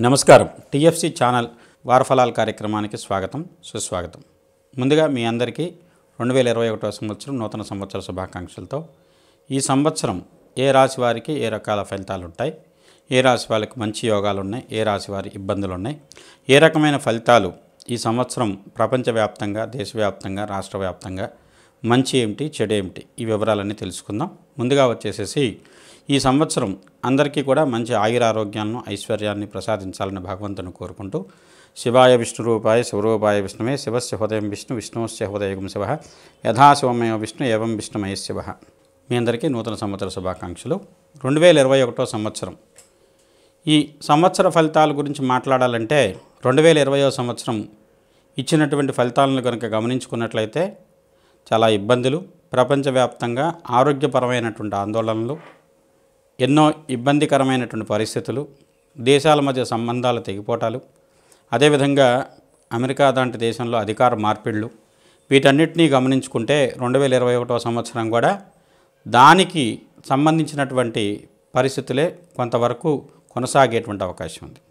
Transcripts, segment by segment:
నమస్కారం TFC channel వారఫలాల కార్యక్రమానికి స్వాగతం సుస్వాగతం ముందుగా మీ అందరికీ రెండు వేల ఇరవై ఒకటో సంవత్సరం నూతన సంవత్సర శుభాకాంక్షలతో ఈ సంవత్సరం ఏ రాశి వారికి ఏ రకాల ఫలితాలు ఉంటాయి ఏ రాశి వాళ్ళకి మంచి యోగాలు ఉన్నాయి ఏ రాశి వారి ఇబ్బందులు ఉన్నాయి ఏ రకమైన ఫలితాలు ఈ సంవత్సరం ప్రపంచవ్యాప్తంగా దేశవ్యాప్తంగా రాష్ట్ర వ్యాప్తంగా మంచి ఏమిటి చెడు ఏమిటి ఈ వివరాలన్నీ తెలుసుకుందాం ముందుగా వచ్చేసేసి ఈ సంవత్సరం అందరికీ కూడా మంచి ఆయురారోగ్యాలను ఐశ్వర్యాన్ని ప్రసాదించాలని భగవంతుని కోరుకుంటూ శివాయ విష్ణు రూపాయ శివరూపాయ విష్ణువే శివస్య హృదయం విష్ణు విష్ణుస్య హృదయం శివ యథాశివమయ విష్ణు ఏవం విష్ణుమయ శివ మీ అందరికీ నూతన సంవత్సర శుభాకాంక్షలు రెండు వేల ఇరవై ఒకటో సంవత్సరం ఈ సంవత్సర ఫలితాల గురించి మాట్లాడాలంటే రెండు వేల ఇరవయో సంవత్సరం ఇచ్చినటువంటి ఫలితాలను కనుక గమనించుకున్నట్లయితే చాలా ఇబ్బందులు ప్రపంచవ్యాప్తంగా ఆరోగ్యపరమైనటువంటి ఆందోళనలు ఎన్నో ఇబ్బందికరమైనటువంటి పరిస్థితులు దేశాల మధ్య సంబంధాలు తెగిపోవటాలు అదేవిధంగా అమెరికా లాంటి దేశంలో అధికార మార్పిళ్ళు వీటన్నిటినీ గమనించుకుంటే రెండు వేల ఇరవై ఒకటో సంవత్సరం కూడా దానికి సంబంధించినటువంటి పరిస్థితులే కొంతవరకు కొనసాగేటువంటి అవకాశం ఉంది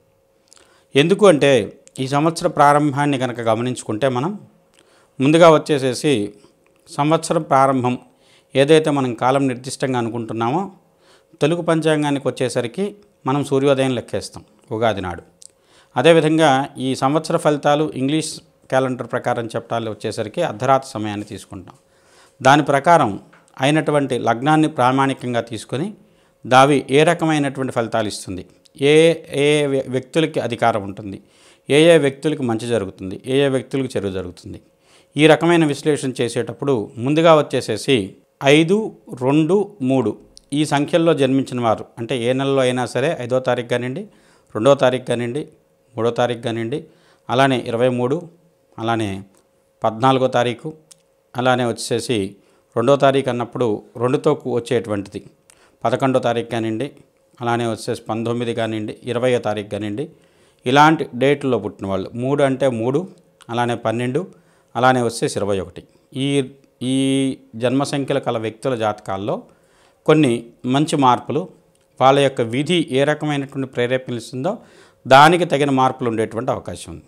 ఎందుకు అంటే ఈ సంవత్సర ప్రారంభాన్ని కనుక గమనించుకుంటే మనం ముందుగా వచ్చేసేసి సంవత్సరం ప్రారంభం ఏదైతే మనం కాలం నిర్దిష్టంగా అనుకుంటున్నామో తెలుగు పంచాంగానికి వచ్చేసరికి మనం సూర్యోదయం లెక్కేస్తాం ఉగాది నాడు అదేవిధంగా ఈ సంవత్సర ఫలితాలు ఇంగ్లీష్ క్యాలెండర్ ప్రకారం చెప్పాలి వచ్చేసరికి అర్ధరాత్రి సమయాన్ని తీసుకుంటాం దాని ప్రకారం అయినటువంటి లగ్నాన్ని ప్రామాణికంగా తీసుకొని దావి ఏ రకమైనటువంటి ఫలితాలు ఇస్తుంది ఏ ఏ వ్య- వ్యక్తులకి అధికారం ఉంటుంది ఏ ఏ వ్యక్తులకి మంచి జరుగుతుంది ఏ ఏ వ్యక్తులకు చెడు జరుగుతుంది ఈ రకమైన విశ్లేషణ చేసేటప్పుడు ముందుగా వచ్చేసేసి ఐదు రెండు మూడు ఈ సంఖ్యల్లో జన్మించిన వారు అంటే ఏ నెలలో అయినా సరే ఐదో తారీఖు కానివ్వండి రెండో తారీఖు కానివ్వండి మూడో తారీఖు కానివ్వండి అలానే ఇరవై మూడు అలానే పద్నాలుగో తారీఖు అలానే వచ్చేసి రెండో తారీఖు అన్నప్పుడు రెండుతో కు- వచ్చేటువంటిది పదకొండో తారీఖు కానివ్వండి అలానే వచ్చేసి పంతొమ్మిది కానివ్వండి ఇరవయో తారీఖు కానివ్వండి ఇలాంటి డేట్లో పుట్టిన వాళ్ళు మూడు అంటే మూడు అలానే పన్నెండు అలానే వచ్చేసి ఇరవై ఒకటి ఈ ఈ జన్మ సంఖ్యలు కల వ్యక్తుల జాతకాల్లో కొన్ని మంచి మార్పులు వాళ్ళ యొక్క విధి ఏ రకమైనటువంటి ప్రేరేపణలు ఇస్తుందో దానికి తగిన మార్పులు ఉండేటువంటి అవకాశం ఉంది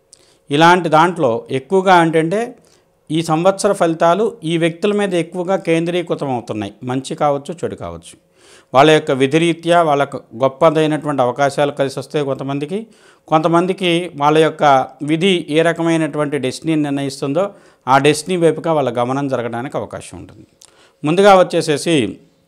ఇలాంటి దాంట్లో ఎక్కువగా ఏంటంటే ఈ సంవత్సర ఫలితాలు ఈ వ్యక్తుల మీద ఎక్కువగా కేంద్రీకృతం అవుతున్నాయి మంచి కావచ్చు చెడు కావచ్చు వాళ్ళ యొక్క విధిరీత్యా వాళ్ళకు గొప్పదైనటువంటి అవకాశాలు కలిసి వస్తాయి కొంతమందికి కొంతమందికి వాళ్ళ యొక్క విధి ఏ రకమైనటువంటి డెస్టినీని నిర్ణయిస్తుందో ఆ డెస్టినీ వైపుగా వాళ్ళ గమనం జరగడానికి అవకాశం ఉంటుంది ముందుగా వచ్చేసేసి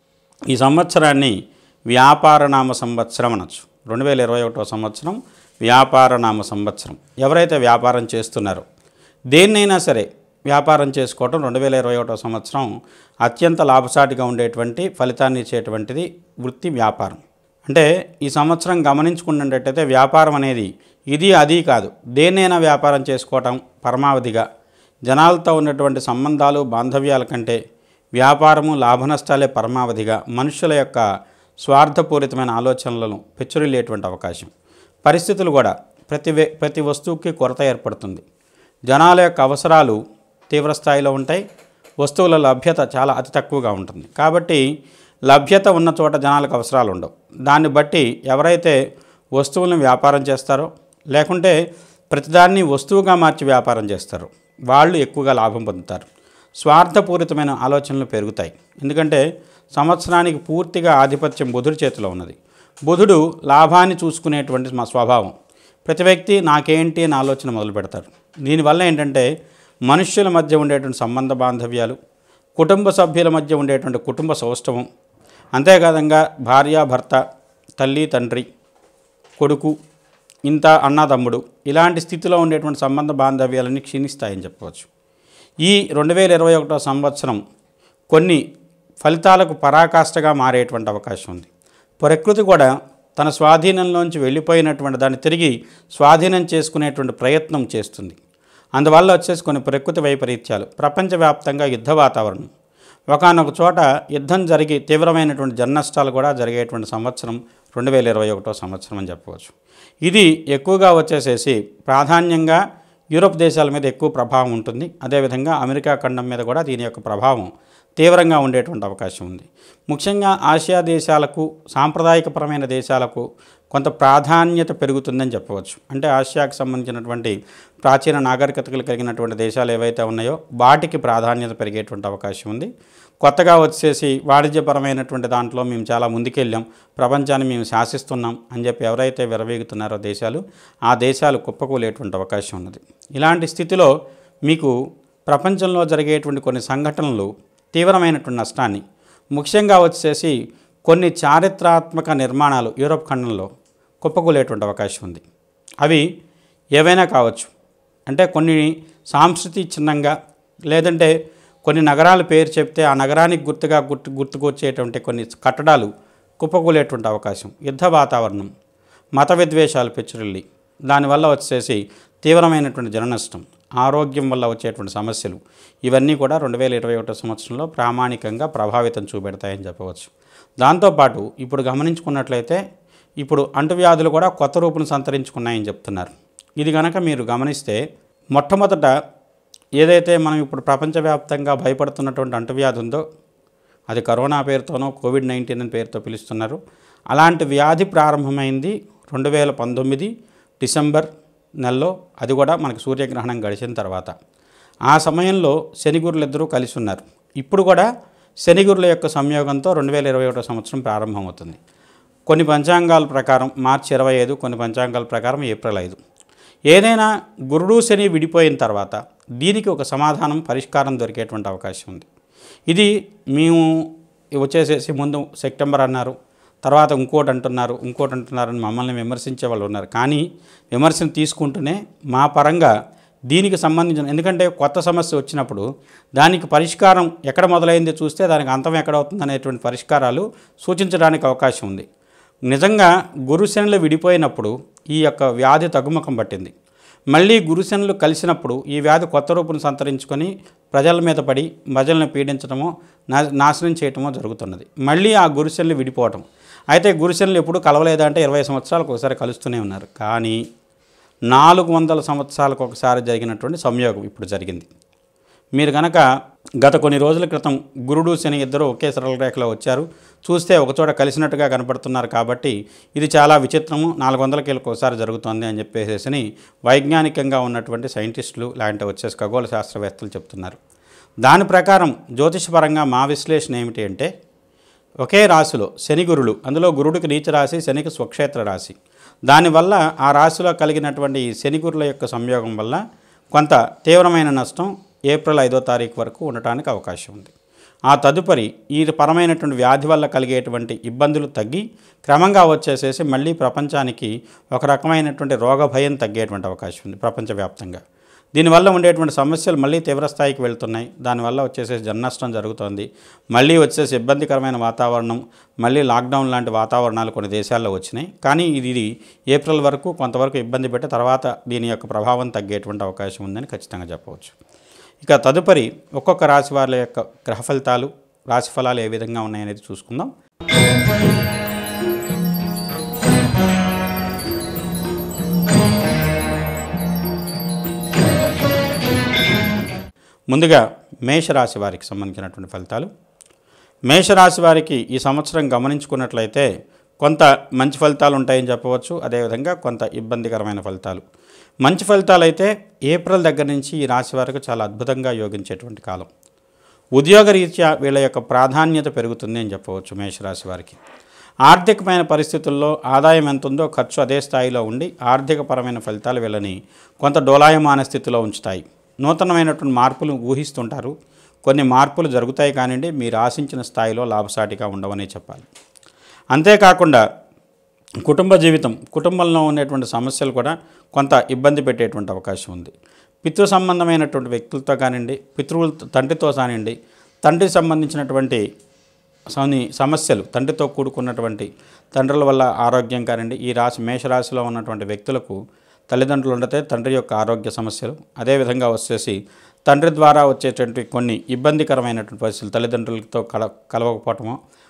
ఈ సంవత్సరాన్ని వ్యాపారనామ సంవత్సరం అనొచ్చు రెండు వేల ఇరవై ఒకటో సంవత్సరం వ్యాపారనామ సంవత్సరం ఎవరైతే వ్యాపారం చేస్తున్నారో దేన్నైనా సరే వ్యాపారం చేసుకోవటం రెండు వేల ఇరవై ఒకటో సంవత్సరం అత్యంత లాభసాటిగా ఉండేటువంటి ఫలితాన్ని ఇచ్చేటువంటిది వృత్తి వ్యాపారం అంటే ఈ సంవత్సరం గమనించుకున్నట్టయితే వ్యాపారం అనేది ఇది అది కాదు దేన్నైనా వ్యాపారం చేసుకోవటం పరమావధిగా జనాలతో ఉన్నటువంటి సంబంధాలు బాంధవ్యాల కంటే వ్యాపారము లాభనష్టాలే పరమావధిగా మనుషుల యొక్క స్వార్థపూరితమైన ఆలోచనలను పెచ్చురిల్లేటువంటి అవకాశం పరిస్థితులు కూడా ప్రతి వే ప్రతి వస్తువుకి కొరత ఏర్పడుతుంది జనాల యొక్క అవసరాలు తీవ్ర స్థాయిలో ఉంటాయి వస్తువుల లభ్యత చాలా అతి తక్కువగా ఉంటుంది కాబట్టి లభ్యత ఉన్న చోట జనాలకు అవసరాలు ఉండవు దాన్ని బట్టి ఎవరైతే వస్తువులను వ్యాపారం చేస్తారో లేకుంటే ప్రతిదాన్ని వస్తువుగా మార్చి వ్యాపారం చేస్తారో వాళ్ళు ఎక్కువగా లాభం పొందుతారు స్వార్థపూరితమైన ఆలోచనలు పెరుగుతాయి ఎందుకంటే సంవత్సరానికి పూర్తిగా ఆధిపత్యం బుధుడి చేతిలో ఉన్నది బుధుడు లాభాన్ని చూసుకునేటువంటి మా స్వభావం ప్రతి వ్యక్తి నాకేంటి అని ఆలోచన మొదలు పెడతారు దీనివల్ల ఏంటంటే మనుష్యుల మధ్య ఉండేటువంటి సంబంధ బాంధవ్యాలు కుటుంబ సభ్యుల మధ్య ఉండేటువంటి కుటుంబ సౌష్ఠవం అంతేకాదంగా భార్య భర్త తల్లి తండ్రి కొడుకు ఇంత అన్న తమ్ముడు ఇలాంటి స్థితిలో ఉండేటువంటి సంబంధ బాంధవ్యాలన్నీ క్షీణిస్తాయని చెప్పవచ్చు ఈ రెండు వేల ఇరవై ఒకటో సంవత్సరం కొన్ని ఫలితాలకు పరాకాష్ఠగా మారేటువంటి అవకాశం ఉంది ప్రకృతి కూడా తన స్వాధీనంలోంచి వెళ్ళిపోయినటువంటి దాన్ని తిరిగి స్వాధీనం చేసుకునేటువంటి ప్రయత్నం చేస్తుంది అందువల్ల వచ్చేసి కొన్ని ప్రకృతి వైపరీత్యాలు ప్రపంచవ్యాప్తంగా యుద్ధ వాతావరణం ఒకనొక చోట యుద్ధం జరిగి తీవ్రమైనటువంటి జన్నష్టాలు కూడా జరిగేటువంటి సంవత్సరం రెండు వేల ఇరవై ఒకటో సంవత్సరం అని చెప్పవచ్చు ఇది ఎక్కువగా వచ్చేసేసి ప్రాధాన్యంగా యూరోప్ దేశాల మీద ఎక్కువ ప్రభావం ఉంటుంది అదేవిధంగా అమెరికా ఖండం మీద కూడా దీని యొక్క ప్రభావం తీవ్రంగా ఉండేటువంటి అవకాశం ఉంది ముఖ్యంగా ఆసియా దేశాలకు సాంప్రదాయకపరమైన దేశాలకు కొంత ప్రాధాన్యత పెరుగుతుందని చెప్పవచ్చు అంటే ఆసియాకు సంబంధించినటువంటి ప్రాచీన నాగరికతలు కలిగినటువంటి దేశాలు ఏవైతే ఉన్నాయో వాటికి ప్రాధాన్యత పెరిగేటువంటి అవకాశం ఉంది కొత్తగా వచ్చేసి వాణిజ్యపరమైనటువంటి దాంట్లో మేము చాలా ముందుకెళ్ళాం ప్రపంచాన్ని మేము శాసిస్తున్నాం అని చెప్పి ఎవరైతే విరవీగుతున్నారో దేశాలు ఆ దేశాలు కుప్పకూలేటువంటి అవకాశం ఉన్నది ఇలాంటి స్థితిలో మీకు ప్రపంచంలో జరిగేటువంటి కొన్ని సంఘటనలు తీవ్రమైనటువంటి నష్టాన్ని ముఖ్యంగా వచ్చేసి కొన్ని చారిత్రాత్మక నిర్మాణాలు యూరోప్ ఖండంలో కుప్పకూలేటువంటి అవకాశం ఉంది అవి ఏవైనా కావచ్చు అంటే కొన్ని సాంస్కృతి చిన్నంగా లేదంటే కొన్ని నగరాల పేరు చెప్తే ఆ నగరానికి గుర్తుగా గుర్తు గుర్తుకొచ్చేటువంటి కొన్ని కట్టడాలు కుప్పకూలేటువంటి అవకాశం యుద్ధ వాతావరణం మత విద్వేషాలు పెచ్చురిల్లి దానివల్ల వచ్చేసి తీవ్రమైనటువంటి జన నష్టం ఆరోగ్యం వల్ల వచ్చేటువంటి సమస్యలు ఇవన్నీ కూడా రెండు వేల ఇరవై ఒకటో సంవత్సరంలో ప్రామాణికంగా ప్రభావితం చూపెడతాయని చెప్పవచ్చు దాంతోపాటు ఇప్పుడు గమనించుకున్నట్లయితే ఇప్పుడు అంటువ్యాధులు కూడా కొత్త రూపును సంతరించుకున్నాయని చెప్తున్నారు ఇది కనుక మీరు గమనిస్తే మొట్టమొదట ఏదైతే మనం ఇప్పుడు ప్రపంచవ్యాప్తంగా భయపడుతున్నటువంటి అంటువ్యాధి ఉందో అది కరోనా పేరుతోనో కోవిడ్ నైన్టీన్ అని పేరుతో పిలుస్తున్నారు అలాంటి వ్యాధి ప్రారంభమైంది రెండు వేల పంతొమ్మిది డిసెంబర్ నెలలో అది కూడా మనకి సూర్యగ్రహణం గడిచిన తర్వాత ఆ సమయంలో శనిగురులు ఇద్దరూ కలిసి ఉన్నారు ఇప్పుడు కూడా శనిగురుల యొక్క సంయోగంతో రెండు వేల ఇరవై ఒకటో సంవత్సరం ప్రారంభమవుతుంది కొన్ని పంచాంగాల ప్రకారం మార్చి ఇరవై ఐదు కొన్ని పంచాంగాల ప్రకారం ఏప్రిల్ ఐదు ఏదైనా గురుడు శని విడిపోయిన తర్వాత దీనికి ఒక సమాధానం పరిష్కారం దొరికేటువంటి అవకాశం ఉంది ఇది మేము వచ్చేసేసి ముందు సెప్టెంబర్ అన్నారు తర్వాత ఇంకోటి అంటున్నారు ఇంకోటి అంటున్నారని మమ్మల్ని విమర్శించే వాళ్ళు ఉన్నారు కానీ విమర్శను తీసుకుంటూనే మా పరంగా దీనికి సంబంధించిన ఎందుకంటే కొత్త సమస్య వచ్చినప్పుడు దానికి పరిష్కారం ఎక్కడ మొదలైంది చూస్తే దానికి అంతం ఎక్కడ అవుతుంది అనేటువంటి పరిష్కారాలు సూచించడానికి అవకాశం ఉంది నిజంగా గురుశనులు విడిపోయినప్పుడు ఈ యొక్క వ్యాధి తగ్గుముఖం పట్టింది మళ్ళీ గురుశనులు కలిసినప్పుడు ఈ వ్యాధి కొత్త రూపును సంతరించుకొని ప్రజల మీద పడి ప్రజలను పీడించడమో నా నాశనం చేయటమో జరుగుతున్నది మళ్ళీ ఆ గురుశనులు విడిపోవటం అయితే గురుశనులు ఎప్పుడు కలవలేదా అంటే ఇరవై సంవత్సరాలకు ఒకసారి కలుస్తూనే ఉన్నారు కానీ నాలుగు వందల సంవత్సరాలకు ఒకసారి జరిగినటువంటి సంయోగం ఇప్పుడు జరిగింది మీరు కనుక గత కొన్ని రోజుల క్రితం గురుడు శని ఇద్దరు ఒకే సరళ రేఖలో వచ్చారు చూస్తే ఒకచోట కలిసినట్టుగా కనపడుతున్నారు కాబట్టి ఇది చాలా విచిత్రము నాలుగు వందల కీలకు ఒకసారి జరుగుతుంది అని చెప్పేసి వైజ్ఞానికంగా ఉన్నటువంటి సైంటిస్టులు లాంటి వచ్చేసి ఖగోళ శాస్త్రవేత్తలు చెప్తున్నారు దాని ప్రకారం జ్యోతిషపరంగా మా విశ్లేషణ ఏమిటి అంటే ఒకే రాశిలో శని గురుడు అందులో గురుడికి నీచ రాశి శనికి స్వక్షేత్ర రాశి దానివల్ల ఆ రాశిలో కలిగినటువంటి ఈ శని గురుల యొక్క సంయోగం వల్ల కొంత తీవ్రమైన నష్టం ఏప్రిల్ ఐదో తారీఖు వరకు ఉండటానికి అవకాశం ఉంది ఆ తదుపరి ఈ పరమైనటువంటి వ్యాధి వల్ల కలిగేటువంటి ఇబ్బందులు తగ్గి క్రమంగా వచ్చేసేసి మళ్ళీ ప్రపంచానికి ఒక రకమైనటువంటి రోగ భయం తగ్గేటువంటి అవకాశం ఉంది ప్రపంచవ్యాప్తంగా దీనివల్ల ఉండేటువంటి సమస్యలు మళ్ళీ తీవ్ర స్థాయికి వెళ్తున్నాయి దానివల్ల వచ్చేసేసి జన నష్టం జరుగుతోంది మళ్ళీ వచ్చేసి ఇబ్బందికరమైన వాతావరణం మళ్ళీ లాక్డౌన్ లాంటి వాతావరణాలు కొన్ని దేశాల్లో వచ్చినాయి కానీ ఇది ఇది ఏప్రిల్ వరకు కొంతవరకు ఇబ్బంది పెట్టి తర్వాత దీని యొక్క ప్రభావం తగ్గేటువంటి అవకాశం ఉందని ఖచ్చితంగా చెప్పవచ్చు ఇక తదుపరి ఒక్కొక్క రాశి వారి యొక్క గ్రహ ఫలితాలు రాశి ఫలాలు ఏ విధంగా ఉన్నాయనేది చూసుకుందాం ముందుగా మేషరాశి వారికి సంబంధించినటువంటి ఫలితాలు మేషరాశి వారికి ఈ సంవత్సరం గమనించుకున్నట్లయితే కొంత మంచి ఫలితాలు ఉంటాయని చెప్పవచ్చు అదేవిధంగా కొంత ఇబ్బందికరమైన ఫలితాలు మంచి ఫలితాలు అయితే ఏప్రిల్ దగ్గర నుంచి ఈ రాశి వారికి చాలా అద్భుతంగా యోగించేటువంటి కాలం ఉద్యోగరీత్యా వీళ్ళ యొక్క ప్రాధాన్యత పెరుగుతుంది అని చెప్పవచ్చు మేషరాశి వారికి ఆర్థికమైన పరిస్థితుల్లో ఆదాయం ఎంత ఉందో ఖర్చు అదే స్థాయిలో ఉండి ఆర్థికపరమైన ఫలితాలు వీళ్ళని కొంత డోలాయమాన స్థితిలో ఉంచుతాయి నూతనమైనటువంటి మార్పులు ఊహిస్తుంటారు కొన్ని మార్పులు జరుగుతాయి కానివ్వండి మీరు ఆశించిన స్థాయిలో లాభసాటిగా ఉండవనే చెప్పాలి అంతేకాకుండా కుటుంబ జీవితం కుటుంబంలో ఉండేటువంటి సమస్యలు కూడా కొంత ఇబ్బంది పెట్టేటువంటి అవకాశం ఉంది పితృ సంబంధమైనటువంటి వ్యక్తులతో కానివ్వండి పితృవుల తండ్రితో కానివ్వండి తండ్రికి సంబంధించినటువంటి కొన్ని సమస్యలు తండ్రితో కూడుకున్నటువంటి తండ్రుల వల్ల ఆరోగ్యం కానివ్వండి ఈ రాశి మేషరాశిలో ఉన్నటువంటి వ్యక్తులకు తల్లిదండ్రులు ఉండతే తండ్రి యొక్క ఆరోగ్య సమస్యలు అదేవిధంగా వచ్చేసి తండ్రి ద్వారా వచ్చేటువంటి కొన్ని ఇబ్బందికరమైనటువంటి పరిస్థితులు తల్లిదండ్రులతో కల కలవకపోవటమో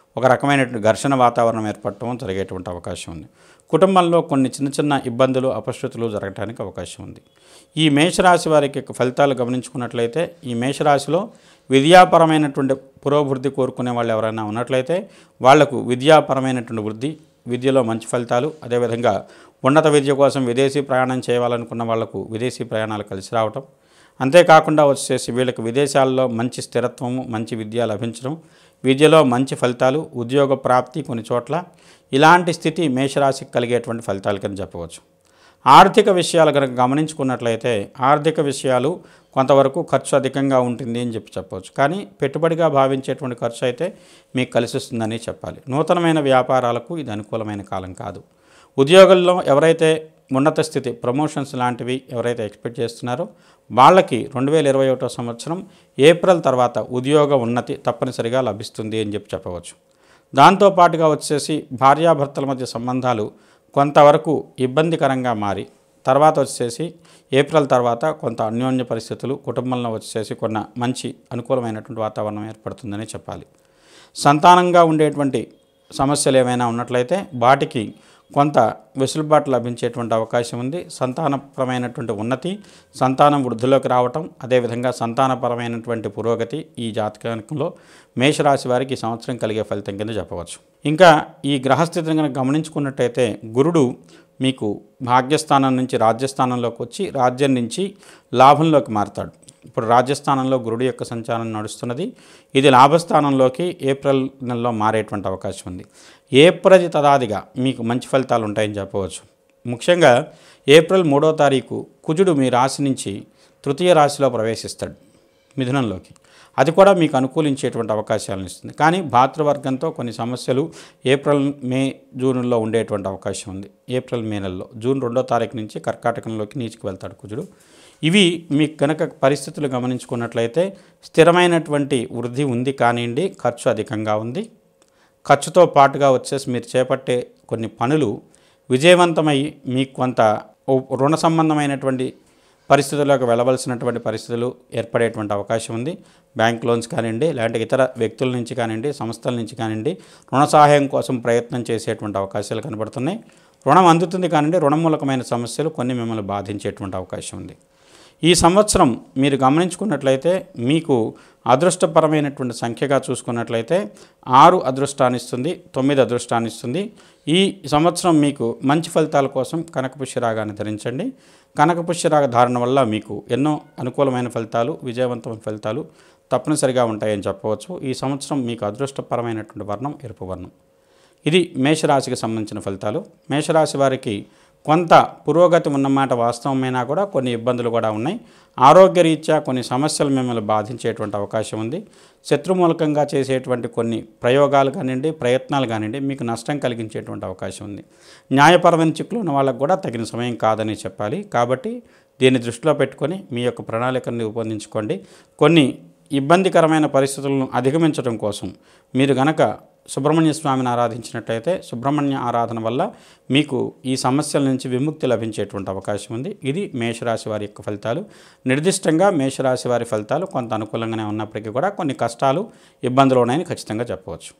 ఒక రకమైనటువంటి ఘర్షణ వాతావరణం ఏర్పడటం జరిగేటువంటి అవకాశం ఉంది కుటుంబంలో కొన్ని చిన్న చిన్న ఇబ్బందులు అపశృతులు జరగడానికి అవకాశం ఉంది ఈ మేషరాశి వారికి యొక్క ఫలితాలు గమనించుకున్నట్లయితే ఈ మేషరాశిలో విద్యాపరమైనటువంటి పురోభివృద్ధి కోరుకునే వాళ్ళు ఎవరైనా ఉన్నట్లయితే వాళ్లకు విద్యాపరమైనటువంటి వృద్ధి విద్యలో మంచి ఫలితాలు అదేవిధంగా ఉన్నత విద్య కోసం విదేశీ ప్రయాణం చేయాలనుకున్న వాళ్లకు విదేశీ ప్రయాణాలు కలిసి రావటం అంతేకాకుండా వచ్చేసి వీళ్ళకి విదేశాల్లో మంచి స్థిరత్వము మంచి విద్య లభించడం విద్యలో మంచి ఫలితాలు ఉద్యోగ ప్రాప్తి కొన్ని చోట్ల ఇలాంటి స్థితి మేషరాశికి కలిగేటువంటి ఫలితాలు కింద చెప్పవచ్చు ఆర్థిక విషయాలు కనుక గమనించుకున్నట్లయితే ఆర్థిక విషయాలు కొంతవరకు ఖర్చు అధికంగా ఉంటుంది అని చెప్పి చెప్పవచ్చు కానీ పెట్టుబడిగా భావించేటువంటి ఖర్చు అయితే మీకు కలిసి వస్తుందని చెప్పాలి నూతనమైన వ్యాపారాలకు ఇది అనుకూలమైన కాలం కాదు ఉద్యోగుల్లో ఎవరైతే ఉన్నత స్థితి ప్రమోషన్స్ లాంటివి ఎవరైతే ఎక్స్పెక్ట్ చేస్తున్నారో వాళ్ళకి రెండు వేల ఇరవై ఒకటో సంవత్సరం ఏప్రిల్ తర్వాత ఉద్యోగ ఉన్నతి తప్పనిసరిగా లభిస్తుంది అని చెప్పి చెప్పవచ్చు దాంతోపాటుగా వచ్చేసి భార్యాభర్తల మధ్య సంబంధాలు కొంతవరకు ఇబ్బందికరంగా మారి తర్వాత వచ్చేసి ఏప్రిల్ తర్వాత కొంత అన్యోన్య పరిస్థితులు కుటుంబంలో వచ్చేసి కొన్న మంచి అనుకూలమైనటువంటి వాతావరణం ఏర్పడుతుందని చెప్పాలి సంతానంగా ఉండేటువంటి సమస్యలు ఏమైనా ఉన్నట్లయితే వాటికి కొంత వెసులుబాటు లభించేటువంటి అవకాశం ఉంది సంతానపరమైనటువంటి ఉన్నతి సంతానం వృద్ధిలోకి రావటం అదేవిధంగా సంతానపరమైనటువంటి పురోగతి ఈ జాతకంలో మేషరాశి వారికి ఈ సంవత్సరం కలిగే ఫలితం కింద చెప్పవచ్చు ఇంకా ఈ గ్రహస్థితిని కనుక గమనించుకున్నట్టయితే గురుడు మీకు భాగ్యస్థానం నుంచి రాజ్యస్థానంలోకి వచ్చి రాజ్యం నుంచి లాభంలోకి మారుతాడు ఇప్పుడు రాజ్యస్థానంలో గురుడు యొక్క సంచారం నడుస్తున్నది ఇది లాభస్థానంలోకి ఏప్రిల్ నెలలో మారేటువంటి అవకాశం ఉంది ఏప్రిల్ తదాదిగా మీకు మంచి ఫలితాలు ఉంటాయని చెప్పవచ్చు ముఖ్యంగా ఏప్రిల్ మూడో తారీఖు కుజుడు మీ రాశి నుంచి తృతీయ రాశిలో ప్రవేశిస్తాడు మిథునంలోకి అది కూడా మీకు అనుకూలించేటువంటి అవకాశాలను ఇస్తుంది కానీ భాతృవర్గంతో కొన్ని సమస్యలు ఏప్రిల్ మే జూన్లో ఉండేటువంటి అవకాశం ఉంది ఏప్రిల్ మే నెలలో జూన్ రెండో తారీఖు నుంచి కర్కాటకంలోకి నీచుకు వెళ్తాడు కుజుడు ఇవి మీకు కనుక పరిస్థితులు గమనించుకున్నట్లయితే స్థిరమైనటువంటి వృద్ధి ఉంది కానివ్వండి ఖర్చు అధికంగా ఉంది ఖర్చుతో పాటుగా వచ్చేసి మీరు చేపట్టే కొన్ని పనులు విజయవంతమై మీకు కొంత ఓ- రుణ సంబంధమైనటువంటి పరిస్థితుల్లోకి వెళ్ళవలసినటువంటి పరిస్థితులు ఏర్పడేటువంటి అవకాశం ఉంది బ్యాంక్ లోన్స్ కానివ్వండి లేదంటే ఇతర వ్యక్తుల నుంచి కానివ్వండి సంస్థల నుంచి కానివ్వండి రుణ సహాయం కోసం ప్రయత్నం చేసేటువంటి అవకాశాలు కనబడుతున్నాయి రుణం అందుతుంది కానివ్వండి రుణమూలకమైన సమస్యలు కొన్ని మిమ్మల్ని బాధించేటువంటి అవకాశం ఉంది ఈ సంవత్సరం మీరు గమనించుకున్నట్లయితే మీకు అదృష్టపరమైనటువంటి సంఖ్యగా చూసుకున్నట్లయితే ఆరు అదృష్టాన్ని ఇస్తుంది తొమ్మిది అదృష్టాన్ని ఇస్తుంది ఈ సంవత్సరం మీకు మంచి ఫలితాల కోసం కనకపుష్యరాగాన్ని ధరించండి కనకపుష్యరాగ ధారణ వల్ల మీకు ఎన్నో అనుకూలమైన ఫలితాలు విజయవంతమైన ఫలితాలు తప్పనిసరిగా ఉంటాయని చెప్పవచ్చు ఈ సంవత్సరం మీకు అదృష్టపరమైనటువంటి వర్ణం ఎరుపు వర్ణం ఇది మేషరాశికి సంబంధించిన ఫలితాలు మేషరాశి వారికి కొంత పురోగతి ఉన్నమాట వాస్తవమైనా కూడా కొన్ని ఇబ్బందులు కూడా ఉన్నాయి ఆరోగ్యరీత్యా కొన్ని సమస్యలు మిమ్మల్ని బాధించేటువంటి అవకాశం ఉంది శత్రుమూలకంగా చేసేటువంటి కొన్ని ప్రయోగాలు కానివ్వండి ప్రయత్నాలు కానివ్వండి మీకు నష్టం కలిగించేటువంటి అవకాశం ఉంది న్యాయపరమైన చిక్కులు ఉన్న వాళ్ళకు కూడా తగిన సమయం కాదని చెప్పాలి కాబట్టి దీన్ని దృష్టిలో పెట్టుకొని మీ యొక్క ప్రణాళికను రూపొందించుకోండి కొన్ని ఇబ్బందికరమైన పరిస్థితులను అధిగమించడం కోసం మీరు గనక సుబ్రహ్మణ్య స్వామిని ఆరాధించినట్టయితే సుబ్రహ్మణ్య ఆరాధన వల్ల మీకు ఈ సమస్యల నుంచి విముక్తి లభించేటువంటి అవకాశం ఉంది ఇది మేషరాశి వారి యొక్క ఫలితాలు నిర్దిష్టంగా మేషరాశి వారి ఫలితాలు కొంత అనుకూలంగానే ఉన్నప్పటికీ కూడా కొన్ని కష్టాలు ఇబ్బందులు ఉన్నాయని ఖచ్చితంగా చెప్పవచ్చు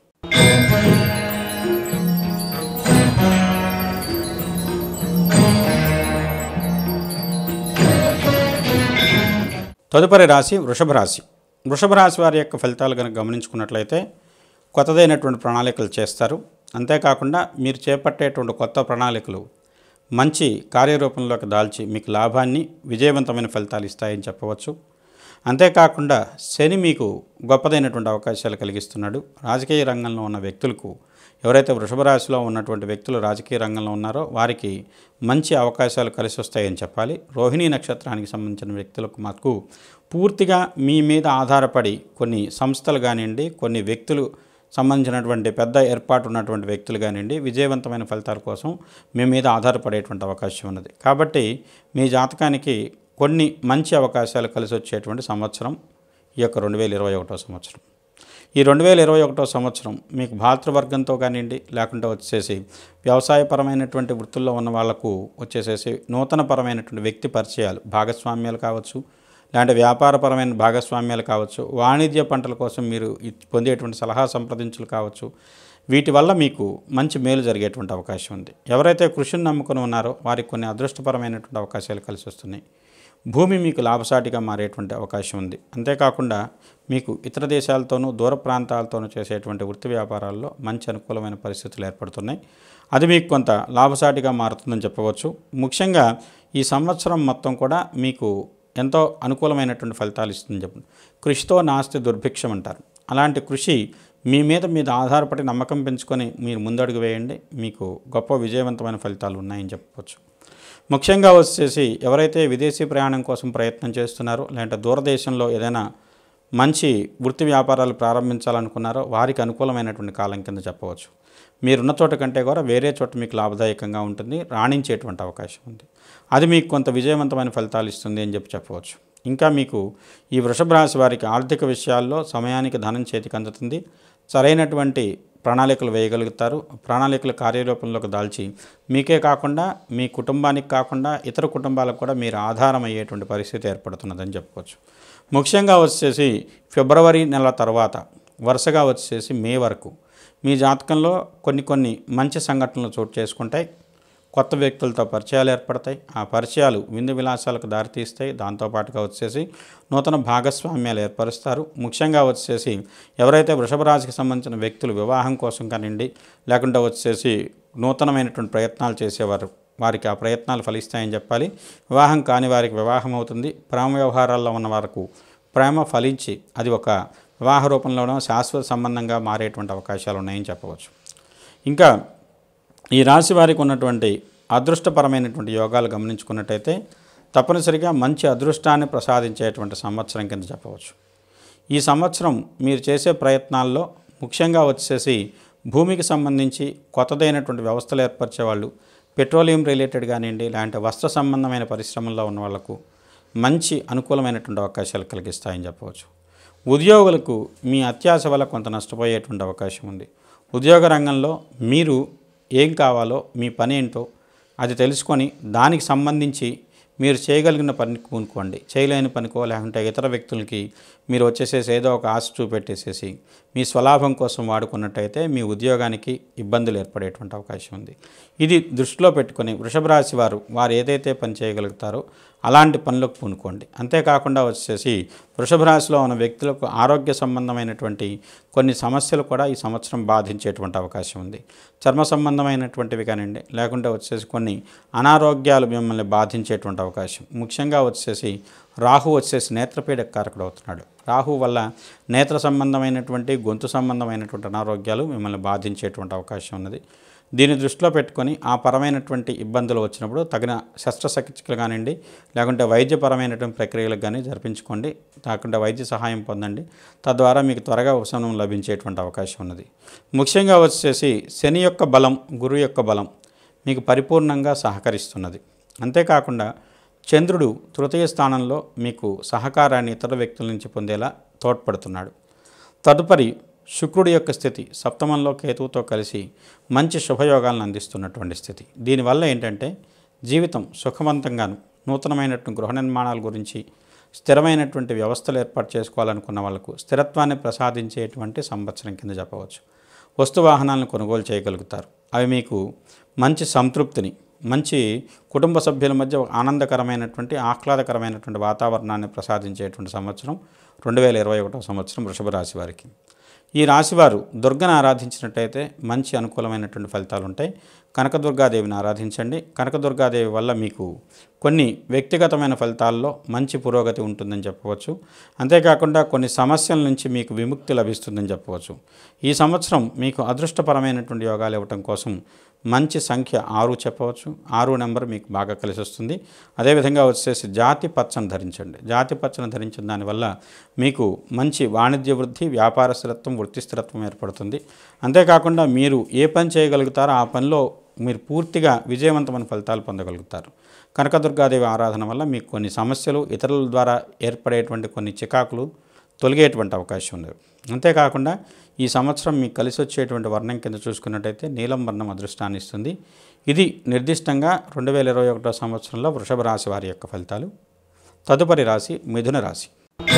తదుపరి రాశి వృషభ రాశి వృషభ రాశి వారి యొక్క ఫలితాలు కనుక గమనించుకున్నట్లయితే కొత్తదైనటువంటి ప్రణాళికలు చేస్తారు అంతేకాకుండా మీరు చేపట్టేటువంటి కొత్త ప్రణాళికలు మంచి కార్యరూపంలోకి దాల్చి మీకు లాభాన్ని విజయవంతమైన ఫలితాలు ఇస్తాయని చెప్పవచ్చు అంతేకాకుండా శని మీకు గొప్పదైనటువంటి అవకాశాలు కలిగిస్తున్నాడు రాజకీయ రంగంలో ఉన్న వ్యక్తులకు ఎవరైతే వృషభ రాశిలో ఉన్నటువంటి వ్యక్తులు రాజకీయ రంగంలో ఉన్నారో వారికి మంచి అవకాశాలు కలిసి వస్తాయని చెప్పాలి రోహిణీ నక్షత్రానికి సంబంధించిన వ్యక్తులకు మాకు పూర్తిగా మీ మీద ఆధారపడి కొన్ని సంస్థలు కానివ్వండి కొన్ని వ్యక్తులు సంబంధించినటువంటి పెద్ద ఏర్పాటు ఉన్నటువంటి వ్యక్తులు కానివ్వండి విజయవంతమైన ఫలితాల కోసం మీ మీద ఆధారపడేటువంటి అవకాశం ఉన్నది కాబట్టి మీ జాతకానికి కొన్ని మంచి అవకాశాలు కలిసి వచ్చేటువంటి సంవత్సరం ఈ యొక్క రెండు వేల ఇరవై ఒకటో సంవత్సరం ఈ రెండు వేల ఇరవై ఒకటో సంవత్సరం మీకు భాతృవర్గంతో కానివ్వండి లేకుంటే వచ్చేసి వ్యవసాయపరమైనటువంటి వృత్తుల్లో ఉన్న వాళ్లకు వచ్చేసేసి నూతనపరమైనటువంటి వ్యక్తి పరిచయాలు భాగస్వామ్యాలు కావచ్చు లేదంటే వ్యాపారపరమైన భాగస్వామ్యాలు కావచ్చు వాణిజ్య పంటల కోసం మీరు ఇ- పొందేటువంటి సలహా సంప్రదించులు కావచ్చు వీటి వల్ల మీకు మంచి మేలు జరిగేటువంటి అవకాశం ఉంది ఎవరైతే కృషిని నమ్ముకుని ఉన్నారో వారికి కొన్ని అదృష్టపరమైనటువంటి అవకాశాలు కలిసి వస్తున్నాయి భూమి మీకు లాభసాటిగా మారేటువంటి అవకాశం ఉంది అంతేకాకుండా మీకు ఇతర దేశాలతోనూ దూర ప్రాంతాలతోనూ చేసేటువంటి వృత్తి వ్యాపారాల్లో మంచి అనుకూలమైన పరిస్థితులు ఏర్పడుతున్నాయి అది మీకు కొంత లాభసాటిగా మారుతుందని చెప్పవచ్చు ముఖ్యంగా ఈ సంవత్సరం మొత్తం కూడా మీకు ఎంతో అనుకూలమైనటువంటి ఫలితాలు ఇస్తుందని చెప్పండి కృషితో నాస్తి దుర్భిక్షం అంటారు అలాంటి కృషి మీ మీద మీద ఆధారపడి నమ్మకం పెంచుకొని మీరు ముందడుగు వేయండి మీకు గొప్ప విజయవంతమైన ఫలితాలు ఉన్నాయని చెప్పవచ్చు ముఖ్యంగా వచ్చేసి ఎవరైతే విదేశీ ప్రయాణం కోసం ప్రయత్నం చేస్తున్నారో లేదంటే దూరదేశంలో ఏదైనా మంచి వృత్తి వ్యాపారాలు ప్రారంభించాలనుకున్నారో వారికి అనుకూలమైనటువంటి కాలం కింద చెప్పవచ్చు మీరున్న చోట కంటే కూడా వేరే చోట మీకు లాభదాయకంగా ఉంటుంది రాణించేటువంటి అవకాశం ఉంది అది మీకు కొంత విజయవంతమైన ఫలితాలు ఇస్తుంది అని చెప్పి చెప్పవచ్చు ఇంకా మీకు ఈ వృషభ రాశి వారికి ఆర్థిక విషయాల్లో సమయానికి ధనం చేతికి అందుతుంది సరైనటువంటి ప్రణాళికలు వేయగలుగుతారు ప్రణాళికలు కార్యరూపంలోకి దాల్చి మీకే కాకుండా మీ కుటుంబానికి కాకుండా ఇతర కుటుంబాలకు కూడా మీరు ఆధారం అయ్యేటువంటి పరిస్థితి ఏర్పడుతున్నదని చెప్పుకోవచ్చు ముఖ్యంగా వచ్చేసి ఫిబ్రవరి నెల తర్వాత వరుసగా వచ్చేసి మే వరకు మీ జాతకంలో కొన్ని కొన్ని మంచి సంఘటనలు చోటు చేసుకుంటాయి కొత్త వ్యక్తులతో పరిచయాలు ఏర్పడతాయి ఆ పరిచయాలు విందు విలాసాలకు దారితీస్తాయి దాంతోపాటుగా వచ్చేసి నూతన భాగస్వామ్యాలు ఏర్పరుస్తారు ముఖ్యంగా వచ్చేసి ఎవరైతే వృషభ రాశికి సంబంధించిన వ్యక్తులు వివాహం కోసం కానివ్వండి లేకుంటే వచ్చేసి నూతనమైనటువంటి ప్రయత్నాలు చేసేవారు వారికి ఆ ప్రయత్నాలు ఫలిస్తాయని చెప్పాలి వివాహం కాని వారికి వివాహం అవుతుంది ప్రేమ వ్యవహారాల్లో ఉన్న వారికి ప్రేమ ఫలించి అది ఒక వివాహ రూపంలోనో శాశ్వత సంబంధంగా మారేటువంటి అవకాశాలు ఉన్నాయని చెప్పవచ్చు ఇంకా ఈ రాశి వారికి ఉన్నటువంటి అదృష్టపరమైనటువంటి యోగాలు గమనించుకున్నట్టయితే తప్పనిసరిగా మంచి అదృష్టాన్ని ప్రసాదించేటువంటి సంవత్సరం కింద చెప్పవచ్చు ఈ సంవత్సరం మీరు చేసే ప్రయత్నాల్లో ముఖ్యంగా వచ్చేసి భూమికి సంబంధించి కొత్తదైనటువంటి వ్యవస్థలు ఏర్పరిచే వాళ్ళు పెట్రోలియం రిలేటెడ్ కానివ్వండి లేదంటే వస్త్ర సంబంధమైన పరిశ్రమల్లో ఉన్న వాళ్ళకు మంచి అనుకూలమైనటువంటి అవకాశాలు కలిగిస్తాయని చెప్పవచ్చు ఉద్యోగులకు మీ అత్యాశ వల్ల కొంత నష్టపోయేటువంటి అవకాశం ఉంది ఉద్యోగ రంగంలో మీరు ఏం కావాలో మీ పని ఏంటో అది తెలుసుకొని దానికి సంబంధించి మీరు చేయగలిగిన పని పూనుకోండి చేయలేని పనికో లేకుంటే ఇతర వ్యక్తులకి మీరు వచ్చేసేసి ఏదో ఒక ఆశ చూపెట్టేసేసి మీ స్వలాభం కోసం వాడుకున్నట్టయితే మీ ఉద్యోగానికి ఇబ్బందులు ఏర్పడేటువంటి అవకాశం ఉంది ఇది దృష్టిలో పెట్టుకొని వృషభ రాశి వారు వారు ఏదైతే పని చేయగలుగుతారో అలాంటి పనులకు పూనుకోండి అంతేకాకుండా వచ్చేసి వృషభ రాశిలో ఉన్న వ్యక్తులకు ఆరోగ్య సంబంధమైనటువంటి కొన్ని సమస్యలు కూడా ఈ సంవత్సరం బాధించేటువంటి అవకాశం ఉంది చర్మ సంబంధమైనటువంటివి కానివ్వండి లేకుంటే వచ్చేసి కొన్ని అనారోగ్యాలు మిమ్మల్ని బాధించేటువంటి అవకాశం ముఖ్యంగా వచ్చేసి రాహు వచ్చేసి నేత్రపీడ కారకుడు అవుతున్నాడు రాహు వల్ల నేత్ర సంబంధమైనటువంటి గొంతు సంబంధమైనటువంటి అనారోగ్యాలు మిమ్మల్ని బాధించేటువంటి అవకాశం ఉన్నది దీన్ని దృష్టిలో పెట్టుకొని ఆ పరమైనటువంటి ఇబ్బందులు వచ్చినప్పుడు తగిన శస్త్రచికిత్సలు కానివ్వండి లేకుంటే వైద్యపరమైనటువంటి ప్రక్రియలకు కానీ జరిపించుకోండి కాకుండా వైద్య సహాయం పొందండి తద్వారా మీకు త్వరగా ఉపశమనం లభించేటువంటి అవకాశం ఉన్నది ముఖ్యంగా వచ్చేసి శని యొక్క బలం గురువు యొక్క బలం మీకు పరిపూర్ణంగా సహకరిస్తున్నది అంతేకాకుండా చంద్రుడు తృతీయ స్థానంలో మీకు సహకారాన్ని ఇతర వ్యక్తుల నుంచి పొందేలా తోడ్పడుతున్నాడు తదుపరి శుక్రుడి యొక్క స్థితి సప్తమంలో కేతువుతో కలిసి మంచి శుభయోగాలను అందిస్తున్నటువంటి స్థితి దీనివల్ల ఏంటంటే జీవితం సుఖవంతంగాను నూతనమైనటువంటి గృహ నిర్మాణాల గురించి స్థిరమైనటువంటి వ్యవస్థలు ఏర్పాటు చేసుకోవాలనుకున్న వాళ్ళకు స్థిరత్వాన్ని ప్రసాదించేటువంటి సంవత్సరం కింద చెప్పవచ్చు వస్తు వాహనాలను కొనుగోలు చేయగలుగుతారు అవి మీకు మంచి సంతృప్తిని మంచి కుటుంబ సభ్యుల మధ్య ఒక ఆనందకరమైనటువంటి ఆహ్లాదకరమైనటువంటి వాతావరణాన్ని ప్రసాదించేటువంటి సంవత్సరం రెండు వేల ఇరవై ఒకటో సంవత్సరం వృషభ రాశి వారికి ఈ రాశివారు దుర్గను ఆరాధించినట్టయితే మంచి అనుకూలమైనటువంటి ఫలితాలు ఉంటాయి కనకదుర్గాదేవిని ఆరాధించండి కనకదుర్గాదేవి వల్ల మీకు కొన్ని వ్యక్తిగతమైన ఫలితాల్లో మంచి పురోగతి ఉంటుందని చెప్పవచ్చు అంతేకాకుండా కొన్ని సమస్యల నుంచి మీకు విముక్తి లభిస్తుందని చెప్పవచ్చు ఈ సంవత్సరం మీకు అదృష్టపరమైనటువంటి యోగాలు ఇవ్వటం కోసం మంచి సంఖ్య ఆరు చెప్పవచ్చు ఆరు నెంబర్ మీకు బాగా కలిసి వస్తుంది అదేవిధంగా వచ్చేసి జాతి పచ్చను ధరించండి జాతి పచ్చను ధరించిన దానివల్ల మీకు మంచి వాణిజ్య వృద్ధి వ్యాపార స్థిరత్వం వృత్తి స్థిరత్వం ఏర్పడుతుంది అంతేకాకుండా మీరు ఏ పని చేయగలుగుతారో ఆ పనిలో మీరు పూర్తిగా విజయవంతమైన ఫలితాలు పొందగలుగుతారు కనకదుర్గాదేవి ఆరాధన వల్ల మీకు కొన్ని సమస్యలు ఇతరుల ద్వారా ఏర్పడేటువంటి కొన్ని చికాకులు తొలగేటువంటి అవకాశం ఉంది అంతేకాకుండా ఈ సంవత్సరం మీకు కలిసి వచ్చేటువంటి వర్ణం కింద చూసుకున్నట్టయితే నీలం వర్ణం అదృష్టాన్ని ఇస్తుంది ఇది నిర్దిష్టంగా రెండు వేల ఇరవై ఒకటో సంవత్సరంలో వృషభ రాశి వారి యొక్క ఫలితాలు తదుపరి రాశి మిథున రాశి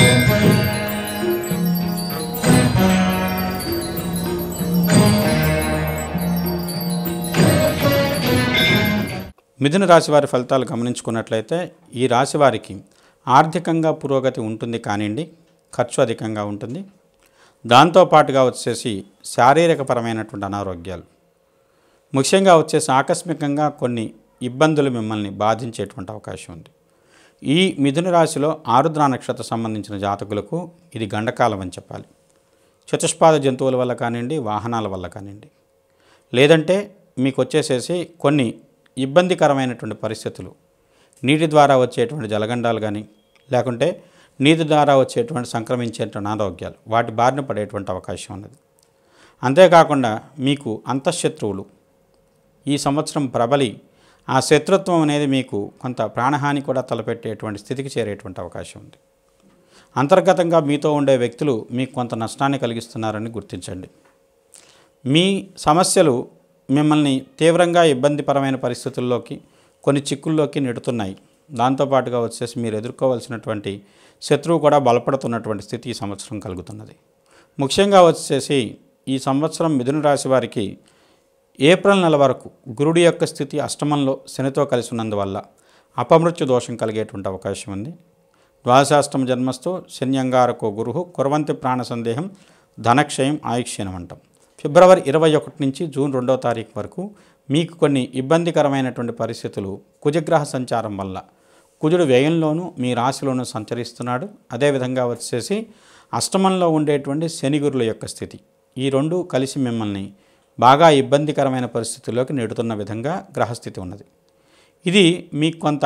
మిథున రాశి వారి ఫలితాలు గమనించుకున్నట్లయితే ఈ రాశి వారికి ఆర్థికంగా పురోగతి ఉంటుంది కానివ్వండి ఖర్చు అధికంగా ఉంటుంది దాంతోపాటుగా వచ్చేసి శారీరకపరమైనటువంటి అనారోగ్యాలు ముఖ్యంగా వచ్చేసి ఆకస్మికంగా కొన్ని ఇబ్బందులు మిమ్మల్ని బాధించేటువంటి అవకాశం ఉంది ఈ మిథున రాశిలో ఆరుద్ర నక్షత్ర సంబంధించిన జాతకులకు ఇది గండకాలం అని చెప్పాలి చతుష్పాద జంతువుల వల్ల కానివ్వండి వాహనాల వల్ల కానివ్వండి లేదంటే మీకు వచ్చేసేసి కొన్ని ఇబ్బందికరమైనటువంటి పరిస్థితులు నీటి ద్వారా వచ్చేటువంటి జలగండాలు కానీ లేకుంటే నీటి ద్వారా వచ్చేటువంటి సంక్రమించేటువంటి అనారోగ్యాలు వాటి బారిన పడేటువంటి అవకాశం ఉన్నది అంతేకాకుండా మీకు అంతఃశత్రువులు ఈ సంవత్సరం ప్రబలి ఆ శత్రుత్వం అనేది మీకు కొంత ప్రాణహాని కూడా తలపెట్టేటువంటి స్థితికి చేరేటువంటి అవకాశం ఉంది అంతర్గతంగా మీతో ఉండే వ్యక్తులు మీకు కొంత నష్టాన్ని కలిగిస్తున్నారని గుర్తించండి మీ సమస్యలు మిమ్మల్ని తీవ్రంగా ఇబ్బందిపరమైన పరిస్థితుల్లోకి కొన్ని చిక్కుల్లోకి నెడుతున్నాయి దాంతోపాటుగా వచ్చేసి మీరు ఎదుర్కోవాల్సినటువంటి శత్రువు కూడా బలపడుతున్నటువంటి స్థితి ఈ సంవత్సరం కలుగుతున్నది ముఖ్యంగా వచ్చేసి ఈ సంవత్సరం మిథున రాశి వారికి ఏప్రిల్ నెల వరకు గురుడి యొక్క స్థితి అష్టమంలో శనితో కలిసి ఉన్నందువల్ల అపమృత్యు దోషం కలిగేటువంటి అవకాశం ఉంది ద్వాదశాష్టమ జన్మస్థు శన్యంగారకో గురు కురవంతి ప్రాణ సందేహం ధనక్షయం ఆయుష్యనం అంటాం ఫిబ్రవరి ఇరవై ఒకటి నుంచి జూన్ రెండవ తారీఖు వరకు మీకు కొన్ని ఇబ్బందికరమైనటువంటి పరిస్థితులు కుజగ్రహ సంచారం వల్ల కుజుడు వ్యయంలోనూ మీ రాశిలోనూ సంచరిస్తున్నాడు అదేవిధంగా వచ్చేసి అష్టమంలో ఉండేటువంటి శనిగురుల యొక్క స్థితి ఈ రెండు కలిసి మిమ్మల్ని బాగా ఇబ్బందికరమైన పరిస్థితుల్లోకి నెడుతున్న విధంగా గ్రహస్థితి ఉన్నది ఇది మీకు కొంత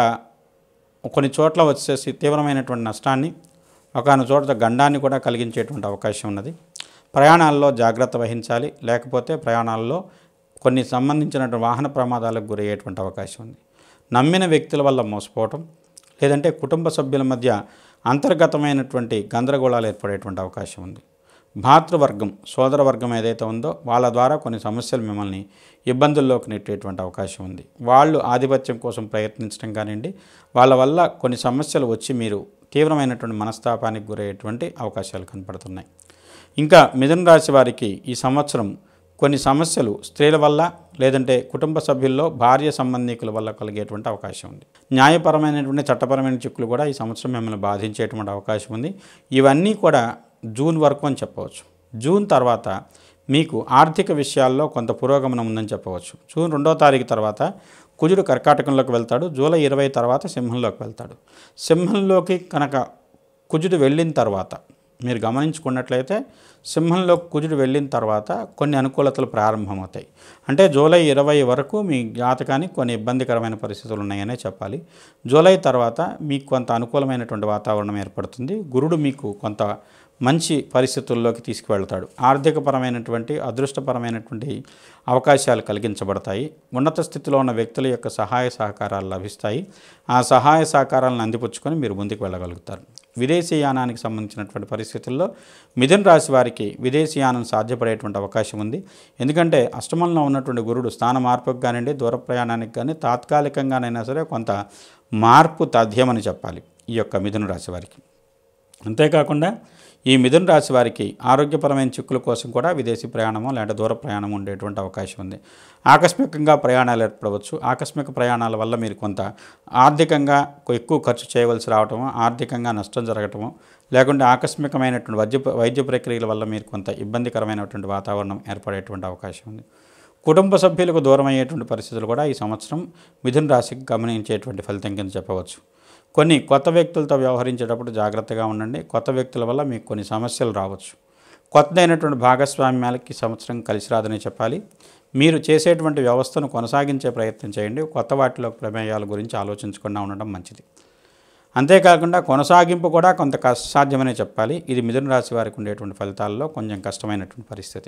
కొన్ని చోట్ల వచ్చేసి తీవ్రమైనటువంటి నష్టాన్ని ఒకనొక చోట గండాన్ని కూడా కలిగించేటువంటి అవకాశం ఉన్నది ప్రయాణాల్లో జాగ్రత్త వహించాలి లేకపోతే ప్రయాణాల్లో కొన్ని సంబంధించినటువంటి వాహన ప్రమాదాలకు గురయ్యేటువంటి అవకాశం ఉంది నమ్మిన వ్యక్తుల వల్ల మోసపోవటం లేదంటే కుటుంబ సభ్యుల మధ్య అంతర్గతమైనటువంటి గందరగోళాలు ఏర్పడేటువంటి అవకాశం ఉంది భాతృవర్గం సోదర వర్గం ఏదైతే ఉందో వాళ్ళ ద్వారా కొన్ని సమస్యలు మిమ్మల్ని ఇబ్బందుల్లోకి నెట్టేటువంటి అవకాశం ఉంది వాళ్ళు ఆధిపత్యం కోసం ప్రయత్నించడం కానివ్వండి వాళ్ళ వల్ల కొన్ని సమస్యలు వచ్చి మీరు తీవ్రమైనటువంటి మనస్తాపానికి గురయ్యేటువంటి అవకాశాలు కనపడుతున్నాయి ఇంకా మిథున రాశి వారికి ఈ సంవత్సరం కొన్ని సమస్యలు స్త్రీల వల్ల లేదంటే కుటుంబ సభ్యుల్లో భార్య సంబంధికుల వల్ల కలిగేటువంటి అవకాశం ఉంది న్యాయపరమైనటువంటి చట్టపరమైన చిక్కులు కూడా ఈ సంవత్సరం మిమ్మల్ని బాధించేటువంటి అవకాశం ఉంది ఇవన్నీ కూడా జూన్ వరకు అని చెప్పవచ్చు జూన్ తర్వాత మీకు ఆర్థిక విషయాల్లో కొంత పురోగమనం ఉందని చెప్పవచ్చు జూన్ రెండో తారీఖు తర్వాత కుజుడు కర్కాటకంలోకి వెళ్తాడు జూలై ఇరవై తర్వాత సింహంలోకి వెళ్తాడు సింహంలోకి కనుక కుజుడు వెళ్ళిన తర్వాత మీరు గమనించుకున్నట్లయితే సింహంలో కుజుడు వెళ్ళిన తర్వాత కొన్ని అనుకూలతలు ప్రారంభమవుతాయి అంటే జూలై ఇరవై వరకు మీ జాతకానికి కొన్ని ఇబ్బందికరమైన పరిస్థితులు ఉన్నాయనే చెప్పాలి జూలై తర్వాత మీకు కొంత అనుకూలమైనటువంటి వాతావరణం ఏర్పడుతుంది గురుడు మీకు కొంత మంచి పరిస్థితుల్లోకి తీసుకువెళ్తాడు ఆర్థికపరమైనటువంటి అదృష్టపరమైనటువంటి అవకాశాలు కలిగించబడతాయి ఉన్నత స్థితిలో ఉన్న వ్యక్తుల యొక్క సహాయ సహకారాలు లభిస్తాయి ఆ సహాయ సహకారాలను అందిపుచ్చుకొని మీరు ముందుకు వెళ్ళగలుగుతారు విదేశీ యానానికి సంబంధించినటువంటి పరిస్థితుల్లో మిథున రాశి వారికి విదేశీ యానం సాధ్యపడేటువంటి అవకాశం ఉంది ఎందుకంటే అష్టమంలో ఉన్నటువంటి గురుడు స్థాన మార్పుకు కానివ్వండి దూర ప్రయాణానికి కానీ తాత్కాలికంగానైనా సరే కొంత మార్పు తథ్యమని చెప్పాలి ఈ యొక్క మిథున రాశి వారికి అంతేకాకుండా ఈ మిథున రాశి వారికి ఆరోగ్యపరమైన చిక్కుల కోసం కూడా విదేశీ ప్రయాణము లేదా దూర ప్రయాణం ఉండేటువంటి అవకాశం ఉంది ఆకస్మికంగా ప్రయాణాలు ఏర్పడవచ్చు ఆకస్మిక ప్రయాణాల వల్ల మీరు కొంత ఆర్థికంగా ఎక్కువ ఖర్చు చేయవలసి రావటము ఆర్థికంగా నష్టం జరగటము లేకుంటే ఆకస్మికమైనటువంటి వైద్య వైద్య ప్రక్రియల వల్ల మీరు కొంత ఇబ్బందికరమైనటువంటి వాతావరణం ఏర్పడేటువంటి అవకాశం ఉంది కుటుంబ సభ్యులకు దూరం అయ్యేటువంటి పరిస్థితులు కూడా ఈ సంవత్సరం మిథున రాశికి గమనించేటువంటి ఫలితం కింద చెప్పవచ్చు కొన్ని కొత్త వ్యక్తులతో వ్యవహరించేటప్పుడు జాగ్రత్తగా ఉండండి కొత్త వ్యక్తుల వల్ల మీకు కొన్ని సమస్యలు రావచ్చు కొత్తదైనటువంటి భాగస్వామ్యాలకి ఈ సంవత్సరం కలిసి రాదని చెప్పాలి మీరు చేసేటువంటి వ్యవస్థను కొనసాగించే ప్రయత్నం చేయండి కొత్త వాటిలో ప్రమేయాల గురించి ఆలోచించకుండా ఉండడం మంచిది అంతేకాకుండా కొనసాగింపు కూడా కొంత కష్టసాధ్యమనే చెప్పాలి ఇది మిథున రాశి వారికి ఉండేటువంటి ఫలితాల్లో కొంచెం కష్టమైనటువంటి పరిస్థితి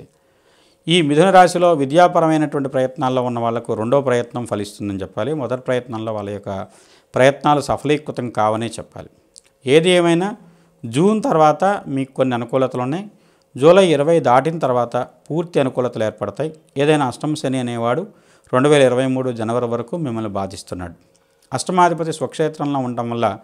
ఈ మిథున రాశిలో విద్యాపరమైనటువంటి ప్రయత్నాల్లో ఉన్న వాళ్ళకు రెండో ప్రయత్నం ఫలిస్తుందని చెప్పాలి మొదటి ప్రయత్నంలో వాళ్ళ యొక్క ప్రయత్నాలు సఫలీకృతం కావనే చెప్పాలి ఏది ఏమైనా జూన్ తర్వాత మీకు కొన్ని అనుకూలతలు ఉన్నాయి జూలై ఇరవై దాటిన తర్వాత పూర్తి అనుకూలతలు ఏర్పడతాయి ఏదైనా అష్టమ శని అనేవాడు రెండు వేల ఇరవై మూడు జనవరి వరకు మిమ్మల్ని బాధిస్తున్నాడు అష్టమాధిపతి స్వక్షేత్రంలో ఉండటం వల్ల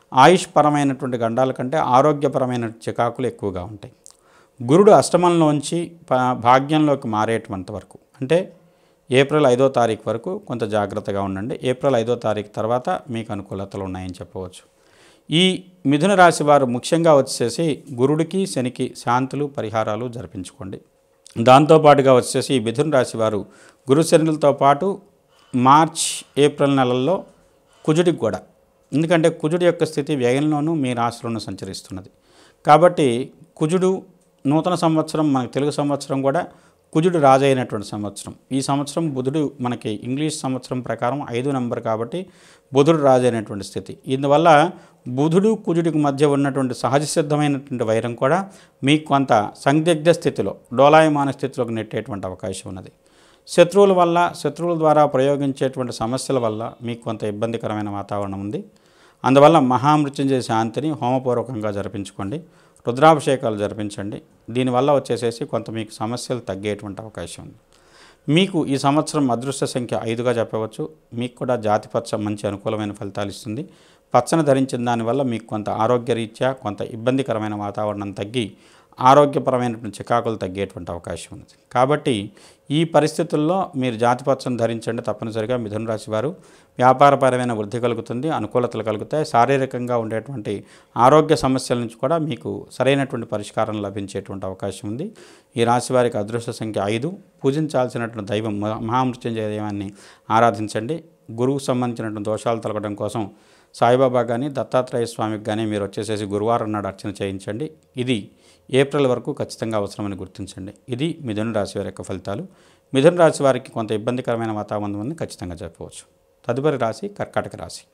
ఆయుష్ పరమైనటువంటి గండాల కంటే ఆరోగ్యపరమైన చికాకులు ఎక్కువగా ఉంటాయి గురుడు అష్టమంలోంచి ప- భాగ్యంలోకి మారేటువంటి వరకు అంటే ఏప్రిల్ ఐదో తారీఖు వరకు కొంత జాగ్రత్తగా ఉండండి ఏప్రిల్ ఐదో తారీఖు తర్వాత మీకు అనుకూలతలు ఉన్నాయని చెప్పవచ్చు ఈ మిథున రాశి వారు ముఖ్యంగా వచ్చేసి గురుడికి శనికి శాంతులు పరిహారాలు జరిపించుకోండి దాంతోపాటుగా వచ్చేసి ఈ మిథున రాశి వారు గురు శనులతో పాటు మార్చ్ ఏప్రిల్ నెలల్లో కుజుడికి కూడా ఎందుకంటే కుజుడి యొక్క స్థితి వ్యయంలోనూ మీ రాశిలోనూ సంచరిస్తున్నది కాబట్టి కుజుడు నూతన సంవత్సరం మనకి తెలుగు సంవత్సరం కూడా కుజుడు రాజైనటువంటి సంవత్సరం ఈ సంవత్సరం బుధుడు మనకి ఇంగ్లీష్ సంవత్సరం ప్రకారం ఐదు నెంబర్ కాబట్టి బుధుడు రాజైనటువంటి స్థితి ఇందువల్ల బుధుడు కుజుడికి మధ్య ఉన్నటువంటి సహజ సిద్ధమైనటువంటి వైరం కూడా మీకు కొంత సందిగ్ధ స్థితిలో డోలాయమాన స్థితిలోకి నెట్టేటువంటి అవకాశం ఉన్నది శత్రువుల వల్ల శత్రువుల ద్వారా ప్రయోగించేటువంటి సమస్యల వల్ల మీకు కొంత ఇబ్బందికరమైన వాతావరణం ఉంది అందువల్ల మహామృత్యుంజయ శాంతిని హోమపూర్వకంగా జరిపించుకోండి రుద్రాభిషేకాలు జరిపించండి దీనివల్ల వచ్చేసేసి కొంత మీకు సమస్యలు తగ్గేటువంటి అవకాశం ఉంది మీకు ఈ సంవత్సరం అదృష్ట సంఖ్య ఐదుగా చెప్పవచ్చు మీకు కూడా జాతి పచ్చ మంచి అనుకూలమైన ఫలితాలు ఇస్తుంది పచ్చని ధరించిన దానివల్ల మీకు కొంత ఆరోగ్యరీత్యా కొంత ఇబ్బందికరమైన వాతావరణం తగ్గి ఆరోగ్యపరమైనటువంటి చికాకులు తగ్గేటువంటి అవకాశం ఉంది కాబట్టి ఈ పరిస్థితుల్లో మీరు జాతిపత్రం ధరించండి తప్పనిసరిగా మిథున రాశి వారు వ్యాపారపరమైన వృద్ధి కలుగుతుంది అనుకూలతలు కలుగుతాయి శారీరకంగా ఉండేటువంటి ఆరోగ్య సమస్యల నుంచి కూడా మీకు సరైనటువంటి పరిష్కారం లభించేటువంటి అవకాశం ఉంది ఈ రాశి వారికి అదృష్ట సంఖ్య ఐదు పూజించాల్సినటువంటి దైవం మహా- మహామృత్యుంజయ దైవాన్ని ఆరాధించండి గురువుకు సంబంధించినటువంటి దోషాలు తొలగడం కోసం సాయిబాబా కానీ దత్తాత్రేయ స్వామికి కానీ మీరు వచ్చేసేసి గురువారం నాడు అర్చన చేయించండి ఇది ఏప్రిల్ వరకు ఖచ్చితంగా అవసరమని గుర్తించండి ఇది మిథున రాశి వారి యొక్క ఫలితాలు మిథున రాశి వారికి కొంత ఇబ్బందికరమైన వాతావరణం ఉందని ఖచ్చితంగా చెప్పవచ్చు తదుపరి రాశి కర్కాటక రాశి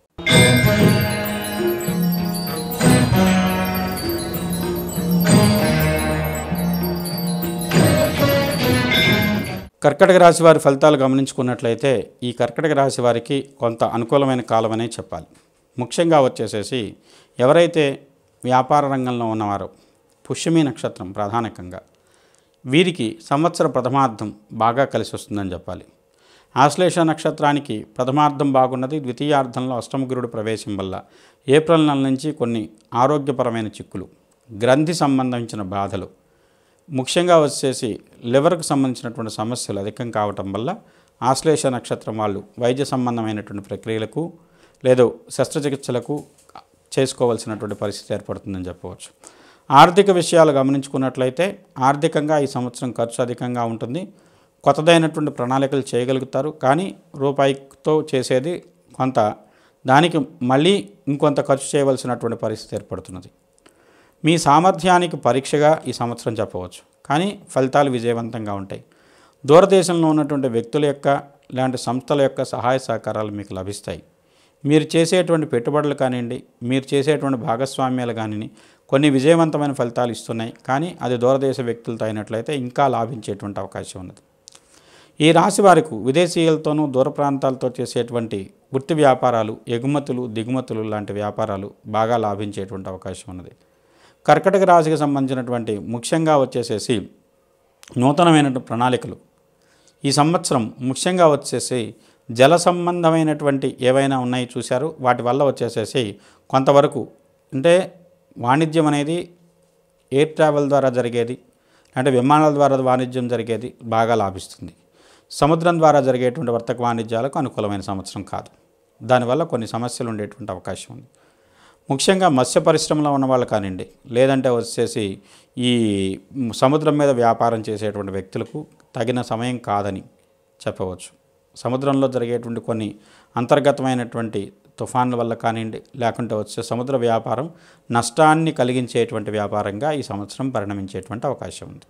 కర్కటక రాశి వారి ఫలితాలు గమనించుకున్నట్లయితే ఈ కర్కటక రాశి వారికి కొంత అనుకూలమైన కాలం అనే చెప్పాలి ముఖ్యంగా వచ్చేసేసి ఎవరైతే వ్యాపార రంగంలో ఉన్నవారో పుష్యమి నక్షత్రం ప్రధానకంగా వీరికి సంవత్సర ప్రథమార్థం బాగా కలిసి వస్తుందని చెప్పాలి ఆశ్లేష నక్షత్రానికి ప్రథమార్థం బాగున్నది ద్వితీయార్థంలో అష్టమగురుడు ప్రవేశం వల్ల ఏప్రిల్ నెల నుంచి కొన్ని ఆరోగ్యపరమైన చిక్కులు గ్రంథి సంబంధించిన బాధలు ముఖ్యంగా వచ్చేసి లివర్కు సంబంధించినటువంటి సమస్యలు అధికం కావటం వల్ల ఆశ్లేష నక్షత్రం వాళ్ళు వైద్య సంబంధమైనటువంటి ప్రక్రియలకు లేదా శస్త్రచికిత్సలకు చేసుకోవాల్సినటువంటి పరిస్థితి ఏర్పడుతుందని చెప్పవచ్చు ఆర్థిక విషయాలు గమనించుకున్నట్లయితే ఆర్థికంగా ఈ సంవత్సరం ఖర్చు అధికంగా ఉంటుంది కొత్తదైనటువంటి ప్రణాళికలు చేయగలుగుతారు కానీ రూపాయితో చేసేది కొంత దానికి మళ్ళీ ఇంకొంత ఖర్చు చేయవలసినటువంటి పరిస్థితి ఏర్పడుతున్నది మీ సామర్థ్యానికి పరీక్షగా ఈ సంవత్సరం చెప్పవచ్చు కానీ ఫలితాలు విజయవంతంగా ఉంటాయి దూరదేశంలో ఉన్నటువంటి వ్యక్తుల యొక్క ఇలాంటి సంస్థల యొక్క సహాయ సహకారాలు మీకు లభిస్తాయి మీరు చేసేటువంటి పెట్టుబడులు కానివ్వండి మీరు చేసేటువంటి భాగస్వామ్యాలు కానివ్వండి కొన్ని విజయవంతమైన ఫలితాలు ఇస్తున్నాయి కానీ అది దూరదేశ వ్యక్తులతో అయినట్లయితే ఇంకా లాభించేటువంటి అవకాశం ఉన్నది ఈ రాశి వారికి విదేశీయులతోనూ దూర ప్రాంతాలతో చేసేటువంటి వృత్తి వ్యాపారాలు ఎగుమతులు దిగుమతులు లాంటి వ్యాపారాలు బాగా లాభించేటువంటి అవకాశం ఉన్నది కర్కటక రాశికి సంబంధించినటువంటి ముఖ్యంగా వచ్చేసేసి నూతనమైనటువంటి ప్రణాళికలు ఈ సంవత్సరం ముఖ్యంగా వచ్చేసి జల సంబంధమైనటువంటి ఏవైనా ఉన్నాయి చూశారు వాటి వల్ల వచ్చేసేసి కొంతవరకు అంటే వాణిజ్యం అనేది ఎయిర్ ట్రావెల్ ద్వారా జరిగేది అంటే విమానాల ద్వారా వాణిజ్యం జరిగేది బాగా లాభిస్తుంది సముద్రం ద్వారా జరిగేటువంటి వర్తక వాణిజ్యాలకు అనుకూలమైన సంవత్సరం కాదు దానివల్ల కొన్ని సమస్యలు ఉండేటువంటి అవకాశం ఉంది ముఖ్యంగా మత్స్య పరిశ్రమలో ఉన్న వాళ్ళు కానివ్వండి లేదంటే వచ్చేసి ఈ సముద్రం మీద వ్యాపారం చేసేటువంటి వ్యక్తులకు తగిన సమయం కాదని చెప్పవచ్చు సముద్రంలో జరిగేటువంటి కొన్ని అంతర్గతమైనటువంటి తుఫాన్ల వల్ల కానివ్వండి లేకుంటే వచ్చే సముద్ర వ్యాపారం నష్టాన్ని కలిగించేటువంటి వ్యాపారంగా ఈ సంవత్సరం పరిణమించేటువంటి అవకాశం ఉంది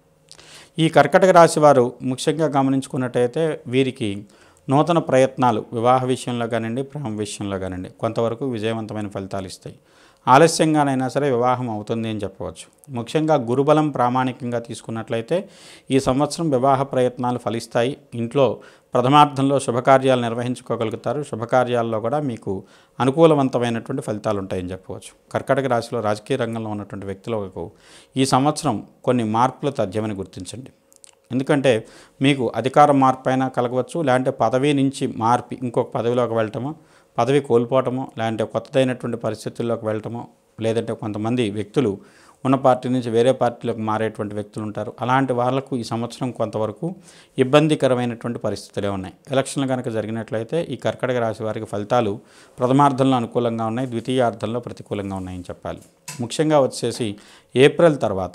ఈ కర్కటక రాశి వారు ముఖ్యంగా గమనించుకున్నట్టయితే వీరికి నూతన ప్రయత్నాలు వివాహ విషయంలో కానివ్వండి ప్రేమ విషయంలో కానివ్వండి కొంతవరకు విజయవంతమైన ఫలితాలు ఇస్తాయి ఆలస్యంగానైనా సరే వివాహం అవుతుంది అని చెప్పవచ్చు ముఖ్యంగా గురుబలం ప్రామాణికంగా తీసుకున్నట్లయితే ఈ సంవత్సరం వివాహ ప్రయత్నాలు ఫలిస్తాయి ఇంట్లో ప్రథమార్థంలో శుభకార్యాలు నిర్వహించుకోగలుగుతారు శుభకార్యాల్లో కూడా మీకు అనుకూలవంతమైనటువంటి ఫలితాలు ఉంటాయని చెప్పవచ్చు కర్కటక రాశిలో రాజకీయ రంగంలో ఉన్నటువంటి వ్యక్తులకు ఈ సంవత్సరం కొన్ని మార్పులు తథ్యమని గుర్తించండి ఎందుకంటే మీకు అధికార మార్పు అయినా కలగవచ్చు లేదంటే పదవి నుంచి మార్పి ఇంకొక పదవిలోకి వెళ్ళటము పదవి కోల్పోవటమో లేదంటే కొత్తదైనటువంటి పరిస్థితుల్లోకి వెళ్ళటమో లేదంటే కొంతమంది వ్యక్తులు ఉన్న పార్టీ నుంచి వేరే పార్టీలోకి మారేటువంటి వ్యక్తులు ఉంటారు అలాంటి వాళ్ళకు ఈ సంవత్సరం కొంతవరకు ఇబ్బందికరమైనటువంటి పరిస్థితులే ఉన్నాయి ఎలక్షన్లు కనుక జరిగినట్లయితే ఈ కర్కటక రాశి వారికి ఫలితాలు ప్రథమార్థంలో అనుకూలంగా ఉన్నాయి ద్వితీయార్థంలో ప్రతికూలంగా ఉన్నాయని చెప్పాలి ముఖ్యంగా వచ్చేసి ఏప్రిల్ తర్వాత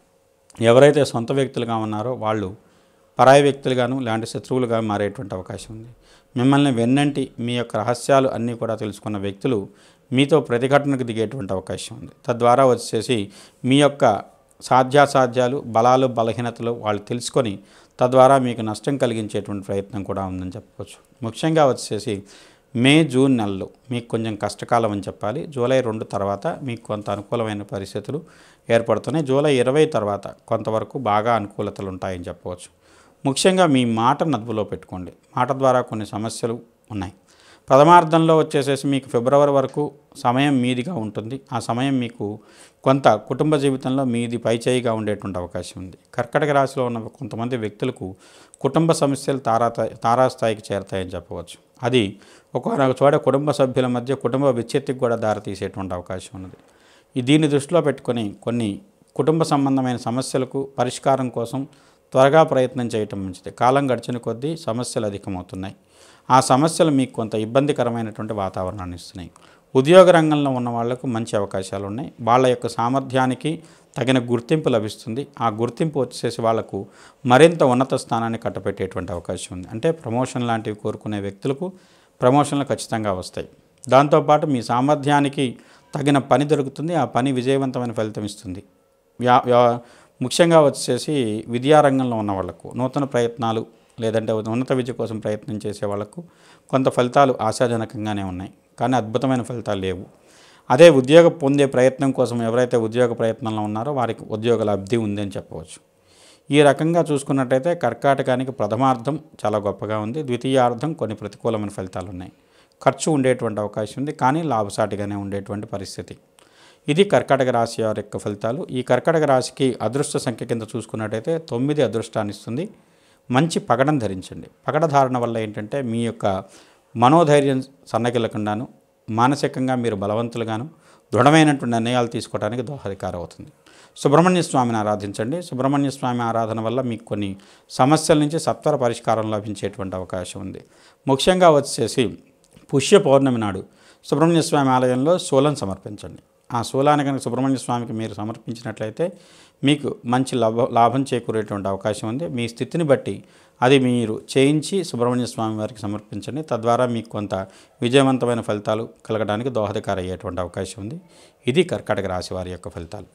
ఎవరైతే సొంత వ్యక్తులుగా ఉన్నారో వాళ్ళు పరాయి వ్యక్తులుగాను లాంటి శత్రువులుగా మారేటువంటి అవకాశం ఉంది మిమ్మల్ని వెన్నంటి మీ యొక్క రహస్యాలు అన్నీ కూడా తెలుసుకున్న వ్యక్తులు మీతో ప్రతిఘటనకు దిగేటువంటి అవకాశం ఉంది తద్వారా వచ్చేసి మీ యొక్క సాధ్యాసాధ్యాలు బలాలు బలహీనతలు వాళ్ళు తెలుసుకొని తద్వారా మీకు నష్టం కలిగించేటువంటి ప్రయత్నం కూడా ఉందని చెప్పవచ్చు ముఖ్యంగా వచ్చేసి మే జూన్ నెలలు మీకు కొంచెం కష్టకాలం అని చెప్పాలి జూలై రెండు తర్వాత మీకు కొంత అనుకూలమైన పరిస్థితులు ఏర్పడుతున్నాయి జూలై ఇరవై తర్వాత కొంతవరకు బాగా అనుకూలతలు ఉంటాయని చెప్పవచ్చు ముఖ్యంగా మీ మాటను అదుపులో పెట్టుకోండి మాట ద్వారా కొన్ని సమస్యలు ఉన్నాయి ప్రథమార్థంలో వచ్చేసేసి మీకు ఫిబ్రవరి వరకు సమయం మీదిగా ఉంటుంది ఆ సమయం మీకు కొంత కుటుంబ జీవితంలో మీది పైచేయిగా ఉండేటువంటి అవకాశం ఉంది కర్కటక రాశిలో ఉన్న కొంతమంది వ్యక్తులకు కుటుంబ సమస్యలు తారా తారాస్థాయికి చేరతాయని చెప్పవచ్చు అది ఒక చోట కుటుంబ సభ్యుల మధ్య కుటుంబ విచ్ఛెత్తికి కూడా దారితీసేటువంటి అవకాశం ఉన్నది ఈ దీన్ని దృష్టిలో పెట్టుకొని కొన్ని కుటుంబ సంబంధమైన సమస్యలకు పరిష్కారం కోసం త్వరగా ప్రయత్నం చేయటం మంచిది కాలం గడిచిన కొద్దీ సమస్యలు అధికమవుతున్నాయి ఆ సమస్యలు మీకు కొంత ఇబ్బందికరమైనటువంటి వాతావరణాన్ని ఇస్తున్నాయి ఉద్యోగ రంగంలో ఉన్న వాళ్లకు మంచి అవకాశాలు ఉన్నాయి వాళ్ళ యొక్క సామర్థ్యానికి తగిన గుర్తింపు లభిస్తుంది ఆ గుర్తింపు వచ్చేసి వాళ్లకు మరింత ఉన్నత స్థానాన్ని కట్టపెట్టేటువంటి అవకాశం ఉంది అంటే ప్రమోషన్ లాంటివి కోరుకునే వ్యక్తులకు ప్రమోషన్లు ఖచ్చితంగా వస్తాయి దాంతోపాటు మీ సామర్థ్యానికి తగిన పని దొరుకుతుంది ఆ పని విజయవంతమైన ఫలితం ఇస్తుంది వ్యా వ్యా- ముఖ్యంగా వచ్చేసి విద్యారంగంలో ఉన్న వాళ్ళకు నూతన ప్రయత్నాలు లేదంటే ఉన్నత విద్య కోసం ప్రయత్నం చేసే వాళ్ళకు కొంత ఫలితాలు ఆశాజనకంగానే ఉన్నాయి కానీ అద్భుతమైన ఫలితాలు లేవు అదే ఉద్యోగ పొందే ప్రయత్నం కోసం ఎవరైతే ఉద్యోగ ప్రయత్నంలో ఉన్నారో వారికి ఉద్యోగ లబ్ధి ఉంది అని చెప్పవచ్చు ఈ రకంగా చూసుకున్నట్టయితే కర్కాటకానికి ప్రథమార్థం చాలా గొప్పగా ఉంది ద్వితీయార్థం కొన్ని ప్రతికూలమైన ఫలితాలు ఉన్నాయి ఖర్చు ఉండేటువంటి అవకాశం ఉంది కానీ లాభసాటిగానే ఉండేటువంటి పరిస్థితి ఇది కర్కాటక రాశి వారి యొక్క ఫలితాలు ఈ కర్కాటక రాశికి అదృష్ట సంఖ్య కింద చూసుకున్నట్టయితే తొమ్మిది అదృష్టాన్ని ఇస్తుంది మంచి పగడం ధరించండి పగడ ధారణ వల్ల ఏంటంటే మీ యొక్క మనోధైర్యం సన్నగిల్లకుండాను మానసికంగా మీరు బలవంతులుగాను దృఢమైనటువంటి నిర్ణయాలు తీసుకోవడానికి దోహదకారం అవుతుంది సుబ్రహ్మణ్య స్వామిని ఆరాధించండి సుబ్రహ్మణ్య స్వామి ఆరాధన వల్ల మీకు కొన్ని సమస్యల నుంచి సత్వర పరిష్కారం లభించేటువంటి అవకాశం ఉంది ముఖ్యంగా వచ్చేసి పుష్య పౌర్ణమి నాడు సుబ్రహ్మణ్య స్వామి ఆలయంలో శూలం సమర్పించండి ఆ శూలాన్ని కనుక సుబ్రహ్మణ్య స్వామికి మీరు సమర్పించినట్లయితే మీకు మంచి లాభ లాభం చేకూరేటువంటి అవకాశం ఉంది మీ స్థితిని బట్టి అది మీరు చేయించి సుబ్రహ్మణ్య స్వామి వారికి సమర్పించండి తద్వారా మీకు కొంత విజయవంతమైన ఫలితాలు కలగడానికి దోహదకార అయ్యేటువంటి అవకాశం ఉంది ఇది కర్కాటక రాశి వారి యొక్క ఫలితాలు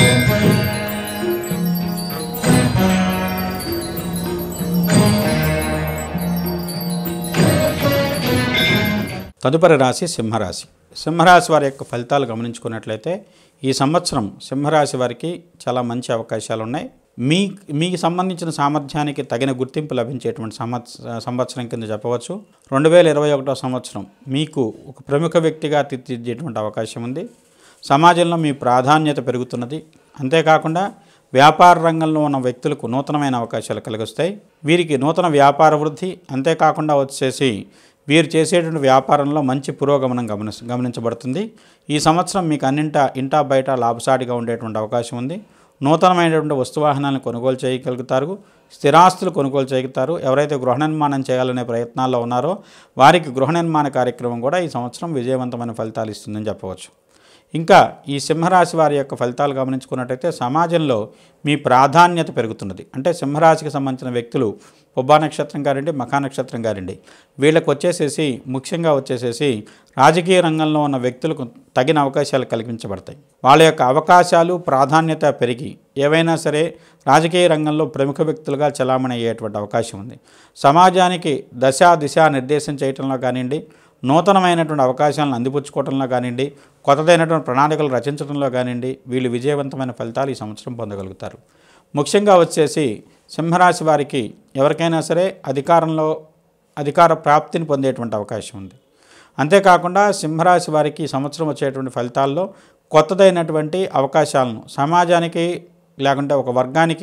తదుపరి రాశి సింహరాశి సింహరాశి వారి యొక్క ఫలితాలు గమనించుకున్నట్లయితే ఈ సంవత్సరం సింహరాశి వారికి చాలా మంచి అవకాశాలు ఉన్నాయి మీ మీకు సంబంధించిన సామర్థ్యానికి తగిన గుర్తింపు లభించేటువంటి సంవత్స సంవత్సరం కింద చెప్పవచ్చు రెండు వేల ఇరవై ఒకటో సంవత్సరం మీకు ఒక ప్రముఖ వ్యక్తిగా తీర్చిదిద్దేటువంటి అవకాశం ఉంది సమాజంలో మీ ప్రాధాన్యత పెరుగుతున్నది అంతేకాకుండా వ్యాపార రంగంలో ఉన్న వ్యక్తులకు నూతనమైన అవకాశాలు కలిగొస్తాయి వీరికి నూతన వ్యాపార వృద్ధి అంతేకాకుండా వచ్చేసి వీరు చేసేటువంటి వ్యాపారంలో మంచి పురోగమనం గమని గమనించబడుతుంది ఈ సంవత్సరం మీకు అన్నింటా ఇంటా బయట లాభసాటిగా ఉండేటువంటి అవకాశం ఉంది నూతనమైనటువంటి వస్తువాహనాలను కొనుగోలు చేయగలుగుతారు స్థిరాస్తులు కొనుగోలు చేయగలుగుతారు ఎవరైతే గృహ నిర్మాణం చేయాలనే ప్రయత్నాల్లో ఉన్నారో వారికి గృహ నిర్మాణ కార్యక్రమం కూడా ఈ సంవత్సరం విజయవంతమైన ఫలితాలు ఇస్తుందని చెప్పవచ్చు ఇంకా ఈ సింహరాశి వారి యొక్క ఫలితాలు గమనించుకున్నట్టయితే సమాజంలో మీ ప్రాధాన్యత పెరుగుతున్నది అంటే సింహరాశికి సంబంధించిన వ్యక్తులు పుబ్బా నక్షత్రం గారండి మఖా నక్షత్రం గారండి వీళ్ళకి వచ్చేసేసి ముఖ్యంగా వచ్చేసేసి రాజకీయ రంగంలో ఉన్న వ్యక్తులకు తగిన అవకాశాలు కల్పించబడతాయి వాళ్ళ యొక్క అవకాశాలు ప్రాధాన్యత పెరిగి ఏవైనా సరే రాజకీయ రంగంలో ప్రముఖ వ్యక్తులుగా చలామణి అయ్యేటువంటి అవకాశం ఉంది సమాజానికి దశ దిశ నిర్దేశం చేయటంలో కానివ్వండి నూతనమైనటువంటి అవకాశాలను అందిపుచ్చుకోవడంలో కానివ్వండి కొత్తదైనటువంటి ప్రణాళికలు రచించడంలో కానివ్వండి వీళ్ళు విజయవంతమైన ఫలితాలు ఈ సంవత్సరం పొందగలుగుతారు ముఖ్యంగా వచ్చేసి సింహరాశి వారికి ఎవరికైనా సరే అధికారంలో అధికార ప్రాప్తిని పొందేటువంటి అవకాశం ఉంది అంతేకాకుండా సింహరాశి వారికి ఈ సంవత్సరం వచ్చేటువంటి ఫలితాల్లో కొత్తదైనటువంటి అవకాశాలను సమాజానికి లేకుంటే ఒక వర్గానికి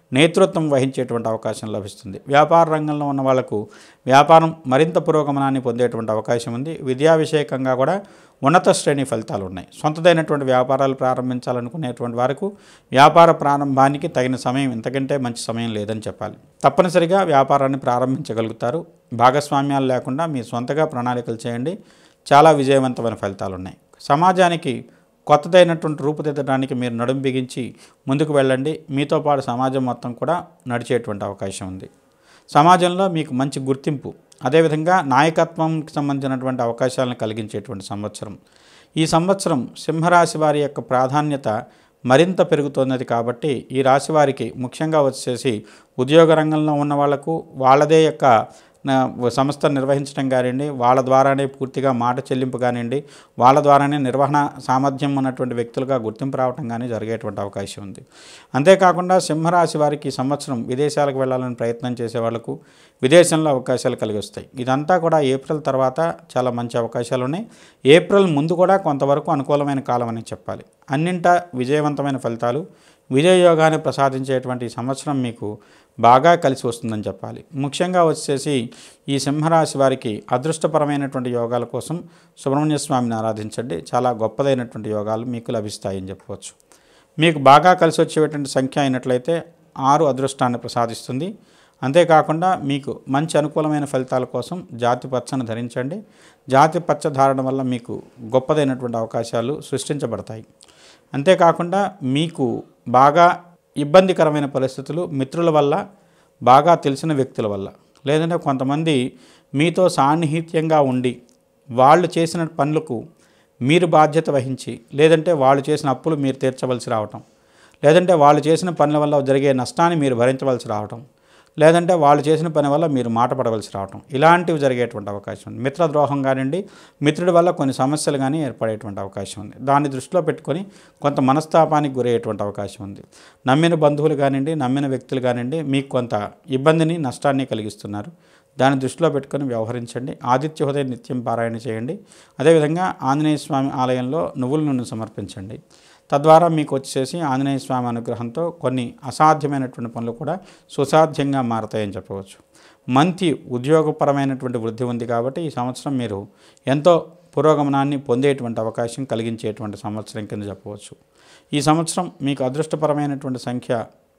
నేతృత్వం వహించేటువంటి అవకాశం లభిస్తుంది వ్యాపార రంగంలో ఉన్న వాళ్లకు వ్యాపారం మరింత పురోగమనాన్ని పొందేటువంటి అవకాశం ఉంది విద్యా విషయకంగా కూడా ఉన్నత శ్రేణి ఫలితాలు ఉన్నాయి సొంతదైనటువంటి వ్యాపారాలు ప్రారంభించాలనుకునేటువంటి వారికి వ్యాపార ప్రారంభానికి తగిన సమయం ఇంతకంటే మంచి సమయం లేదని చెప్పాలి తప్పనిసరిగా వ్యాపారాన్ని ప్రారంభించగలుగుతారు భాగస్వామ్యాలు లేకుండా మీ సొంతగా ప్రణాళికలు చేయండి చాలా విజయవంతమైన ఫలితాలు ఉన్నాయి సమాజానికి కొత్తదైనటువంటి రూపుదిద్దడానికి మీరు నడుం బిగించి ముందుకు వెళ్ళండి మీతో పాటు సమాజం మొత్తం కూడా నడిచేటువంటి అవకాశం ఉంది సమాజంలో మీకు మంచి గుర్తింపు అదేవిధంగా నాయకత్వంకి సంబంధించినటువంటి అవకాశాలను కలిగించేటువంటి సంవత్సరం ఈ సంవత్సరం సింహరాశి వారి యొక్క ప్రాధాన్యత మరింత పెరుగుతున్నది కాబట్టి ఈ రాశి వారికి ముఖ్యంగా వచ్చేసి ఉద్యోగ రంగంలో ఉన్న వాళ్లకు వాళ్ళదే యొక్క నా- సంస్థ నిర్వహించడం కానివ్వండి వాళ్ళ ద్వారానే పూర్తిగా మాట చెల్లింపు కానివ్వండి వాళ్ళ ద్వారానే నిర్వహణ సామర్థ్యం ఉన్నటువంటి వ్యక్తులుగా గుర్తింపు రావడం కానీ జరిగేటువంటి అవకాశం ఉంది అంతేకాకుండా సింహరాశి వారికి ఈ సంవత్సరం విదేశాలకు వెళ్ళాలని ప్రయత్నం చేసే వాళ్ళకు విదేశంలో అవకాశాలు కలిగి వస్తాయి ఇదంతా కూడా ఏప్రిల్ తర్వాత చాలా మంచి అవకాశాలు ఉన్నాయి ఏప్రిల్ ముందు కూడా కొంతవరకు అనుకూలమైన కాలం అని చెప్పాలి అన్నింటా విజయవంతమైన ఫలితాలు విజయయోగాన్ని ప్రసాదించేటువంటి ఈ సంవత్సరం మీకు బాగా కలిసి వస్తుందని చెప్పాలి ముఖ్యంగా వచ్చేసి ఈ సింహరాశి వారికి అదృష్టపరమైనటువంటి యోగాల కోసం సుబ్రహ్మణ్య స్వామిని ఆరాధించండి చాలా గొప్పదైనటువంటి యోగాలు మీకు లభిస్తాయని చెప్పవచ్చు మీకు బాగా కలిసి వచ్చేటువంటి సంఖ్య అయినట్లయితే ఆరు అదృష్టాన్ని ప్రసాదిస్తుంది అంతేకాకుండా మీకు మంచి అనుకూలమైన ఫలితాల కోసం జాతి పచ్చను ధరించండి జాతి పచ్చ ధారణ వల్ల మీకు గొప్పదైనటువంటి అవకాశాలు సృష్టించబడతాయి అంతేకాకుండా మీకు బాగా ఇబ్బందికరమైన పరిస్థితులు మిత్రుల వల్ల బాగా తెలిసిన వ్యక్తుల వల్ల లేదంటే కొంతమంది మీతో సాన్నిహిత్యంగా ఉండి వాళ్ళు చేసిన పనులకు మీరు బాధ్యత వహించి లేదంటే వాళ్ళు చేసిన అప్పులు మీరు తీర్చవలసి రావటం లేదంటే వాళ్ళు చేసిన పనుల వల్ల జరిగే నష్టాన్ని మీరు భరించవలసి రావటం లేదంటే వాళ్ళు చేసిన పని వల్ల మీరు మాట పడవలసి రావటం ఇలాంటివి జరిగేటువంటి అవకాశం ఉంది మిత్రద్రోహం కానివ్వండి మిత్రుడి వల్ల కొన్ని సమస్యలు కానీ ఏర్పడేటువంటి అవకాశం ఉంది దాన్ని దృష్టిలో పెట్టుకొని కొంత మనస్తాపానికి గురయ్యేటువంటి అవకాశం ఉంది నమ్మిన బంధువులు కానివ్వండి నమ్మిన వ్యక్తులు కానివ్వండి మీకు కొంత ఇబ్బందిని నష్టాన్ని కలిగిస్తున్నారు దాన్ని దృష్టిలో పెట్టుకొని వ్యవహరించండి ఆదిత్య హృదయ నిత్యం పారాయణ చేయండి అదేవిధంగా ఆంజనేయ స్వామి ఆలయంలో నువ్వుల నూనె సమర్పించండి తద్వారా మీకు వచ్చేసి ఆంజనేయ స్వామి అనుగ్రహంతో కొన్ని అసాధ్యమైనటువంటి పనులు కూడా సుసాధ్యంగా మారతాయని చెప్పవచ్చు మంచి ఉద్యోగపరమైనటువంటి వృద్ధి ఉంది కాబట్టి ఈ సంవత్సరం మీరు ఎంతో పురోగమనాన్ని పొందేటువంటి అవకాశం కలిగించేటువంటి సంవత్సరం కింద చెప్పవచ్చు ఈ సంవత్సరం మీకు అదృష్టపరమైనటువంటి సంఖ్య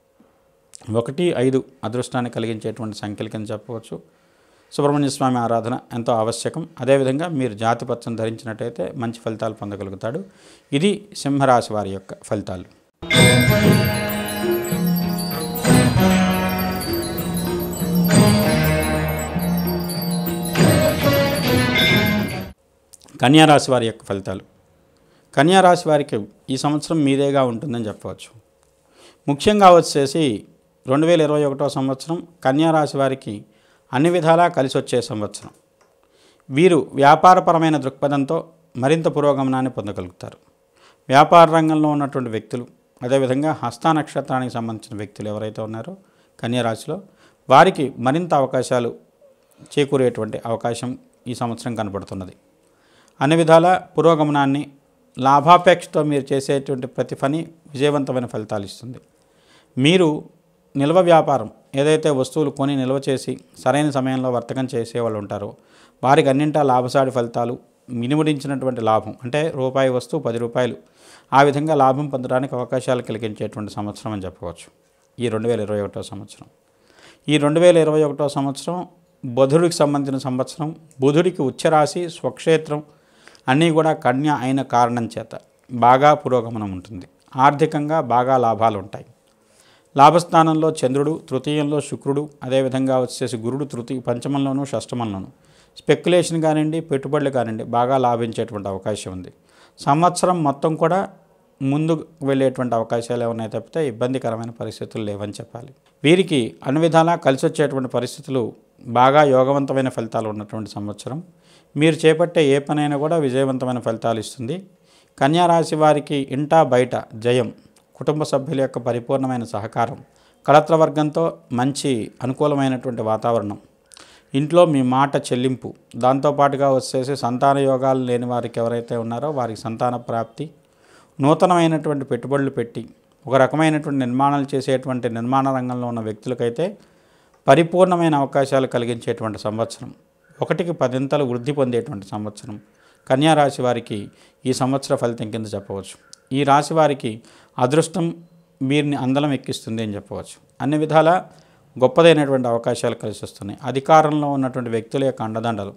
ఒకటి ఐదు అదృష్టాన్ని కలిగించేటువంటి సంఖ్యల కింద చెప్పవచ్చు సుబ్రహ్మణ్య స్వామి ఆరాధన ఎంతో ఆవశ్యకం అదేవిధంగా మీరు జాతి పచ్చం ధరించినట్టయితే మంచి ఫలితాలు పొందగలుగుతాడు ఇది సింహరాశి వారి యొక్క ఫలితాలు కన్యారాశి వారి యొక్క ఫలితాలు కన్యారాశి వారికి ఈ సంవత్సరం మీదేగా ఉంటుందని చెప్పవచ్చు ముఖ్యంగా వచ్చేసి రెండు వేల ఇరవై ఒకటో సంవత్సరం కన్యారాశి వారికి అన్ని విధాలా కలిసి వచ్చే సంవత్సరం వీరు వ్యాపారపరమైన దృక్పథంతో మరింత పురోగమనాన్ని పొందగలుగుతారు వ్యాపార రంగంలో ఉన్నటువంటి వ్యక్తులు అదేవిధంగా హస్త నక్షత్రానికి సంబంధించిన వ్యక్తులు ఎవరైతే ఉన్నారో కన్యారాశిలో వారికి మరింత అవకాశాలు చేకూరేటువంటి అవకాశం ఈ సంవత్సరం కనబడుతున్నది అన్ని విధాల పురోగమనాన్ని లాభాపేక్షతో మీరు చేసేటువంటి ప్రతి పని విజయవంతమైన ఫలితాలు ఇస్తుంది మీరు నిల్వ వ్యాపారం ఏదైతే వస్తువులు కొని నిల్వ చేసి సరైన సమయంలో వర్తకం చేసేవాళ్ళు ఉంటారో వారికి అన్నింటా లాభసాటి ఫలితాలు మినిముడించినటువంటి లాభం అంటే రూపాయి వస్తువు పది రూపాయలు ఆ విధంగా లాభం పొందడానికి అవకాశాలు కలిగించేటువంటి సంవత్సరం అని చెప్పవచ్చు ఈ రెండు వేల ఇరవై ఒకటో సంవత్సరం ఈ రెండు వేల ఇరవై ఒకటో సంవత్సరం బుధుడికి సంబంధించిన సంవత్సరం బుధుడికి ఉచ్చరాశి స్వక్షేత్రం అన్నీ కూడా కన్య అయిన కారణం చేత బాగా పురోగమనం ఉంటుంది ఆర్థికంగా బాగా లాభాలు ఉంటాయి లాభస్థానంలో చంద్రుడు తృతీయంలో శుక్రుడు అదేవిధంగా వచ్చేసి గురుడు తృతీయ పంచమంలోను షష్టమంలోను స్పెక్యులేషన్ కానివ్వండి పెట్టుబడులు కానివ్వండి బాగా లాభించేటువంటి అవకాశం ఉంది సంవత్సరం మొత్తం కూడా ముందు వెళ్ళేటువంటి అవకాశాలు ఏమన్నా తప్పితే ఇబ్బందికరమైన పరిస్థితులు లేవని చెప్పాలి వీరికి అన్ని విధాలా కలిసి వచ్చేటువంటి పరిస్థితులు బాగా యోగవంతమైన ఫలితాలు ఉన్నటువంటి సంవత్సరం మీరు చేపట్టే ఏ పనైనా కూడా విజయవంతమైన ఫలితాలు ఇస్తుంది కన్యారాశి వారికి ఇంటా బయట జయం కుటుంబ సభ్యుల యొక్క పరిపూర్ణమైన సహకారం కళత్ర వర్గంతో మంచి అనుకూలమైనటువంటి వాతావరణం ఇంట్లో మీ మాట చెల్లింపు దాంతోపాటుగా వచ్చేసి సంతాన యోగాలు లేని వారికి ఎవరైతే ఉన్నారో వారికి సంతాన ప్రాప్తి నూతనమైనటువంటి పెట్టుబడులు పెట్టి ఒక రకమైనటువంటి నిర్మాణాలు చేసేటువంటి నిర్మాణ రంగంలో ఉన్న వ్యక్తులకైతే పరిపూర్ణమైన అవకాశాలు కలిగించేటువంటి సంవత్సరం ఒకటికి పదింతలు వృద్ధి పొందేటువంటి సంవత్సరం కన్యా రాశి వారికి ఈ సంవత్సర ఫలితం కింద చెప్పవచ్చు ఈ రాశి వారికి అదృష్టం వీరిని అందలం ఎక్కిస్తుంది అని చెప్పవచ్చు అన్ని విధాల గొప్పదైనటువంటి అవకాశాలు కలిసి వస్తున్నాయి అధికారంలో ఉన్నటువంటి వ్యక్తుల యొక్క అండదండలు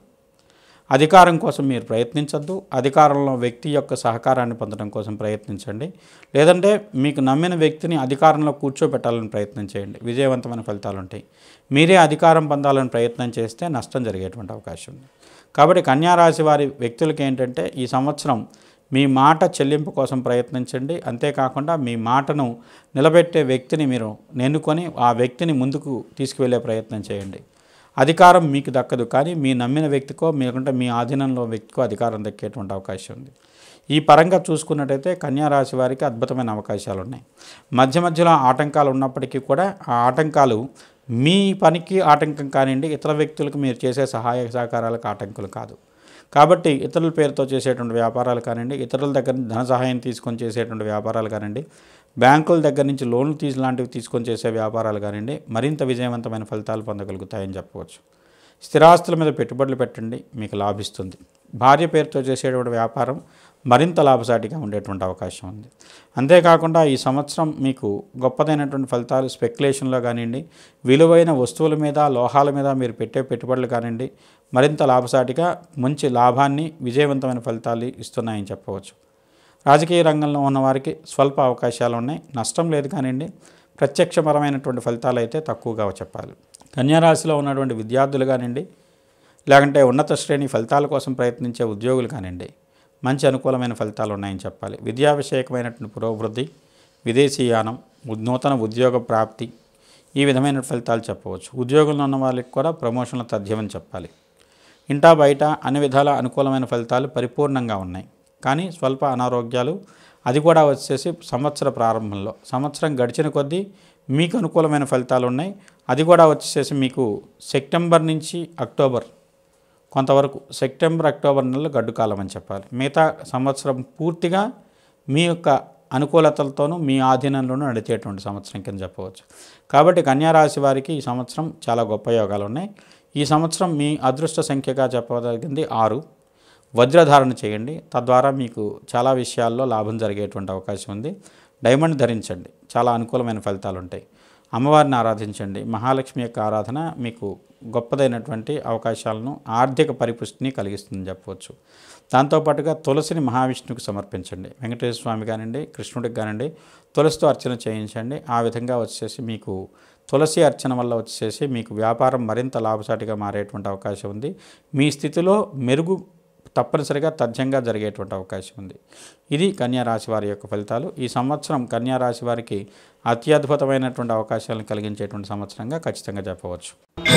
అధికారం కోసం మీరు ప్రయత్నించద్దు అధికారంలో వ్యక్తి యొక్క సహకారాన్ని పొందడం కోసం ప్రయత్నించండి లేదంటే మీకు నమ్మిన వ్యక్తిని అధికారంలో కూర్చోబెట్టాలని ప్రయత్నం చేయండి విజయవంతమైన ఫలితాలు ఉంటాయి మీరే అధికారం పొందాలని ప్రయత్నం చేస్తే నష్టం జరిగేటువంటి అవకాశం ఉంది కాబట్టి కన్యారాశి వారి వ్యక్తులకి ఏంటంటే ఈ సంవత్సరం మీ మాట చెల్లింపు కోసం ప్రయత్నించండి అంతేకాకుండా మీ మాటను నిలబెట్టే వ్యక్తిని మీరు నెన్నుకొని ఆ వ్యక్తిని ముందుకు తీసుకువెళ్ళే ప్రయత్నం చేయండి అధికారం మీకు దక్కదు కానీ మీ నమ్మిన వ్యక్తికో మీకుంటే మీ ఆధీనంలో వ్యక్తికో అధికారం దక్కేటువంటి అవకాశం ఉంది ఈ పరంగా చూసుకున్నట్టయితే కన్యా రాశి వారికి అద్భుతమైన అవకాశాలు ఉన్నాయి మధ్య మధ్యలో ఆటంకాలు ఉన్నప్పటికీ కూడా ఆ ఆటంకాలు మీ పనికి ఆటంకం కానివ్వండి ఇతర వ్యక్తులకు మీరు చేసే సహాయ సహకారాలకు ఆటంకులు కాదు కాబట్టి ఇతరుల పేరుతో చేసేటువంటి వ్యాపారాలు కానివ్వండి ఇతరుల దగ్గర నుంచి ధన సహాయం తీసుకొని చేసేటువంటి వ్యాపారాలు కానివ్వండి బ్యాంకుల దగ్గర నుంచి లోన్లు తీసి లాంటివి తీసుకొని చేసే వ్యాపారాలు కానివ్వండి మరింత విజయవంతమైన ఫలితాలు పొందగలుగుతాయని చెప్పవచ్చు స్థిరాస్తుల మీద పెట్టుబడులు పెట్టండి మీకు లాభిస్తుంది భార్య పేరుతో చేసేటువంటి వ్యాపారం మరింత లాభసాటిగా ఉండేటువంటి అవకాశం ఉంది అంతేకాకుండా ఈ సంవత్సరం మీకు గొప్పదైనటువంటి ఫలితాలు స్పెక్యులేషన్లో కానివ్వండి విలువైన వస్తువుల మీద లోహాల మీద మీరు పెట్టే పెట్టుబడులు కానివ్వండి మరింత లాభసాటిగా మంచి లాభాన్ని విజయవంతమైన ఫలితాలు ఇస్తున్నాయని చెప్పవచ్చు రాజకీయ రంగంలో ఉన్న వారికి స్వల్ప అవకాశాలు ఉన్నాయి నష్టం లేదు కానివ్వండి ప్రత్యక్షపరమైనటువంటి ఫలితాలు అయితే తక్కువగా చెప్పాలి కన్యారాశిలో ఉన్నటువంటి విద్యార్థులు కానివ్వండి లేకంటే ఉన్నత శ్రేణి ఫలితాల కోసం ప్రయత్నించే ఉద్యోగులు కానివ్వండి మంచి అనుకూలమైన ఫలితాలు ఉన్నాయని చెప్పాలి విద్యా విషయకమైనటువంటి పురోభివృద్ధి విదేశీయానం ఉ- నూతన ఉద్యోగ ప్రాప్తి ఈ విధమైన ఫలితాలు చెప్పవచ్చు ఉద్యోగంలో ఉన్న వాళ్ళకి కూడా ప్రమోషన్ల తథ్యమని చెప్పాలి ఇంటా బయట అన్ని విధాల అనుకూలమైన ఫలితాలు పరిపూర్ణంగా ఉన్నాయి కానీ స్వల్ప అనారోగ్యాలు అది కూడా వచ్చేసి సంవత్సర ప్రారంభంలో సంవత్సరం గడిచిన కొద్దీ మీకు అనుకూలమైన ఫలితాలు ఉన్నాయి అది కూడా వచ్చేసి మీకు సెప్టెంబర్ నుంచి అక్టోబర్ కొంతవరకు సెప్టెంబర్ అక్టోబర్ నెలలు గడ్డు కాలం అని చెప్పాలి మిగతా సంవత్సరం పూర్తిగా మీ యొక్క అనుకూలతలతోనూ మీ ఆధీనంలోనూ నడిచేటువంటి సంవత్సరం కింద చెప్పవచ్చు కాబట్టి కన్యారాశి వారికి ఈ సంవత్సరం చాలా గొప్ప యోగాలు ఉన్నాయి ఈ సంవత్సరం మీ అదృష్ట సంఖ్యగా చెప్పదగింది ఆరు వజ్రధారణ చేయండి తద్వారా మీకు చాలా విషయాల్లో లాభం జరిగేటువంటి అవకాశం ఉంది డైమండ్ ధరించండి చాలా అనుకూలమైన ఫలితాలు ఉంటాయి అమ్మవారిని ఆరాధించండి మహాలక్ష్మి యొక్క ఆరాధన మీకు గొప్పదైనటువంటి అవకాశాలను ఆర్థిక పరిపుష్టిని కలిగిస్తుందని చెప్పవచ్చు దాంతోపాటుగా తులసిని మహావిష్ణువుకి సమర్పించండి వెంకటేశ్వర స్వామి కానివ్వండి కృష్ణుడికి కానివ్వండి తులసితో అర్చన చేయించండి ఆ విధంగా వచ్చేసి మీకు తులసి అర్చన వల్ల వచ్చేసి మీకు వ్యాపారం మరింత లాభసాటిగా మారేటువంటి అవకాశం ఉంది మీ స్థితిలో మెరుగు తప్పనిసరిగా తథ్యంగా జరిగేటువంటి అవకాశం ఉంది ఇది కన్యా రాశి వారి యొక్క ఫలితాలు ఈ సంవత్సరం కన్యా రాశి వారికి అత్యద్భుతమైనటువంటి అవకాశాలను కలిగించేటువంటి సంవత్సరంగా ఖచ్చితంగా చెప్పవచ్చు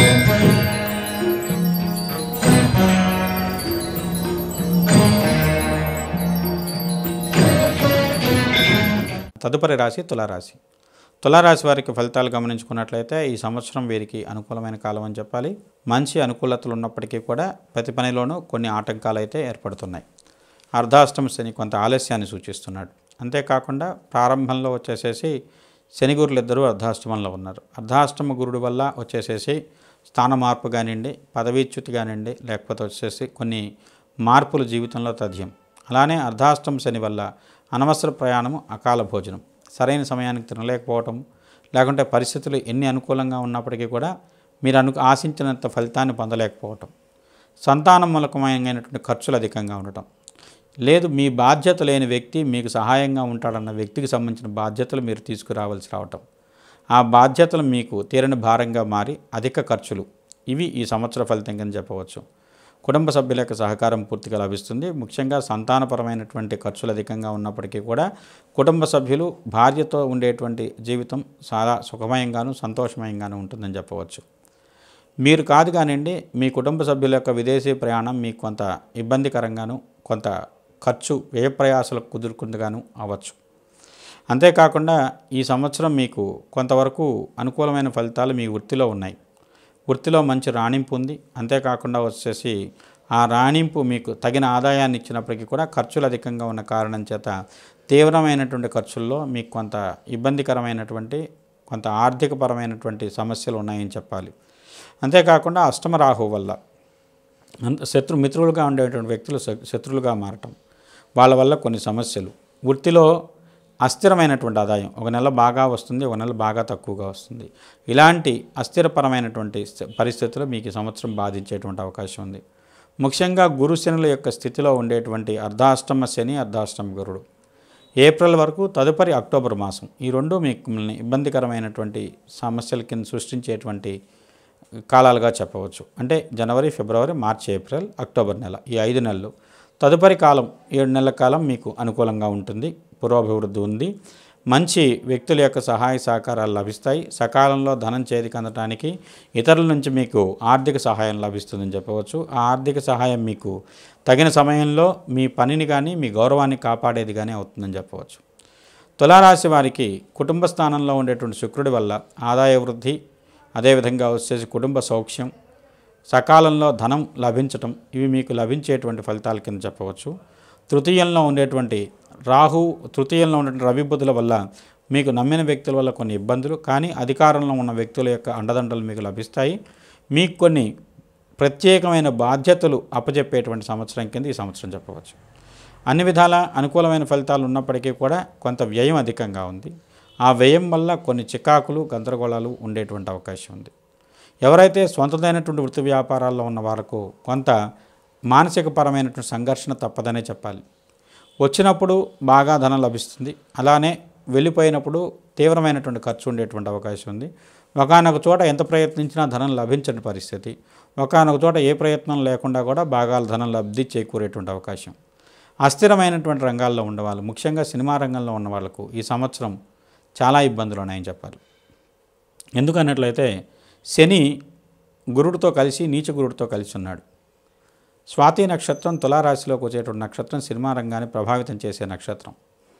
తదుపరి రాశి తులారాశి తులారాశి వారికి ఫలితాలు గమనించుకున్నట్లయితే ఈ సంవత్సరం వీరికి అనుకూలమైన కాలం అని చెప్పాలి మంచి అనుకూలతలు ఉన్నప్పటికీ కూడా ప్రతి పనిలోనూ కొన్ని ఆటంకాలు అయితే ఏర్పడుతున్నాయి అర్ధాష్టమ శని కొంత ఆలస్యాన్ని సూచిస్తున్నాడు అంతేకాకుండా ప్రారంభంలో వచ్చేసేసి శని గురులు ఇద్దరూ అర్ధాష్టమంలో ఉన్నారు అర్ధాష్టమ గురుడు వల్ల వచ్చేసేసి స్థాన మార్పు కానివ్వండి పదవీచ్యుతి కానివ్వండి లేకపోతే వచ్చేసి కొన్ని మార్పులు జీవితంలో తథ్యం అలానే అర్ధాష్టమ శని వల్ల అనవసర ప్రయాణము అకాల భోజనం సరైన సమయానికి తినలేకపోవటం లేకుంటే పరిస్థితులు ఎన్ని అనుకూలంగా ఉన్నప్పటికీ కూడా మీరు అను ఆశించినంత ఫలితాన్ని పొందలేకపోవటం సంతానం మూలకమైనటువంటి ఖర్చులు అధికంగా ఉండటం లేదు మీ బాధ్యత లేని వ్యక్తి మీకు సహాయంగా ఉంటాడన్న వ్యక్తికి సంబంధించిన బాధ్యతలు మీరు తీసుకురావాల్సి రావటం ఆ బాధ్యతలు మీకు తీరని భారంగా మారి అధిక ఖర్చులు ఇవి ఈ సంవత్సర ఫలితం కింద చెప్పవచ్చు కుటుంబ సభ్యుల యొక్క సహకారం పూర్తిగా లభిస్తుంది ముఖ్యంగా సంతానపరమైనటువంటి ఖర్చులు అధికంగా ఉన్నప్పటికీ కూడా కుటుంబ సభ్యులు భార్యతో ఉండేటువంటి జీవితం చాలా సుఖమయంగాను సంతోషమయంగాను ఉంటుందని చెప్పవచ్చు మీరు కాదు కానివ్వండి మీ కుటుంబ సభ్యుల యొక్క విదేశీ ప్రయాణం మీకు కొంత ఇబ్బందికరంగాను కొంత ఖర్చు వ్యయ ప్రయాసాలకు కుదురుకుందిగాను అవ్వచ్చు అంతేకాకుండా ఈ సంవత్సరం మీకు కొంతవరకు అనుకూలమైన ఫలితాలు మీ వృత్తిలో ఉన్నాయి వృత్తిలో మంచి రాణింపు ఉంది అంతేకాకుండా వచ్చేసి ఆ రాణింపు మీకు తగిన ఆదాయాన్ని ఇచ్చినప్పటికీ కూడా ఖర్చులు అధికంగా ఉన్న కారణం చేత తీవ్రమైనటువంటి ఖర్చుల్లో మీకు కొంత ఇబ్బందికరమైనటువంటి కొంత ఆర్థికపరమైనటువంటి సమస్యలు ఉన్నాయని చెప్పాలి అంతేకాకుండా అష్టమ రాహు వల్ల అంత శత్రు మిత్రులుగా ఉండేటువంటి వ్యక్తులు శ- శత్రులుగా మారటం వాళ్ళ వల్ల కొన్ని సమస్యలు వృత్తిలో అస్థిరమైనటువంటి ఆదాయం ఒక నెల బాగా వస్తుంది ఒక నెల బాగా తక్కువగా వస్తుంది ఇలాంటి అస్థిరపరమైనటువంటి స- పరిస్థితులు మీకు ఈ సంవత్సరం బాధించేటువంటి అవకాశం ఉంది ముఖ్యంగా గురు శనుల యొక్క స్థితిలో ఉండేటువంటి అర్ధాష్టమ శని అర్ధాష్టమ గురుడు ఏప్రిల్ వరకు తదుపరి అక్టోబర్ మాసం ఈ రెండు మీకు మిమ్మల్ని ఇబ్బందికరమైనటువంటి సమస్యల కింద సృష్టించేటువంటి కాలాలుగా చెప్పవచ్చు అంటే జనవరి ఫిబ్రవరి మార్చి ఏప్రిల్ అక్టోబర్ నెల ఈ ఐదు నెలలు తదుపరి కాలం ఏడు నెలల కాలం మీకు అనుకూలంగా ఉంటుంది పురోభివృద్ధి ఉంది మంచి వ్యక్తుల యొక్క సహాయ సహకారాలు లభిస్తాయి సకాలంలో ధనం చేతికి అందటానికి ఇతరుల నుంచి మీకు ఆర్థిక సహాయం లభిస్తుందని చెప్పవచ్చు ఆ ఆర్థిక సహాయం మీకు తగిన సమయంలో మీ పనిని కానీ మీ గౌరవాన్ని కాపాడేది కానీ అవుతుందని చెప్పవచ్చు తులారాశి వారికి కుటుంబ స్థానంలో ఉండేటువంటి శుక్రుడి వల్ల ఆదాయ వృద్ధి అదేవిధంగా వచ్చేసి కుటుంబ సౌఖ్యం సకాలంలో ధనం లభించటం ఇవి మీకు లభించేటువంటి ఫలితాల కింద చెప్పవచ్చు తృతీయంలో ఉండేటువంటి రాహు తృతీయంలో ఉన్నటువంటి రవి బుధుల వల్ల మీకు నమ్మిన వ్యక్తుల వల్ల కొన్ని ఇబ్బందులు కానీ అధికారంలో ఉన్న వ్యక్తుల యొక్క అండదండలు మీకు లభిస్తాయి మీకు కొన్ని ప్రత్యేకమైన బాధ్యతలు అప్పచెప్పేటువంటి సంవత్సరం కింద ఈ సంవత్సరం చెప్పవచ్చు అన్ని విధాల అనుకూలమైన ఫలితాలు ఉన్నప్పటికీ కూడా కొంత వ్యయం అధికంగా ఉంది ఆ వ్యయం వల్ల కొన్ని చికాకులు గందరగోళాలు ఉండేటువంటి అవకాశం ఉంది ఎవరైతే సొంతదైనటువంటి వృత్తి వ్యాపారాల్లో ఉన్న వారికి కొంత మానసిక పరమైనటువంటి సంఘర్షణ తప్పదనే చెప్పాలి వచ్చినప్పుడు బాగా ధనం లభిస్తుంది అలానే వెళ్ళిపోయినప్పుడు తీవ్రమైనటువంటి ఖర్చు ఉండేటువంటి అవకాశం ఉంది ఒకనొక చోట ఎంత ప్రయత్నించినా ధనం లభించని పరిస్థితి ఒకనొక చోట ఏ ప్రయత్నం లేకుండా కూడా బాగా ధనం లబ్ధి చేకూరేటువంటి అవకాశం అస్థిరమైనటువంటి రంగాల్లో ఉండేవాళ్ళు ముఖ్యంగా సినిమా రంగంలో ఉన్న వాళ్ళకు ఈ సంవత్సరం చాలా ఇబ్బందులు ఉన్నాయని చెప్పాలి ఎందుకన్నట్లయితే శని గురుడితో కలిసి నీచ గురుడితో కలిసి ఉన్నాడు స్వాతి నక్షత్రం తులారాశిలోకి వచ్చేటువంటి నక్షత్రం సినిమా రంగాన్ని ప్రభావితం చేసే నక్షత్రం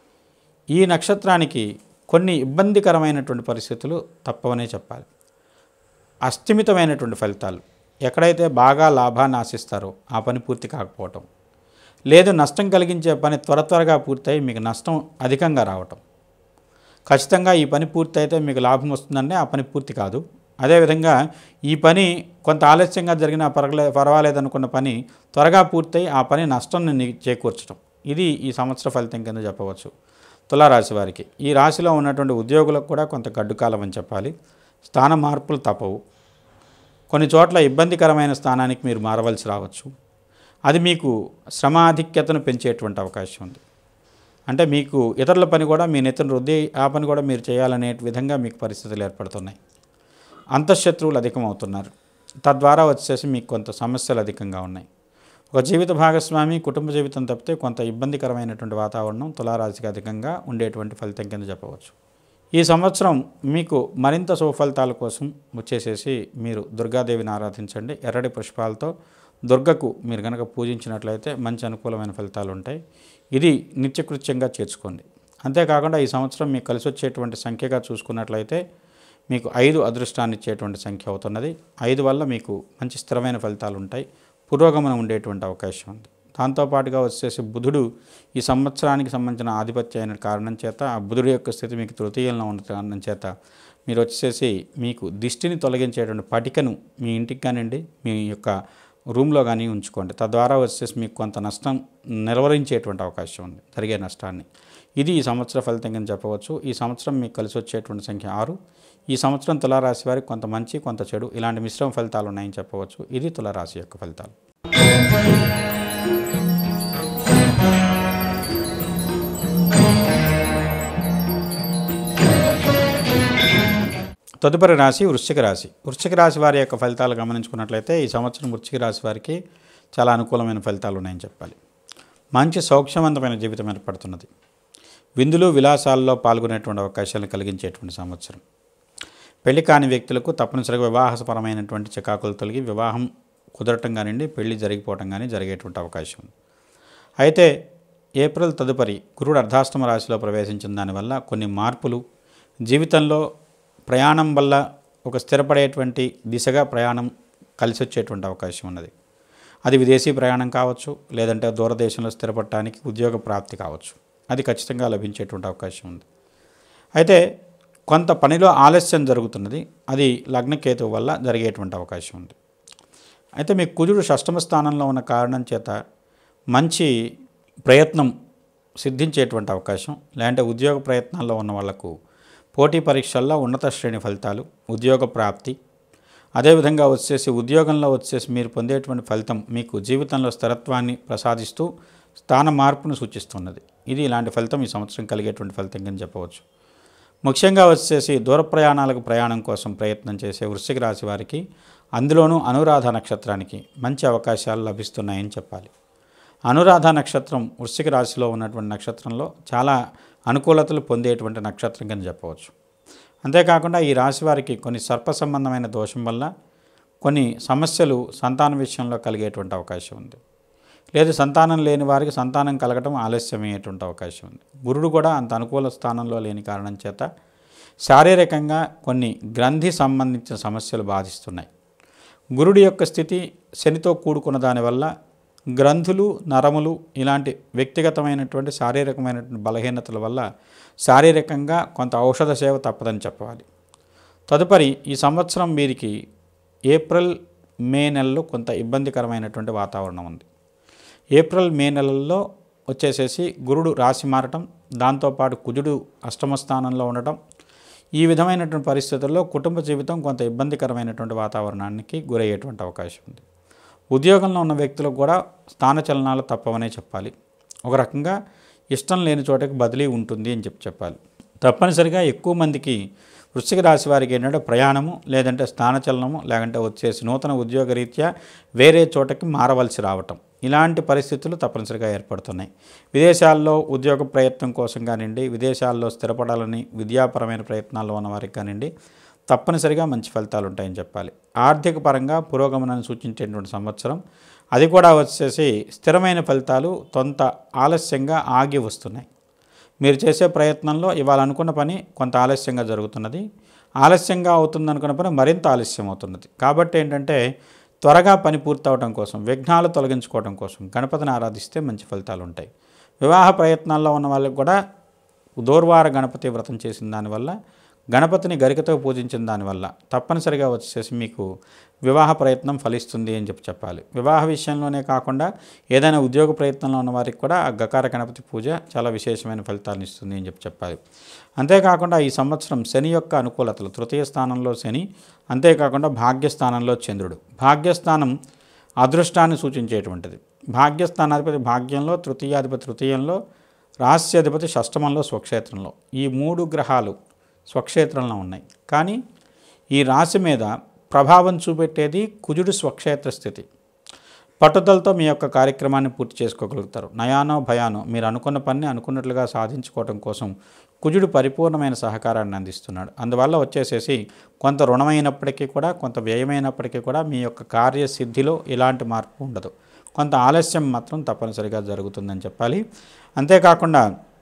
ఈ నక్షత్రానికి కొన్ని ఇబ్బందికరమైనటువంటి పరిస్థితులు తప్పవనే చెప్పాలి అస్థిమితమైనటువంటి ఫలితాలు ఎక్కడైతే బాగా లాభాన్ని ఆశిస్తారో ఆ పని పూర్తి కాకపోవటం లేదు నష్టం కలిగించే పని త్వర త్వరగా పూర్తయి మీకు నష్టం అధికంగా రావటం ఖచ్చితంగా ఈ పని పూర్తయితే మీకు లాభం వస్తుందంటే ఆ పని పూర్తి కాదు అదేవిధంగా ఈ పని కొంత ఆలస్యంగా జరిగినా పర్వాలే పర్వాలేదు అనుకున్న పని త్వరగా పూర్తయి ఆ పని నష్టం చేకూర్చడం ఇది ఈ సంవత్సర ఫలితం కింద చెప్పవచ్చు తులారాశి వారికి ఈ రాశిలో ఉన్నటువంటి ఉద్యోగులకు కూడా కొంత గడ్డు కాలం అని చెప్పాలి స్థాన మార్పులు తప్పవు కొన్ని చోట్ల ఇబ్బందికరమైన స్థానానికి మీరు మారవలసి రావచ్చు అది మీకు శ్రమాధిక్యతను పెంచేటువంటి అవకాశం ఉంది అంటే మీకు ఇతరుల పని కూడా మీ నెత్తిన రుద్ది ఆ పని కూడా మీరు చేయాలనే విధంగా మీకు పరిస్థితులు ఏర్పడుతున్నాయి అంతఃశత్రువులు అధికమవుతున్నారు తద్వారా వచ్చేసి మీకు కొంత సమస్యలు అధికంగా ఉన్నాయి ఒక జీవిత భాగస్వామి కుటుంబ జీవితం తప్పితే కొంత ఇబ్బందికరమైనటువంటి వాతావరణం తులారాశికి అధికంగా ఉండేటువంటి ఫలితం కింద చెప్పవచ్చు ఈ సంవత్సరం మీకు మరింత సుఫలితాల కోసం వచ్చేసేసి మీరు దుర్గాదేవిని ఆరాధించండి ఎర్రటి పుష్పాలతో దుర్గకు మీరు కనుక పూజించినట్లయితే మంచి అనుకూలమైన ఫలితాలు ఉంటాయి ఇది నిత్యకృత్యంగా చేర్చుకోండి అంతేకాకుండా ఈ సంవత్సరం మీకు కలిసి వచ్చేటువంటి సంఖ్యగా చూసుకున్నట్లయితే మీకు ఐదు అదృష్టాన్ని ఇచ్చేటువంటి సంఖ్య అవుతున్నది ఐదు వల్ల మీకు మంచి స్థిరమైన ఫలితాలు ఉంటాయి పురోగమనం ఉండేటువంటి అవకాశం ఉంది దాంతోపాటుగా వచ్చేసి బుధుడు ఈ సంవత్సరానికి సంబంధించిన ఆధిపత్య అయిన కారణం చేత ఆ బుధుడు యొక్క స్థితి మీకు తృతీయంలో ఉన్న కారణం చేత మీరు వచ్చేసి మీకు దిష్టిని తొలగించేటువంటి పటికను మీ ఇంటికి కానివ్వండి మీ యొక్క రూమ్లో కానీ ఉంచుకోండి తద్వారా వచ్చేసి మీకు కొంత నష్టం నిర్వహించేటువంటి అవకాశం ఉంది జరిగే నష్టాన్ని ఇది ఈ సంవత్సర ఫలితం కింద చెప్పవచ్చు ఈ సంవత్సరం మీకు కలిసి వచ్చేటువంటి సంఖ్య ఆరు ఈ సంవత్సరం తులారాశి వారికి కొంత మంచి కొంత చెడు ఇలాంటి మిశ్రమ ఫలితాలు ఉన్నాయని చెప్పవచ్చు ఇది తులారాశి యొక్క ఫలితాలు తదుపరి రాశి వృశ్చిక రాశి వృశ్చిక రాశి వారి యొక్క ఫలితాలు గమనించుకున్నట్లయితే ఈ సంవత్సరం వృశ్చిక రాశి వారికి చాలా అనుకూలమైన ఫలితాలు ఉన్నాయని చెప్పాలి మంచి సౌఖ్యవంతమైన జీవితం ఏర్పడుతున్నది విందులు విలాసాల్లో పాల్గొనేటువంటి అవకాశాలను కలిగించేటువంటి సంవత్సరం పెళ్లి కాని వ్యక్తులకు తప్పనిసరిగా వివాహపరమైనటువంటి చికాకులు తొలగి వివాహం కుదరటం కానివ్వండి పెళ్లి జరిగిపోవటం కానీ జరిగేటువంటి అవకాశం ఉంది అయితే ఏప్రిల్ తదుపరి గురుడు అర్ధాష్టమ రాశిలో ప్రవేశించిన దానివల్ల కొన్ని మార్పులు జీవితంలో ప్రయాణం వల్ల ఒక స్థిరపడేటువంటి దిశగా ప్రయాణం కలిసి వచ్చేటువంటి అవకాశం ఉన్నది అది విదేశీ ప్రయాణం కావచ్చు లేదంటే దూరదేశంలో స్థిరపడటానికి ఉద్యోగ ప్రాప్తి కావచ్చు అది ఖచ్చితంగా లభించేటువంటి అవకాశం ఉంది అయితే కొంత పనిలో ఆలస్యం జరుగుతున్నది అది లగ్నకేతువు వల్ల జరిగేటువంటి అవకాశం ఉంది అయితే మీ కుజుడు షష్టమ స్థానంలో ఉన్న కారణం చేత మంచి ప్రయత్నం సిద్ధించేటువంటి అవకాశం లేదంటే ఉద్యోగ ప్రయత్నాల్లో ఉన్న వాళ్లకు పోటీ పరీక్షల్లో ఉన్నత శ్రేణి ఫలితాలు ఉద్యోగ ప్రాప్తి అదేవిధంగా వచ్చేసి ఉద్యోగంలో వచ్చేసి మీరు పొందేటువంటి ఫలితం మీకు జీవితంలో స్థిరత్వాన్ని ప్రసాదిస్తూ స్థాన మార్పును సూచిస్తున్నది ఇది ఇలాంటి ఫలితం ఈ సంవత్సరం కలిగేటువంటి ఫలితం కింద చెప్పవచ్చు ముఖ్యంగా వచ్చేసి దూర ప్రయాణాలకు ప్రయాణం కోసం ప్రయత్నం చేసే వృశ్చిక రాశి వారికి అందులోనూ అనురాధ నక్షత్రానికి మంచి అవకాశాలు లభిస్తున్నాయని చెప్పాలి అనురాధ నక్షత్రం వృశ్చిక రాశిలో ఉన్నటువంటి నక్షత్రంలో చాలా అనుకూలతలు పొందేటువంటి నక్షత్రం కింద చెప్పవచ్చు అంతేకాకుండా ఈ రాశి వారికి కొన్ని సర్ప సంబంధమైన దోషం వల్ల కొన్ని సమస్యలు సంతాన విషయంలో కలిగేటువంటి అవకాశం ఉంది లేదు సంతానం లేని వారికి సంతానం కలగటం ఆలస్యమయ్యేటువంటి అవకాశం ఉంది గురుడు కూడా అంత అనుకూల స్థానంలో లేని కారణం చేత శారీరకంగా కొన్ని గ్రంథి సంబంధించిన సమస్యలు బాధిస్తున్నాయి గురుడి యొక్క స్థితి శనితో కూడుకున్న దానివల్ల గ్రంథులు నరములు ఇలాంటి వ్యక్తిగతమైనటువంటి శారీరకమైనటువంటి బలహీనతల వల్ల శారీరకంగా కొంత ఔషధ సేవ తప్పదని చెప్పాలి తదుపరి ఈ సంవత్సరం వీరికి ఏప్రిల్ మే నెలలో కొంత ఇబ్బందికరమైనటువంటి వాతావరణం ఉంది ఏప్రిల్ మే నెలల్లో వచ్చేసేసి గురుడు రాశి మారటం దాంతోపాటు కుజుడు అష్టమ స్థానంలో ఉండటం ఈ విధమైనటువంటి పరిస్థితుల్లో కుటుంబ జీవితం కొంత ఇబ్బందికరమైనటువంటి వాతావరణానికి గురయ్యేటువంటి అవకాశం ఉంది ఉద్యోగంలో ఉన్న వ్యక్తులకు కూడా స్థానచలనాలు తప్పవనే చెప్పాలి ఒక రకంగా ఇష్టం లేని చోటకి బదిలీ ఉంటుంది అని చెప్పి చెప్పాలి తప్పనిసరిగా ఎక్కువ మందికి వృశ్చిక రాశి వారికి ఏంటంటే ప్రయాణము లేదంటే స్థానచలనము లేదంటే వచ్చేసి నూతన ఉద్యోగ రీత్యా వేరే చోటకి మారవలసి రావటం ఇలాంటి పరిస్థితులు తప్పనిసరిగా ఏర్పడుతున్నాయి విదేశాల్లో ఉద్యోగ ప్రయత్నం కోసం కానివ్వండి విదేశాల్లో స్థిరపడాలని విద్యాపరమైన ప్రయత్నాల్లో ఉన్న వారికి కానివ్వండి తప్పనిసరిగా మంచి ఫలితాలు ఉంటాయని చెప్పాలి ఆర్థిక పరంగా పురోగమనాన్ని సూచించేటువంటి సంవత్సరం అది కూడా వచ్చేసి స్థిరమైన ఫలితాలు కొంత ఆలస్యంగా ఆగి వస్తున్నాయి మీరు చేసే ప్రయత్నంలో ఇవాళ అనుకున్న పని కొంత ఆలస్యంగా జరుగుతున్నది ఆలస్యంగా అవుతుంది అనుకున్న పని మరింత ఆలస్యం అవుతున్నది కాబట్టి ఏంటంటే త్వరగా పని పూర్తవడం కోసం విఘ్నాలు తొలగించుకోవడం కోసం గణపతిని ఆరాధిస్తే మంచి ఫలితాలు ఉంటాయి వివాహ ప్రయత్నాల్లో ఉన్న వాళ్ళకి కూడా దూర్వార గణపతి వ్రతం చేసిన దానివల్ల గణపతిని గరికతో పూజించిన దానివల్ల తప్పనిసరిగా వచ్చేసి మీకు వివాహ ప్రయత్నం ఫలిస్తుంది అని చెప్పి చెప్పాలి వివాహ విషయంలోనే కాకుండా ఏదైనా ఉద్యోగ ప్రయత్నంలో ఉన్న వారికి కూడా ఆ గకార గణపతి పూజ చాలా విశేషమైన ఫలితాలను ఇస్తుంది అని చెప్పి చెప్పాలి అంతేకాకుండా ఈ సంవత్సరం శని యొక్క అనుకూలతలు తృతీయ స్థానంలో శని అంతేకాకుండా భాగ్యస్థానంలో చంద్రుడు భాగ్యస్థానం అదృష్టాన్ని సూచించేటువంటిది భాగ్యస్థానాధిపతి భాగ్యంలో తృతీయాధిపతి తృతీయంలో రాస్యాధిపతి షష్టమంలో స్వక్షేత్రంలో ఈ మూడు గ్రహాలు స్వక్షేత్రంలో ఉన్నాయి కానీ ఈ రాశి మీద ప్రభావం చూపెట్టేది కుజుడు స్వక్షేత్ర స్థితి పట్టుదలతో మీ యొక్క కార్యక్రమాన్ని పూర్తి చేసుకోగలుగుతారు నయానో భయానో మీరు అనుకున్న పని అనుకున్నట్లుగా సాధించుకోవడం కోసం కుజుడు పరిపూర్ణమైన సహకారాన్ని అందిస్తున్నాడు అందువల్ల వచ్చేసేసి కొంత రుణమైనప్పటికీ కూడా కొంత వ్యయమైనప్పటికీ కూడా మీ యొక్క కార్యసిద్ధిలో ఎలాంటి మార్పు ఉండదు కొంత ఆలస్యం మాత్రం తప్పనిసరిగా జరుగుతుందని చెప్పాలి అంతేకాకుండా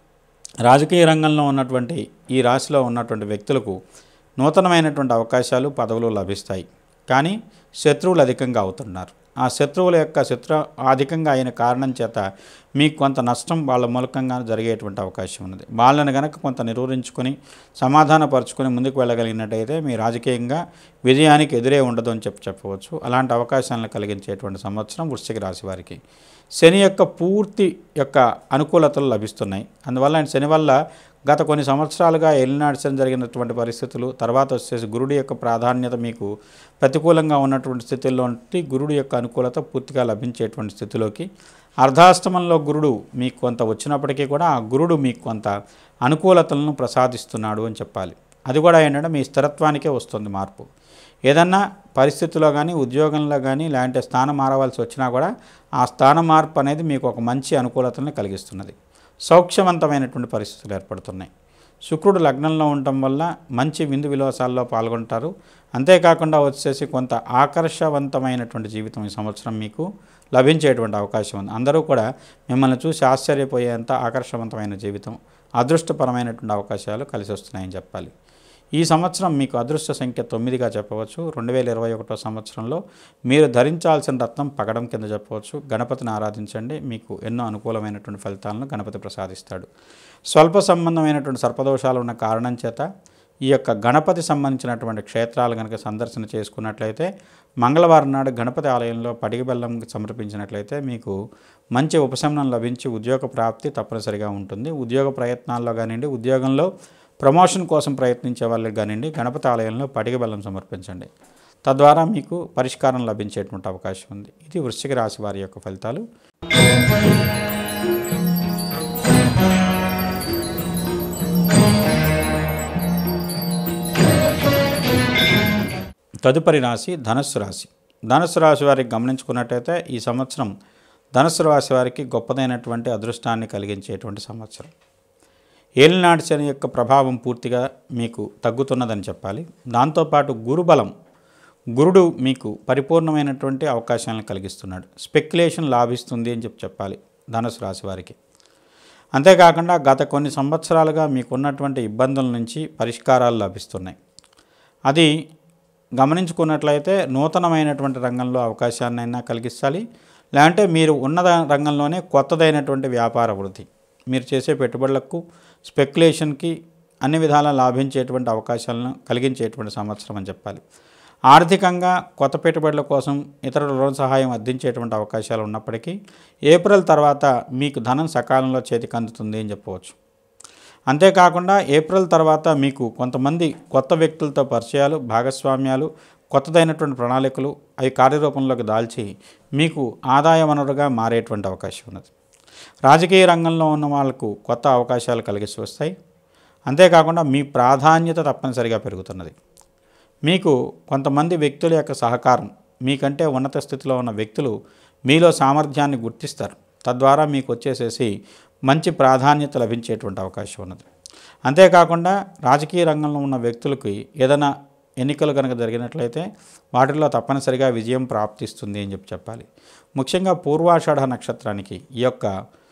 రాజకీయ రంగంలో ఉన్నటువంటి ఈ రాశిలో ఉన్నటువంటి వ్యక్తులకు నూతనమైనటువంటి అవకాశాలు పదవులు లభిస్తాయి కానీ శత్రువులు అధికంగా అవుతున్నారు ఆ శత్రువుల యొక్క శత్రు అధికంగా అయిన కారణం చేత మీకు కొంత నష్టం వాళ్ళ మూలకంగా జరిగేటువంటి అవకాశం ఉన్నది వాళ్ళని గనక కొంత నిరూపించుకొని సమాధానపరుచుకొని ముందుకు వెళ్ళగలిగినట్టయితే మీ రాజకీయంగా విజయానికి ఎదురే ఉండదు అని చెప్పి చెప్పవచ్చు అలాంటి అవకాశాలను కలిగించేటువంటి సంవత్సరం వృశ్చిక రాశి వారికి శని యొక్క పూర్తి యొక్క అనుకూలతలు లభిస్తున్నాయి అందువల్ల ఆయన శని వల్ల గత కొన్ని సంవత్సరాలుగా ఎల్లినాడ్చడం జరిగినటువంటి పరిస్థితులు తర్వాత వచ్చేసి గురుడి యొక్క ప్రాధాన్యత మీకు ప్రతికూలంగా ఉన్నటువంటి స్థితిలో ఉంటే గురుడి యొక్క అనుకూలత పూర్తిగా లభించేటువంటి స్థితిలోకి అర్ధాష్టమంలో గురుడు మీకు కొంత వచ్చినప్పటికీ కూడా ఆ గురుడు మీకు కొంత అనుకూలతలను ప్రసాదిస్తున్నాడు అని చెప్పాలి అది కూడా ఏంటంటే మీ స్థిరత్వానికే వస్తుంది మార్పు ఏదన్నా పరిస్థితిలో కానీ ఉద్యోగంలో కానీ లేదంటే స్థానం మారవలసి వచ్చినా కూడా ఆ స్థాన మార్పు అనేది మీకు ఒక మంచి అనుకూలతని కలిగిస్తున్నది సౌఖ్యవంతమైనటువంటి పరిస్థితులు ఏర్పడుతున్నాయి శుక్రుడు లగ్నంలో ఉండటం వల్ల మంచి విందు విలాసాల్లో పాల్గొంటారు అంతేకాకుండా వచ్చేసి కొంత ఆకర్షవంతమైనటువంటి జీవితం ఈ సంవత్సరం మీకు లభించేటువంటి అవకాశం ఉంది అందరూ కూడా మిమ్మల్ని చూసి ఆశ్చర్యపోయేంత ఆకర్షవంతమైన జీవితం అదృష్టపరమైనటువంటి అవకాశాలు కలిసి వస్తున్నాయని చెప్పాలి ఈ సంవత్సరం మీకు అదృష్ట సంఖ్య తొమ్మిదిగా చెప్పవచ్చు రెండు వేల ఇరవై ఒకటో సంవత్సరంలో మీరు ధరించాల్సిన రత్నం పగడం కింద చెప్పవచ్చు గణపతిని ఆరాధించండి మీకు ఎన్నో అనుకూలమైనటువంటి ఫలితాలను గణపతి ప్రసాదిస్తాడు స్వల్ప సంబంధమైనటువంటి సర్పదోషాలు ఉన్న కారణం చేత ఈ యొక్క గణపతి సంబంధించినటువంటి క్షేత్రాలు కనుక సందర్శన చేసుకున్నట్లయితే మంగళవారం నాడు గణపతి ఆలయంలో పడిగ బెల్లం సమర్పించినట్లయితే మీకు మంచి ఉపశమనం లభించి ఉద్యోగ ప్రాప్తి తప్పనిసరిగా ఉంటుంది ఉద్యోగ ప్రయత్నాల్లో కానివ్వండి ఉద్యోగంలో ప్రమోషన్ కోసం ప్రయత్నించే వాళ్ళకి కానివ్వండి గణపతి ఆలయంలో పడిగ బెల్లం సమర్పించండి తద్వారా మీకు పరిష్కారం లభించేటువంటి అవకాశం ఉంది ఇది వృశ్చిక రాశి వారి యొక్క ఫలితాలు తదుపరి రాశి ధనుస్సు రాశి ధనుస్సు రాశి వారికి గమనించుకున్నట్టయితే ఈ సంవత్సరం ధనుస్సు రాశి వారికి గొప్పదైనటువంటి అదృష్టాన్ని కలిగించేటువంటి సంవత్సరం ఏలినాటి శని యొక్క ప్రభావం పూర్తిగా మీకు తగ్గుతున్నదని చెప్పాలి దాంతోపాటు గురుబలం గురుడు మీకు పరిపూర్ణమైనటువంటి అవకాశాలను కలిగిస్తున్నాడు స్పెక్యులేషన్ లాభిస్తుంది అని చెప్పి చెప్పాలి ధనుసు రాశి వారికి అంతేకాకుండా గత కొన్ని సంవత్సరాలుగా మీకున్నటువంటి ఇబ్బందుల నుంచి పరిష్కారాలు లభిస్తున్నాయి అది గమనించుకున్నట్లయితే నూతనమైనటువంటి రంగంలో అవకాశాన్నైనా కలిగించాలి లేదంటే మీరు ఉన్న రంగంలోనే కొత్తదైనటువంటి వ్యాపార వృద్ధి మీరు చేసే పెట్టుబడులకు స్పెక్యులేషన్కి అన్ని విధాలా లాభించేటువంటి అవకాశాలను కలిగించేటువంటి సంవత్సరం అని చెప్పాలి ఆర్థికంగా కొత్త పెట్టుబడుల కోసం ఇతరుల రుణ సహాయం అందించేటువంటి అవకాశాలు ఉన్నప్పటికీ ఏప్రిల్ తర్వాత మీకు ధనం సకాలంలో చేతికి అందుతుంది అని చెప్పవచ్చు అంతేకాకుండా ఏప్రిల్ తర్వాత మీకు కొంతమంది కొత్త వ్యక్తులతో పరిచయాలు భాగస్వామ్యాలు కొత్తదైనటువంటి ప్రణాళికలు అవి కార్యరూపంలోకి దాల్చి మీకు ఆదాయ వనరుగా మారేటువంటి అవకాశం ఉన్నది రాజకీయ రంగంలో ఉన్న వాళ్ళకు కొత్త అవకాశాలు కలిగిసి వస్తాయి అంతేకాకుండా మీ ప్రాధాన్యత తప్పనిసరిగా పెరుగుతున్నది మీకు కొంతమంది వ్యక్తుల యొక్క సహకారం మీకంటే ఉన్నత స్థితిలో ఉన్న వ్యక్తులు మీలో సామర్థ్యాన్ని గుర్తిస్తారు తద్వారా మీకు వచ్చేసేసి మంచి ప్రాధాన్యత లభించేటువంటి అవకాశం ఉన్నది అంతేకాకుండా రాజకీయ రంగంలో ఉన్న వ్యక్తులకి ఏదైనా ఎన్నికలు కనుక జరిగినట్లయితే వాటిల్లో తప్పనిసరిగా విజయం ప్రాప్తిస్తుంది అని చెప్పి చెప్పాలి ముఖ్యంగా పూర్వాషాఢ నక్షత్రానికి ఈ యొక్క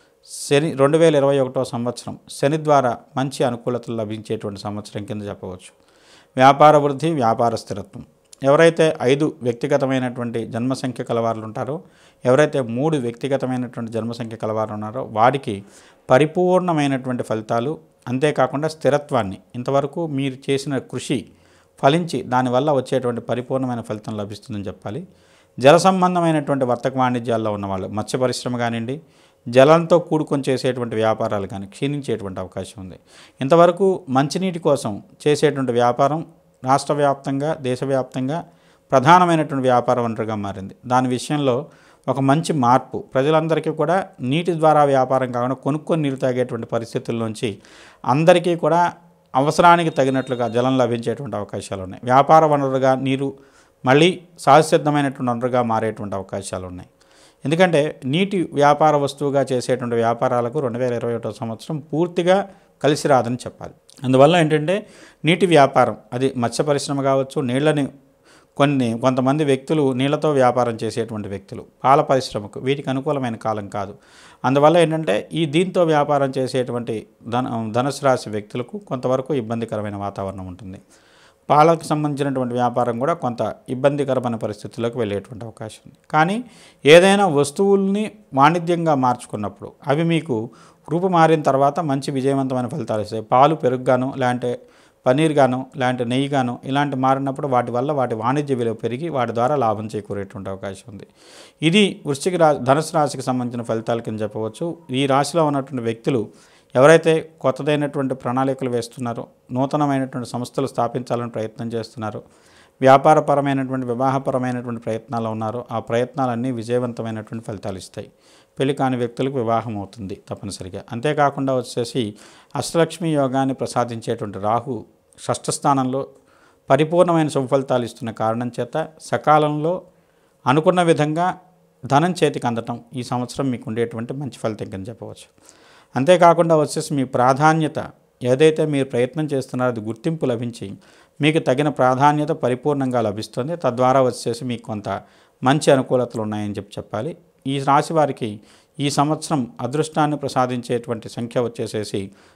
శని రెండు వేల ఇరవై ఒకటో సంవత్సరం శని ద్వారా మంచి అనుకూలతలు లభించేటువంటి సంవత్సరం కింద చెప్పవచ్చు వ్యాపార వృద్ధి వ్యాపార స్థిరత్వం ఎవరైతే ఐదు వ్యక్తిగతమైనటువంటి జన్మ సంఖ్య కలవారు ఉంటారో ఎవరైతే మూడు వ్యక్తిగతమైనటువంటి జన్మ సంఖ్య కలవారు ఉన్నారో వాడికి పరిపూర్ణమైనటువంటి ఫలితాలు అంతేకాకుండా స్థిరత్వాన్ని ఇంతవరకు మీరు చేసిన కృషి ఫలించి దానివల్ల వచ్చేటువంటి పరిపూర్ణమైన ఫలితం లభిస్తుందని చెప్పాలి జల సంబంధమైనటువంటి వర్తక వాణిజ్యాల్లో ఉన్నవాళ్ళు మత్స్య పరిశ్రమ కానివ్వండి జలంతో కూడుకొని చేసేటువంటి వ్యాపారాలు కానీ క్షీణించేటువంటి అవకాశం ఉంది ఇంతవరకు మంచినీటి కోసం చేసేటువంటి వ్యాపారం రాష్ట్ర వ్యాప్తంగా దేశవ్యాప్తంగా ప్రధానమైనటువంటి వ్యాపార వనరుగా మారింది దాని విషయంలో ఒక మంచి మార్పు ప్రజలందరికీ కూడా నీటి ద్వారా వ్యాపారం కాకుండా కొనుక్కొని నీరు తాగేటువంటి పరిస్థితుల్లోంచి అందరికీ కూడా అవసరానికి తగినట్లుగా జలం లభించేటువంటి అవకాశాలు ఉన్నాయి వ్యాపార వనరుగా నీరు మళ్ళీ సహజసిద్ధమైనటువంటి వనరుగా మారేటువంటి అవకాశాలు ఉన్నాయి ఎందుకంటే నీటి వ్యాపార వస్తువుగా చేసేటువంటి వ్యాపారాలకు రెండు వేల ఇరవై ఒకటో సంవత్సరం పూర్తిగా కలిసి రాదని చెప్పాలి అందువల్ల ఏంటంటే నీటి వ్యాపారం అది మత్స్య పరిశ్రమ కావచ్చు నీళ్ళని కొన్ని కొంతమంది వ్యక్తులు నీళ్లతో వ్యాపారం చేసేటువంటి వ్యక్తులు పాల పరిశ్రమకు వీటికి అనుకూలమైన కాలం కాదు అందువల్ల ఏంటంటే ఈ దీంతో వ్యాపారం చేసేటువంటి ధన ధనుసు రాశి వ్యక్తులకు కొంతవరకు ఇబ్బందికరమైన వాతావరణం ఉంటుంది పాలకు సంబంధించినటువంటి వ్యాపారం కూడా కొంత ఇబ్బందికరమైన పరిస్థితుల్లోకి వెళ్ళేటువంటి అవకాశం ఉంది కానీ ఏదైనా వస్తువుల్ని వాణిజ్యంగా మార్చుకున్నప్పుడు అవి మీకు రూపు మారిన తర్వాత మంచి విజయవంతమైన ఫలితాలు ఇస్తాయి పాలు పెరుగుగాను లేదంటే పన్నీర్ గాను లేదంటే నెయ్యి గాను ఇలాంటి మారినప్పుడు వాటి వల్ల వాటి వాణిజ్య విలువ పెరిగి వాటి ద్వారా లాభం చేకూరేటువంటి అవకాశం ఉంది ఇది వృశ్చిక రా ధనుసు రాశికి సంబంధించిన ఫలితాల కింద చెప్పవచ్చు ఈ రాశిలో ఉన్నటువంటి వ్యక్తులు ఎవరైతే కొత్తదైనటువంటి ప్రణాళికలు వేస్తున్నారో నూతనమైనటువంటి సంస్థలు స్థాపించాలని ప్రయత్నం చేస్తున్నారో వ్యాపారపరమైనటువంటి వివాహపరమైనటువంటి ప్రయత్నాలు ఉన్నారో ఆ ప్రయత్నాలన్నీ విజయవంతమైనటువంటి ఫలితాలు ఇస్తాయి పెళ్లి కాని వ్యక్తులకు వివాహం అవుతుంది తప్పనిసరిగా అంతేకాకుండా వచ్చేసి అష్టలక్ష్మి యోగాన్ని ప్రసాదించేటువంటి రాహు షష్ఠ స్థానంలో పరిపూర్ణమైన శుభ ఫలితాలు ఇస్తున్న కారణం చేత సకాలంలో అనుకున్న విధంగా ధనం చేతికి అందటం ఈ సంవత్సరం మీకు ఉండేటువంటి మంచి ఫలితం కింద చెప్పవచ్చు అంతేకాకుండా వచ్చేసి మీ ప్రాధాన్యత ఏదైతే మీరు ప్రయత్నం చేస్తున్నారో అది గుర్తింపు లభించి మీకు తగిన ప్రాధాన్యత పరిపూర్ణంగా లభిస్తుంది తద్వారా వచ్చేసి మీకు కొంత మంచి అనుకూలతలు ఉన్నాయని చెప్పి చెప్పాలి ఈ రాశి వారికి ఈ సంవత్సరం అదృష్టాన్ని ప్రసాదించేటువంటి సంఖ్య వచ్చేసేసి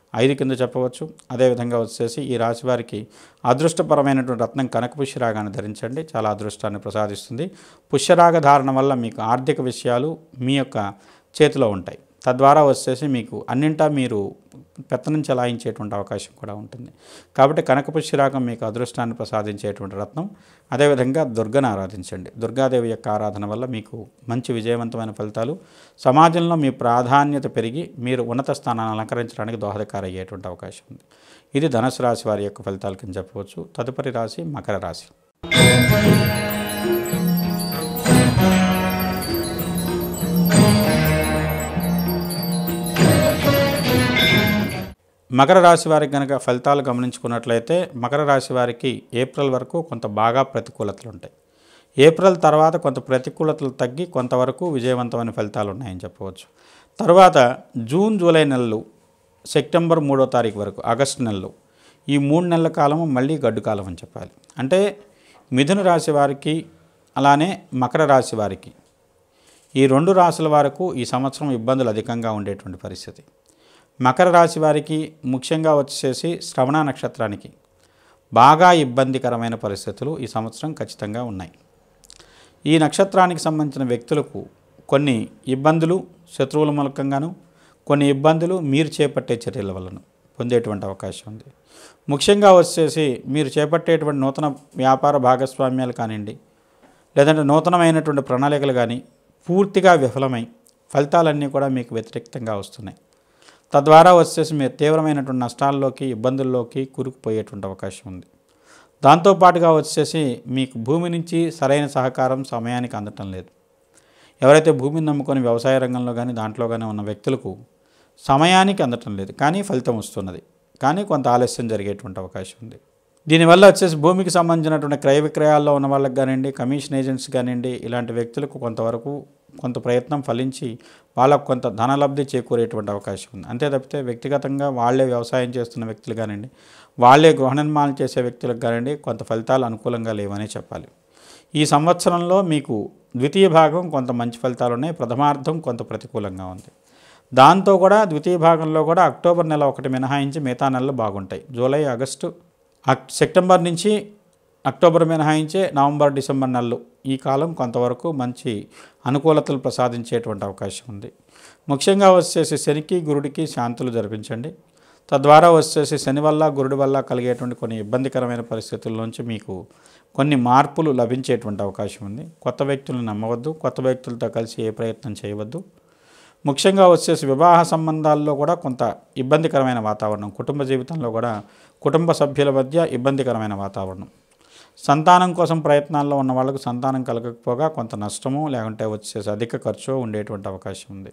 ఐదు కింద చెప్పవచ్చు అదేవిధంగా వచ్చేసి ఈ రాశి వారికి అదృష్టపరమైనటువంటి రత్నం కనక పుష్యరాగాన్ని ధరించండి చాలా అదృష్టాన్ని ప్రసాదిస్తుంది పుష్యరాగ ధారణ వల్ల మీకు ఆర్థిక విషయాలు మీ యొక్క చేతిలో ఉంటాయి తద్వారా వచ్చేసి మీకు అన్నింటా మీరు పెత్తనం చెలాయించేటువంటి అవకాశం కూడా ఉంటుంది కాబట్టి కనకపుష్యరాగం మీకు అదృష్టాన్ని ప్రసాదించేటువంటి రత్నం అదేవిధంగా దుర్గను ఆరాధించండి దుర్గాదేవి యొక్క ఆరాధన వల్ల మీకు మంచి విజయవంతమైన ఫలితాలు సమాజంలో మీ ప్రాధాన్యత పెరిగి మీరు ఉన్నత స్థానాన్ని అలంకరించడానికి దోహదకార అయ్యేటువంటి అవకాశం ఉంది ఇది ధనుసు రాశి వారి యొక్క ఫలితాల కింద చెప్పవచ్చు తదుపరి రాశి మకర రాశి మకర రాశి వారికి కనుక ఫలితాలు గమనించుకున్నట్లయితే మకర రాశి వారికి ఏప్రిల్ వరకు కొంత బాగా ప్రతికూలతలు ఉంటాయి ఏప్రిల్ తర్వాత కొంత ప్రతికూలతలు తగ్గి కొంతవరకు విజయవంతమైన ఫలితాలు ఉన్నాయని చెప్పవచ్చు తర్వాత జూన్ జూలై నెలలు సెప్టెంబర్ మూడో తారీఖు వరకు ఆగస్టు నెలలు ఈ మూడు నెలల కాలము మళ్ళీ గడ్డు కాలం అని చెప్పాలి అంటే మిథున రాశి వారికి అలానే మకర రాశి వారికి ఈ రెండు రాశుల వరకు ఈ సంవత్సరం ఇబ్బందులు అధికంగా ఉండేటువంటి పరిస్థితి మకర రాశి వారికి ముఖ్యంగా వచ్చేసి శ్రవణ నక్షత్రానికి బాగా ఇబ్బందికరమైన పరిస్థితులు ఈ సంవత్సరం ఖచ్చితంగా ఉన్నాయి ఈ నక్షత్రానికి సంబంధించిన వ్యక్తులకు కొన్ని ఇబ్బందులు శత్రువుల మూలకంగాను కొన్ని ఇబ్బందులు మీరు చేపట్టే చర్యల వలన పొందేటువంటి అవకాశం ఉంది ముఖ్యంగా వచ్చేసి మీరు చేపట్టేటువంటి నూతన వ్యాపార భాగస్వామ్యాలు కానివ్వండి లేదంటే నూతనమైనటువంటి ప్రణాళికలు కానీ పూర్తిగా విఫలమై ఫలితాలన్నీ కూడా మీకు వ్యతిరేక్తంగా వస్తున్నాయి తద్వారా వచ్చేసి మీరు తీవ్రమైనటువంటి నష్టాల్లోకి ఇబ్బందుల్లోకి కూరుకుపోయేటువంటి అవకాశం ఉంది దాంతోపాటుగా వచ్చేసి మీకు భూమి నుంచి సరైన సహకారం సమయానికి అందటం లేదు ఎవరైతే భూమిని నమ్ముకొని వ్యవసాయ రంగంలో కానీ దాంట్లో కానీ ఉన్న వ్యక్తులకు సమయానికి అందటం లేదు కానీ ఫలితం వస్తున్నది కానీ కొంత ఆలస్యం జరిగేటువంటి అవకాశం ఉంది దీనివల్ల వచ్చేసి భూమికి సంబంధించినటువంటి క్రయ విక్రయాల్లో ఉన్న వాళ్ళకి కానివ్వండి కమిషన్ ఏజెంట్స్ కానివ్వండి ఇలాంటి వ్యక్తులకు కొంతవరకు కొంత ప్రయత్నం ఫలించి వాళ్ళకు కొంత ధనలబ్ధి చేకూరేటువంటి అవకాశం ఉంది అంతే తప్పితే వ్యక్తిగతంగా వాళ్ళే వ్యవసాయం చేస్తున్న వ్యక్తులు కానివ్వండి వాళ్ళే గృహ నిర్మాణం చేసే వ్యక్తులకు కానివ్వండి కొంత ఫలితాలు అనుకూలంగా లేవనే చెప్పాలి ఈ సంవత్సరంలో మీకు ద్వితీయ భాగం కొంత మంచి ఫలితాలు ఉన్నాయి ప్రథమార్థం కొంత ప్రతికూలంగా ఉంది దాంతో కూడా ద్వితీయ భాగంలో కూడా అక్టోబర్ నెల ఒకటి మినహాయించి మిగతా నెలలు బాగుంటాయి జూలై ఆగస్టు అక్ సెప్టెంబర్ నుంచి అక్టోబర్ మినహాయించే నవంబర్ డిసెంబర్ నెలలు ఈ కాలం కొంతవరకు మంచి అనుకూలతలు ప్రసాదించేటువంటి అవకాశం ఉంది ముఖ్యంగా వచ్చేసి శనికి గురుడికి శాంతులు జరిపించండి తద్వారా వచ్చేసి శని వల్ల గురుడి వల్ల కలిగేటువంటి కొన్ని ఇబ్బందికరమైన పరిస్థితుల నుంచి మీకు కొన్ని మార్పులు లభించేటువంటి అవకాశం ఉంది కొత్త వ్యక్తులను నమ్మవద్దు కొత్త వ్యక్తులతో కలిసి ఏ ప్రయత్నం చేయవద్దు ముఖ్యంగా వచ్చేసి వివాహ సంబంధాల్లో కూడా కొంత ఇబ్బందికరమైన వాతావరణం కుటుంబ జీవితంలో కూడా కుటుంబ సభ్యుల మధ్య ఇబ్బందికరమైన వాతావరణం సంతానం కోసం ప్రయత్నాల్లో ఉన్న వాళ్ళకు సంతానం కలగకపోగా కొంత నష్టము లేకుంటే వచ్చేసి అధిక ఖర్చు ఉండేటువంటి అవకాశం ఉంది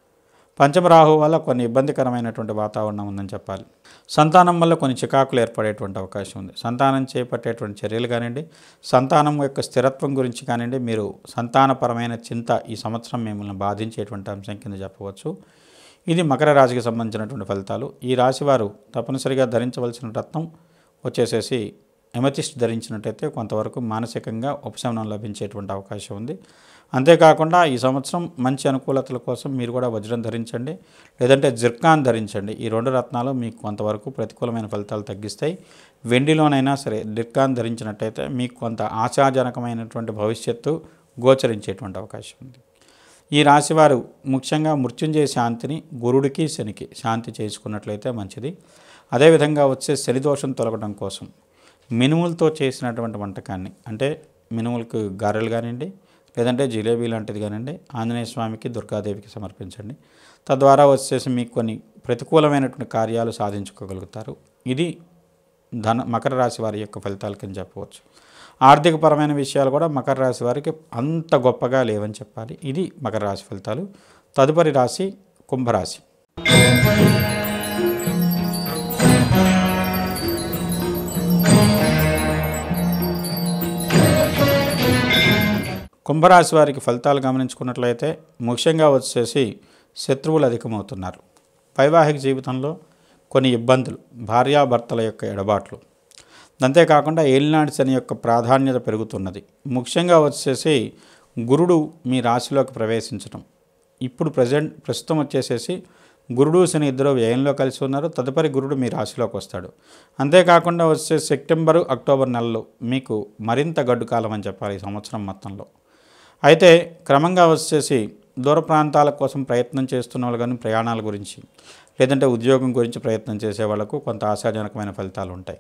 పంచమ రాహు వల్ల కొన్ని ఇబ్బందికరమైనటువంటి వాతావరణం ఉందని చెప్పాలి సంతానం వల్ల కొన్ని చికాకులు ఏర్పడేటువంటి అవకాశం ఉంది సంతానం చేపట్టేటువంటి చర్యలు కానివ్వండి సంతానం యొక్క స్థిరత్వం గురించి కానివ్వండి మీరు సంతానపరమైన చింత ఈ సంవత్సరం మిమ్మల్ని బాధించేటువంటి అంశం కింద చెప్పవచ్చు ఇది మకర రాశికి సంబంధించినటువంటి ఫలితాలు ఈ రాశి వారు తప్పనిసరిగా ధరించవలసిన రత్నం వచ్చేసేసి ఎమతిస్ట్ ధరించినట్టయితే కొంతవరకు మానసికంగా ఉపశమనం లభించేటువంటి అవకాశం ఉంది అంతేకాకుండా ఈ సంవత్సరం మంచి అనుకూలతల కోసం మీరు కూడా వజ్రం ధరించండి లేదంటే జిర్కాన్ ధరించండి ఈ రెండు రత్నాలు మీకు కొంతవరకు ప్రతికూలమైన ఫలితాలు తగ్గిస్తాయి వెండిలోనైనా సరే జిర్కాన్ ధరించినట్టయితే మీకు కొంత ఆశాజనకమైనటువంటి భవిష్యత్తు గోచరించేటువంటి అవకాశం ఉంది ఈ రాశివారు ముఖ్యంగా మృత్యుంజయ శాంతిని గురుడికి శనికి శాంతి చేసుకున్నట్లయితే మంచిది అదేవిధంగా వచ్చే శని దోషం తొలగడం కోసం మినుములతో చేసినటువంటి వంటకాన్ని అంటే మినుములకు గారెలు కానివ్వండి లేదంటే జిలేబీ లాంటిది కానివ్వండి ఆంజనేయ స్వామికి దుర్గాదేవికి సమర్పించండి తద్వారా వచ్చేసి మీకు కొన్ని ప్రతికూలమైనటువంటి కార్యాలు సాధించుకోగలుగుతారు ఇది ధన మకర రాశి వారి యొక్క ఫలితాల కింద చెప్పవచ్చు ఆర్థికపరమైన విషయాలు కూడా మకర రాశి వారికి అంత గొప్పగా లేవని చెప్పాలి ఇది మకర రాశి ఫలితాలు తదుపరి రాశి కుంభరాశి కుంభరాశి వారికి ఫలితాలు గమనించుకున్నట్లయితే ముఖ్యంగా వచ్చేసి శత్రువులు అధికమవుతున్నారు వైవాహిక జీవితంలో కొన్ని ఇబ్బందులు భార్యాభర్తల యొక్క ఎడబాట్లు అంతేకాకుండా ఏలినాటి శని యొక్క ప్రాధాన్యత పెరుగుతున్నది ముఖ్యంగా వచ్చేసి గురుడు మీ రాశిలోకి ప్రవేశించడం ఇప్పుడు ప్రజెంట్ ప్రస్తుతం వచ్చేసేసి గురుడు శని ఇద్దరు వ్యయంలో కలిసి ఉన్నారు తదుపరి గురుడు మీ రాశిలోకి వస్తాడు అంతేకాకుండా వచ్చే సెప్టెంబరు అక్టోబర్ నెలలు మీకు మరింత గడ్డు కాలం అని చెప్పాలి ఈ సంవత్సరం మొత్తంలో అయితే క్రమంగా వచ్చేసి దూర ప్రాంతాల కోసం ప్రయత్నం చేస్తున్న వాళ్ళు కానీ ప్రయాణాల గురించి లేదంటే ఉద్యోగం గురించి ప్రయత్నం చేసే వాళ్ళకు కొంత ఆశాజనకమైన ఫలితాలు ఉంటాయి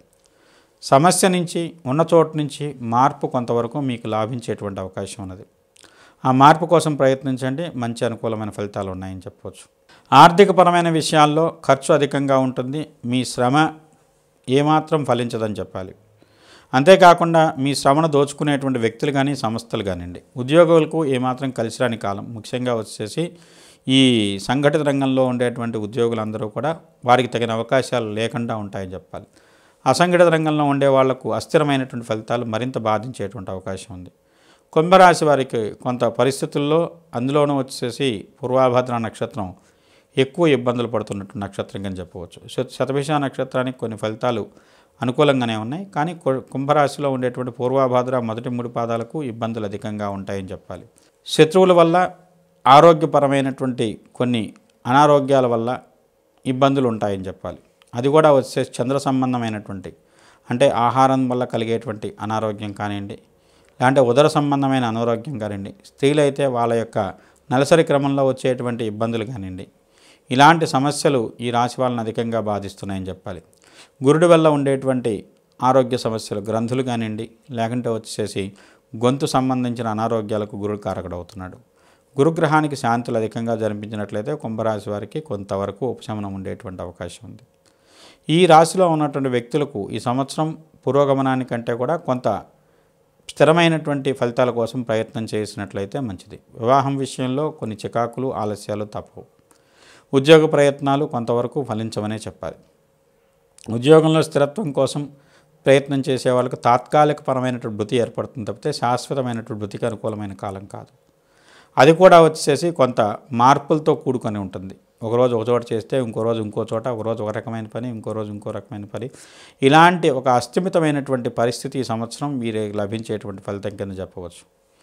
సమస్య నుంచి ఉన్న చోటు నుంచి మార్పు కొంతవరకు మీకు లాభించేటువంటి అవకాశం ఉన్నది ఆ మార్పు కోసం ప్రయత్నించండి మంచి అనుకూలమైన ఫలితాలు ఉన్నాయని చెప్పవచ్చు ఆర్థికపరమైన విషయాల్లో ఖర్చు అధికంగా ఉంటుంది మీ శ్రమ ఏమాత్రం ఫలించదని చెప్పాలి అంతేకాకుండా మీ శ్రమను దోచుకునేటువంటి వ్యక్తులు కానీ సంస్థలు కానివ్వండి ఉద్యోగులకు ఏమాత్రం కలిసి రాని కాలం ముఖ్యంగా వచ్చేసి ఈ సంఘటిత రంగంలో ఉండేటువంటి ఉద్యోగులందరూ కూడా వారికి తగిన అవకాశాలు లేకుండా ఉంటాయని చెప్పాలి అసంఘటిత రంగంలో ఉండే వాళ్లకు అస్థిరమైనటువంటి ఫలితాలు మరింత బాధించేటువంటి అవకాశం ఉంది కుంభరాశి వారికి కొంత పరిస్థితుల్లో అందులోనూ వచ్చేసి పూర్వాభద్ర నక్షత్రం ఎక్కువ ఇబ్బందులు పడుతున్నట్టు నక్షత్రం అని చెప్పవచ్చు శత- శతభిష నక్షత్రానికి కొన్ని ఫలితాలు అనుకూలంగానే ఉన్నాయి కానీ కు- కుంభరాశిలో ఉండేటువంటి పూర్వాభాద్ర మొదటి మూడు పాదాలకు ఇబ్బందులు అధికంగా ఉంటాయని చెప్పాలి శత్రువుల వల్ల ఆరోగ్యపరమైనటువంటి కొన్ని అనారోగ్యాల వల్ల ఇబ్బందులు ఉంటాయని చెప్పాలి అది కూడా వచ్చే చంద్ర సంబంధమైనటువంటి అంటే ఆహారం వల్ల కలిగేటువంటి అనారోగ్యం కానివ్వండి లేదంటే ఉదర సంబంధమైన అనారోగ్యం కానివ్వండి స్త్రీలైతే వాళ్ళ యొక్క నెలసరి క్రమంలో వచ్చేటువంటి ఇబ్బందులు కానివ్వండి ఇలాంటి సమస్యలు ఈ రాశి వాళ్ళని అధికంగా బాధిస్తున్నాయని చెప్పాలి గురుడు వల్ల ఉండేటువంటి ఆరోగ్య సమస్యలు గ్రంథులు కానివ్వండి లేకుంటే వచ్చేసి గొంతు సంబంధించిన అనారోగ్యాలకు గురుడు కారకుడవుతున్నాడు గురుగ్రహానికి శాంతులు అధికంగా జరిపించినట్లయితే కుంభరాశి వారికి కొంతవరకు ఉపశమనం ఉండేటువంటి అవకాశం ఉంది ఈ రాశిలో ఉన్నటువంటి వ్యక్తులకు ఈ సంవత్సరం పురోగమనానికంటే కూడా కొంత స్థిరమైనటువంటి ఫలితాల కోసం ప్రయత్నం చేసినట్లయితే మంచిది వివాహం విషయంలో కొన్ని చికాకులు ఆలస్యాలు తప్పవు ఉద్యోగ ప్రయత్నాలు కొంతవరకు ఫలించవనే చెప్పాలి ఉద్యోగంలో స్థిరత్వం కోసం ప్రయత్నం చేసే వాళ్ళకు తాత్కాలిక పరమైనటువంటి భృతి ఏర్పడుతుంది తప్పితే శాశ్వతమైనటువంటి భృతికి అనుకూలమైన కాలం కాదు అది కూడా వచ్చేసి కొంత మార్పులతో కూడుకొని ఉంటుంది ఒకరోజు ఒక చోట చేస్తే ఇంకో రోజు ఇంకో చోట ఒక రోజు ఒక రకమైన పని ఇంకో రోజు ఇంకో రకమైన పని ఇలాంటి ఒక అస్థిమితమైనటువంటి పరిస్థితి ఈ సంవత్సరం వీరే లభించేటువంటి ఫలితం కింద చెప్పవచ్చు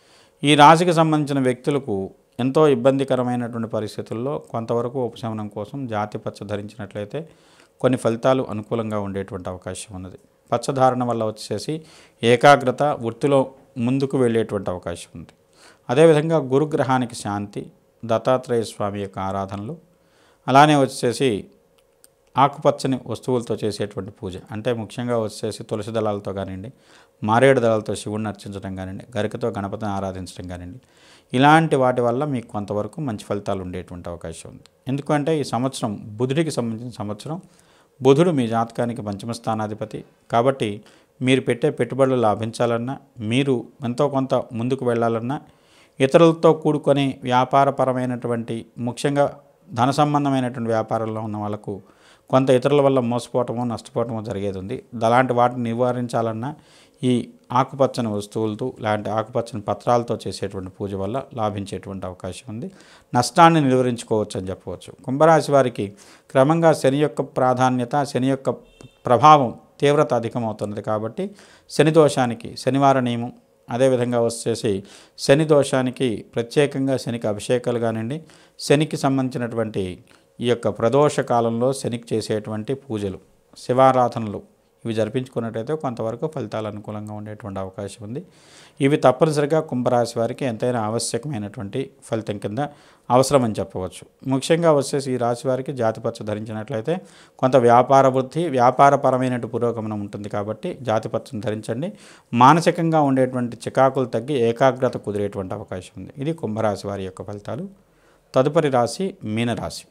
ఈ రాశికి సంబంధించిన వ్యక్తులకు ఎంతో ఇబ్బందికరమైనటువంటి పరిస్థితుల్లో కొంతవరకు ఉపశమనం కోసం జాతి పచ్చ ధరించినట్లయితే కొన్ని ఫలితాలు అనుకూలంగా ఉండేటువంటి అవకాశం ఉన్నది పచ్చధారణ వల్ల వచ్చేసి ఏకాగ్రత వృత్తిలో ముందుకు వెళ్ళేటువంటి అవకాశం ఉంది అదేవిధంగా గురుగ్రహానికి శాంతి దత్తాత్రేయ స్వామి యొక్క ఆరాధనలు అలానే వచ్చేసి ఆకుపచ్చని వస్తువులతో చేసేటువంటి పూజ అంటే ముఖ్యంగా వచ్చేసి తులసి దళాలతో కానివ్వండి మారేడు దళాలతో శివుడిని అర్చించడం కానివ్వండి గరికతో గణపతిని ఆరాధించడం కానివ్వండి ఇలాంటి వాటి వల్ల మీకు కొంతవరకు మంచి ఫలితాలు ఉండేటువంటి అవకాశం ఉంది ఎందుకంటే ఈ సంవత్సరం బుధుడికి సంబంధించిన సంవత్సరం బుధుడు మీ జాతకానికి పంచమ స్థానాధిపతి కాబట్టి మీరు పెట్టే పెట్టుబడులు లాభించాలన్నా మీరు ఎంతో కొంత ముందుకు వెళ్ళాలన్నా ఇతరులతో కూడుకొని వ్యాపారపరమైనటువంటి ముఖ్యంగా ధన సంబంధమైనటువంటి వ్యాపారంలో ఉన్న వాళ్ళకు కొంత ఇతరుల వల్ల మోసపోవటమో నష్టపోవటమో జరిగేది ఉంది అలాంటి వాటిని నివారించాలన్నా ఈ ఆకుపచ్చని వస్తువులతో లాంటి ఆకుపచ్చని పత్రాలతో చేసేటువంటి పూజ వల్ల లాభించేటువంటి అవకాశం ఉంది నష్టాన్ని నిలువరించుకోవచ్చు అని చెప్పవచ్చు కుంభరాశి వారికి క్రమంగా శని యొక్క ప్రాధాన్యత శని యొక్క ప్రభావం తీవ్రత అధికమవుతున్నది కాబట్టి శని దోషానికి శనివార నియమం అదేవిధంగా వచ్చేసి శని దోషానికి ప్రత్యేకంగా శనికి అభిషేకాలు కానివ్వండి శనికి సంబంధించినటువంటి ఈ యొక్క ప్రదోష కాలంలో శనికి చేసేటువంటి పూజలు శివారాధనలు ఇవి జరిపించుకున్నట్టయితే కొంతవరకు ఫలితాలు అనుకూలంగా ఉండేటువంటి అవకాశం ఉంది ఇవి తప్పనిసరిగా కుంభరాశి వారికి ఎంతైనా ఆవశ్యకమైనటువంటి ఫలితం కింద అవసరమని చెప్పవచ్చు ముఖ్యంగా వచ్చేసి ఈ రాశి వారికి జాతిపచ్చ ధరించినట్లయితే కొంత వ్యాపార వృద్ధి వ్యాపారపరమైన పురోగమనం ఉంటుంది కాబట్టి జాతిపచ్చను ధరించండి మానసికంగా ఉండేటువంటి చికాకులు తగ్గి ఏకాగ్రత కుదిరేటువంటి అవకాశం ఉంది ఇది కుంభరాశి వారి యొక్క ఫలితాలు తదుపరి రాశి మీనరాశి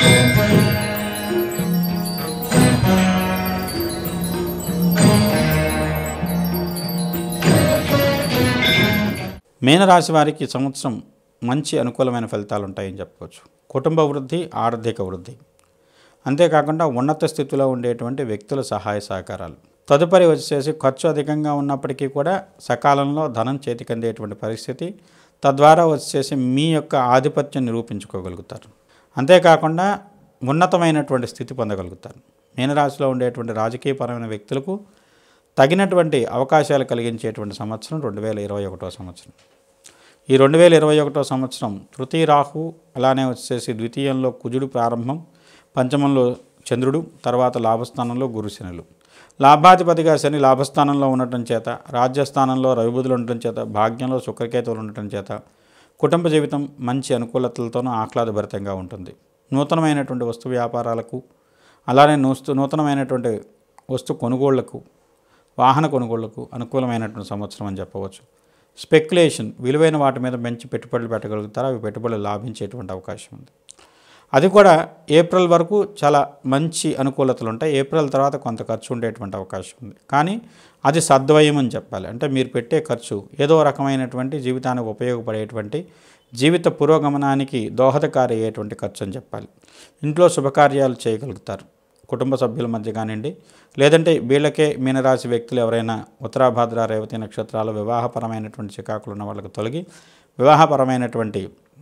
మీనరాశి వారికి ఈ సంవత్సరం మంచి అనుకూలమైన ఫలితాలు ఉంటాయని చెప్పవచ్చు కుటుంబ వృద్ధి ఆర్థిక వృద్ధి అంతేకాకుండా ఉన్నత స్థితిలో ఉండేటువంటి వ్యక్తుల సహాయ సహకారాలు తదుపరి వచ్చేసి ఖర్చు అధికంగా ఉన్నప్పటికీ కూడా సకాలంలో ధనం చేతికి అందేటువంటి పరిస్థితి తద్వారా వచ్చేసి మీ యొక్క ఆధిపత్యం నిరూపించుకోగలుగుతారు అంతేకాకుండా ఉన్నతమైనటువంటి స్థితి పొందగలుగుతారు మీనరాశిలో ఉండేటువంటి రాజకీయపరమైన వ్యక్తులకు తగినటువంటి అవకాశాలు కలిగించేటువంటి సంవత్సరం రెండు వేల ఇరవై ఒకటో సంవత్సరం ఈ రెండు వేల ఇరవై ఒకటో సంవత్సరం తృతీయ రాహు అలానే వచ్చేసి ద్వితీయంలో కుజుడు ప్రారంభం పంచమంలో చంద్రుడు తర్వాత లాభస్థానంలో గురుశనులు లాభాధిపతిగా శని లాభస్థానంలో ఉండటం చేత రాజ్యస్థానంలో రవిబుధులు ఉండటం చేత భాగ్యంలో శుక్రకేతువులు ఉండటం చేత కుటుంబ జీవితం మంచి అనుకూలతలతోనూ ఆహ్లాదభరితంగా ఉంటుంది నూతనమైనటువంటి వస్తు వ్యాపారాలకు అలానే నూస్తు నూతనమైనటువంటి వస్తు కొనుగోళ్లకు వాహన కొనుగోళ్లకు అనుకూలమైనటువంటి సంవత్సరం అని చెప్పవచ్చు స్పెక్యులేషన్ విలువైన వాటి మీద మంచి పెట్టుబడులు పెట్టగలుగుతారు అవి పెట్టుబడులు లాభించేటువంటి అవకాశం ఉంది అది కూడా ఏప్రిల్ వరకు చాలా మంచి అనుకూలతలు ఉంటాయి ఏప్రిల్ తర్వాత కొంత ఖర్చు ఉండేటువంటి అవకాశం ఉంది కానీ అది సద్వయం అని చెప్పాలి అంటే మీరు పెట్టే ఖర్చు ఏదో రకమైనటువంటి జీవితానికి ఉపయోగపడేటువంటి జీవిత పురోగమనానికి దోహదకారి అయ్యేటువంటి ఖర్చు అని చెప్పాలి ఇంట్లో శుభకార్యాలు చేయగలుగుతారు కుటుంబ సభ్యుల మధ్య కానివ్వండి లేదంటే వీళ్ళకే మీనరాశి వ్యక్తులు ఎవరైనా ఉత్తరాభాద్ర రేవతి నక్షత్రాలు వివాహపరమైనటువంటి చికాకులు ఉన్న వాళ్ళకి తొలగి వివాహపరమైనటువంటి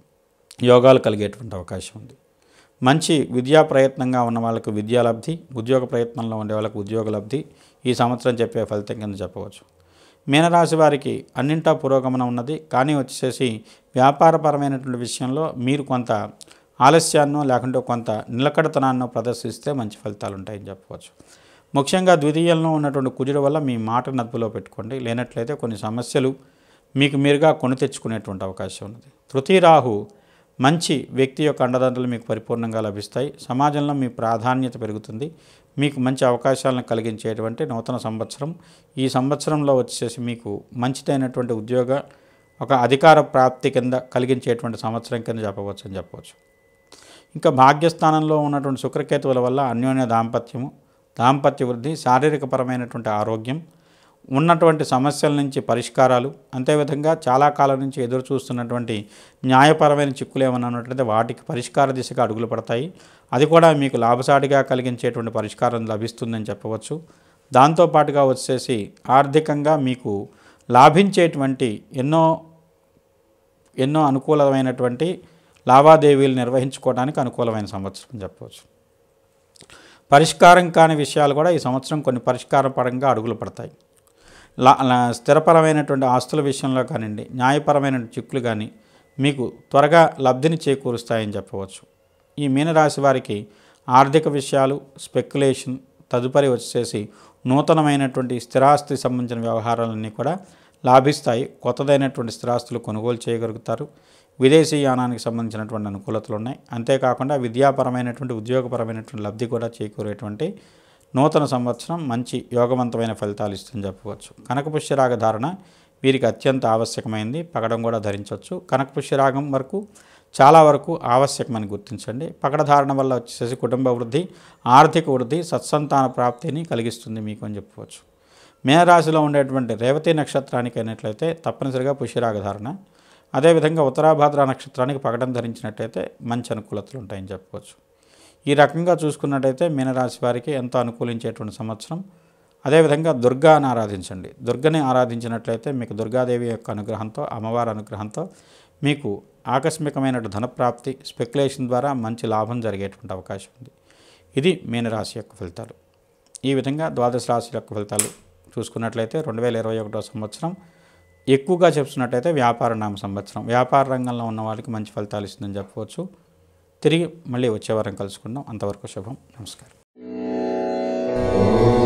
యోగాలు కలిగేటువంటి అవకాశం ఉంది మంచి విద్యా ప్రయత్నంగా ఉన్న వాళ్ళకు విద్యా లబ్ధి ఉద్యోగ ప్రయత్నంలో ఉండే వాళ్ళకు ఉద్యోగ లబ్ధి ఈ సంవత్సరం చెప్పే ఫలితం కింద చెప్పవచ్చు మీనరాశి వారికి అన్నింటా పురోగమనం ఉన్నది కానీ వచ్చేసి వ్యాపారపరమైనటువంటి విషయంలో మీరు కొంత ఆలస్యాన్నో లేకుంటే కొంత నిలకడతనాన్నో ప్రదర్శిస్తే మంచి ఫలితాలు ఉంటాయని చెప్పవచ్చు ముఖ్యంగా ద్వితీయంలో ఉన్నటువంటి కుజుడు వల్ల మీ మాట నదుపులో పెట్టుకోండి లేనట్లయితే కొన్ని సమస్యలు మీకు మీరుగా కొని తెచ్చుకునేటువంటి అవకాశం ఉన్నది తృతీయ రాహు మంచి వ్యక్తి యొక్క అండదండలు మీకు పరిపూర్ణంగా లభిస్తాయి సమాజంలో మీ ప్రాధాన్యత పెరుగుతుంది మీకు మంచి అవకాశాలను కలిగించేటువంటి నూతన సంవత్సరం ఈ సంవత్సరంలో వచ్చేసి మీకు మంచిదైనటువంటి ఉద్యోగ ఒక అధికార ప్రాప్తి కింద కలిగించేటువంటి సంవత్సరం కింద చెప్పవచ్చు అని చెప్పవచ్చు ఇంకా భాగ్యస్థానంలో ఉన్నటువంటి శుక్రకేతువుల వల్ల అన్యోన్య దాంపత్యము దాంపత్య వృద్ధి శారీరకపరమైనటువంటి ఆరోగ్యం ఉన్నటువంటి సమస్యల నుంచి పరిష్కారాలు అంతేవిధంగా చాలా కాలం నుంచి ఎదురు చూస్తున్నటువంటి న్యాయపరమైన చిక్కులు ఏమన్నా ఉన్నట్లయితే వాటికి పరిష్కార దిశగా అడుగులు పడతాయి అది కూడా మీకు లాభసాటిగా కలిగించేటువంటి పరిష్కారం లభిస్తుందని చెప్పవచ్చు దాంతోపాటుగా వచ్చేసి ఆర్థికంగా మీకు లాభించేటువంటి ఎన్నో ఎన్నో అనుకూలమైనటువంటి లావాదేవీలు నిర్వహించుకోవడానికి అనుకూలమైన సంవత్సరం చెప్పవచ్చు పరిష్కారం కాని విషయాలు కూడా ఈ సంవత్సరం కొన్ని పరిష్కార పరంగా అడుగులు పడతాయి లా లా- స్థిరపరమైనటువంటి ఆస్తుల విషయంలో కానివ్వండి న్యాయపరమైన చిక్కులు కానీ మీకు త్వరగా లబ్ధిని చేకూరుస్తాయని చెప్పవచ్చు ఈ మీనరాశి వారికి ఆర్థిక విషయాలు స్పెక్యులేషన్ తదుపరి వచ్చేసి నూతనమైనటువంటి స్థిరాస్తి సంబంధించిన వ్యవహారాలన్నీ కూడా లాభిస్తాయి కొత్తదైనటువంటి స్థిరాస్తులు కొనుగోలు చేయగలుగుతారు విదేశీ యానానికి సంబంధించినటువంటి అనుకూలతలు ఉన్నాయి అంతేకాకుండా విద్యాపరమైనటువంటి ఉద్యోగపరమైనటువంటి లబ్ధి కూడా చేకూరేటువంటి నూతన సంవత్సరం మంచి యోగవంతమైన ఫలితాలు ఇస్తుందని చెప్పవచ్చు కనకపుష్యరాగ ధారణ వీరికి అత్యంత ఆవశ్యకమైంది పగడం కూడా ధరించవచ్చు కనకపుష్యరాగం వరకు చాలా వరకు ఆవశ్యకమని గుర్తించండి పగడ ధారణ వల్ల వచ్చేసి కుటుంబ వృద్ధి ఆర్థిక వృద్ధి సత్సంతాన ప్రాప్తిని కలిగిస్తుంది మీకు అని చెప్పవచ్చు మేనరాశిలో ఉండేటువంటి రేవతి నక్షత్రానికి అయినట్లయితే తప్పనిసరిగా పుష్యరాగ ధారణ అదేవిధంగా ఉత్తరాభాద్ర నక్షత్రానికి పగడం ధరించినట్టయితే మంచి అనుకూలతలు ఉంటాయని చెప్పవచ్చు ఈ రకంగా చూసుకున్నట్టయితే మీనరాశి వారికి ఎంతో అనుకూలించేటువంటి సంవత్సరం అదేవిధంగా దుర్గాని ఆరాధించండి దుర్గని ఆరాధించినట్లయితే మీకు దుర్గాదేవి యొక్క అనుగ్రహంతో అమ్మవారి అనుగ్రహంతో మీకు ఆకస్మికమైన ధనప్రాప్తి స్పెక్యులేషన్ ద్వారా మంచి లాభం జరిగేటువంటి అవకాశం ఉంది ఇది మీనరాశి యొక్క ఫలితాలు ఈ విధంగా ద్వాదశ రాశి యొక్క ఫలితాలు చూసుకున్నట్లయితే రెండు వేల ఇరవై ఒకటో సంవత్సరం ఎక్కువగా చెప్తున్నట్టయితే వ్యాపార నామ సంవత్సరం వ్యాపార రంగంలో ఉన్న వాళ్ళకి మంచి ఫలితాలు ఇస్తుందని చెప్పవచ్చు తిరిగి మళ్ళీ వచ్చే వారం కలుసుకుందాం అంతవరకు శుభం నమస్కారం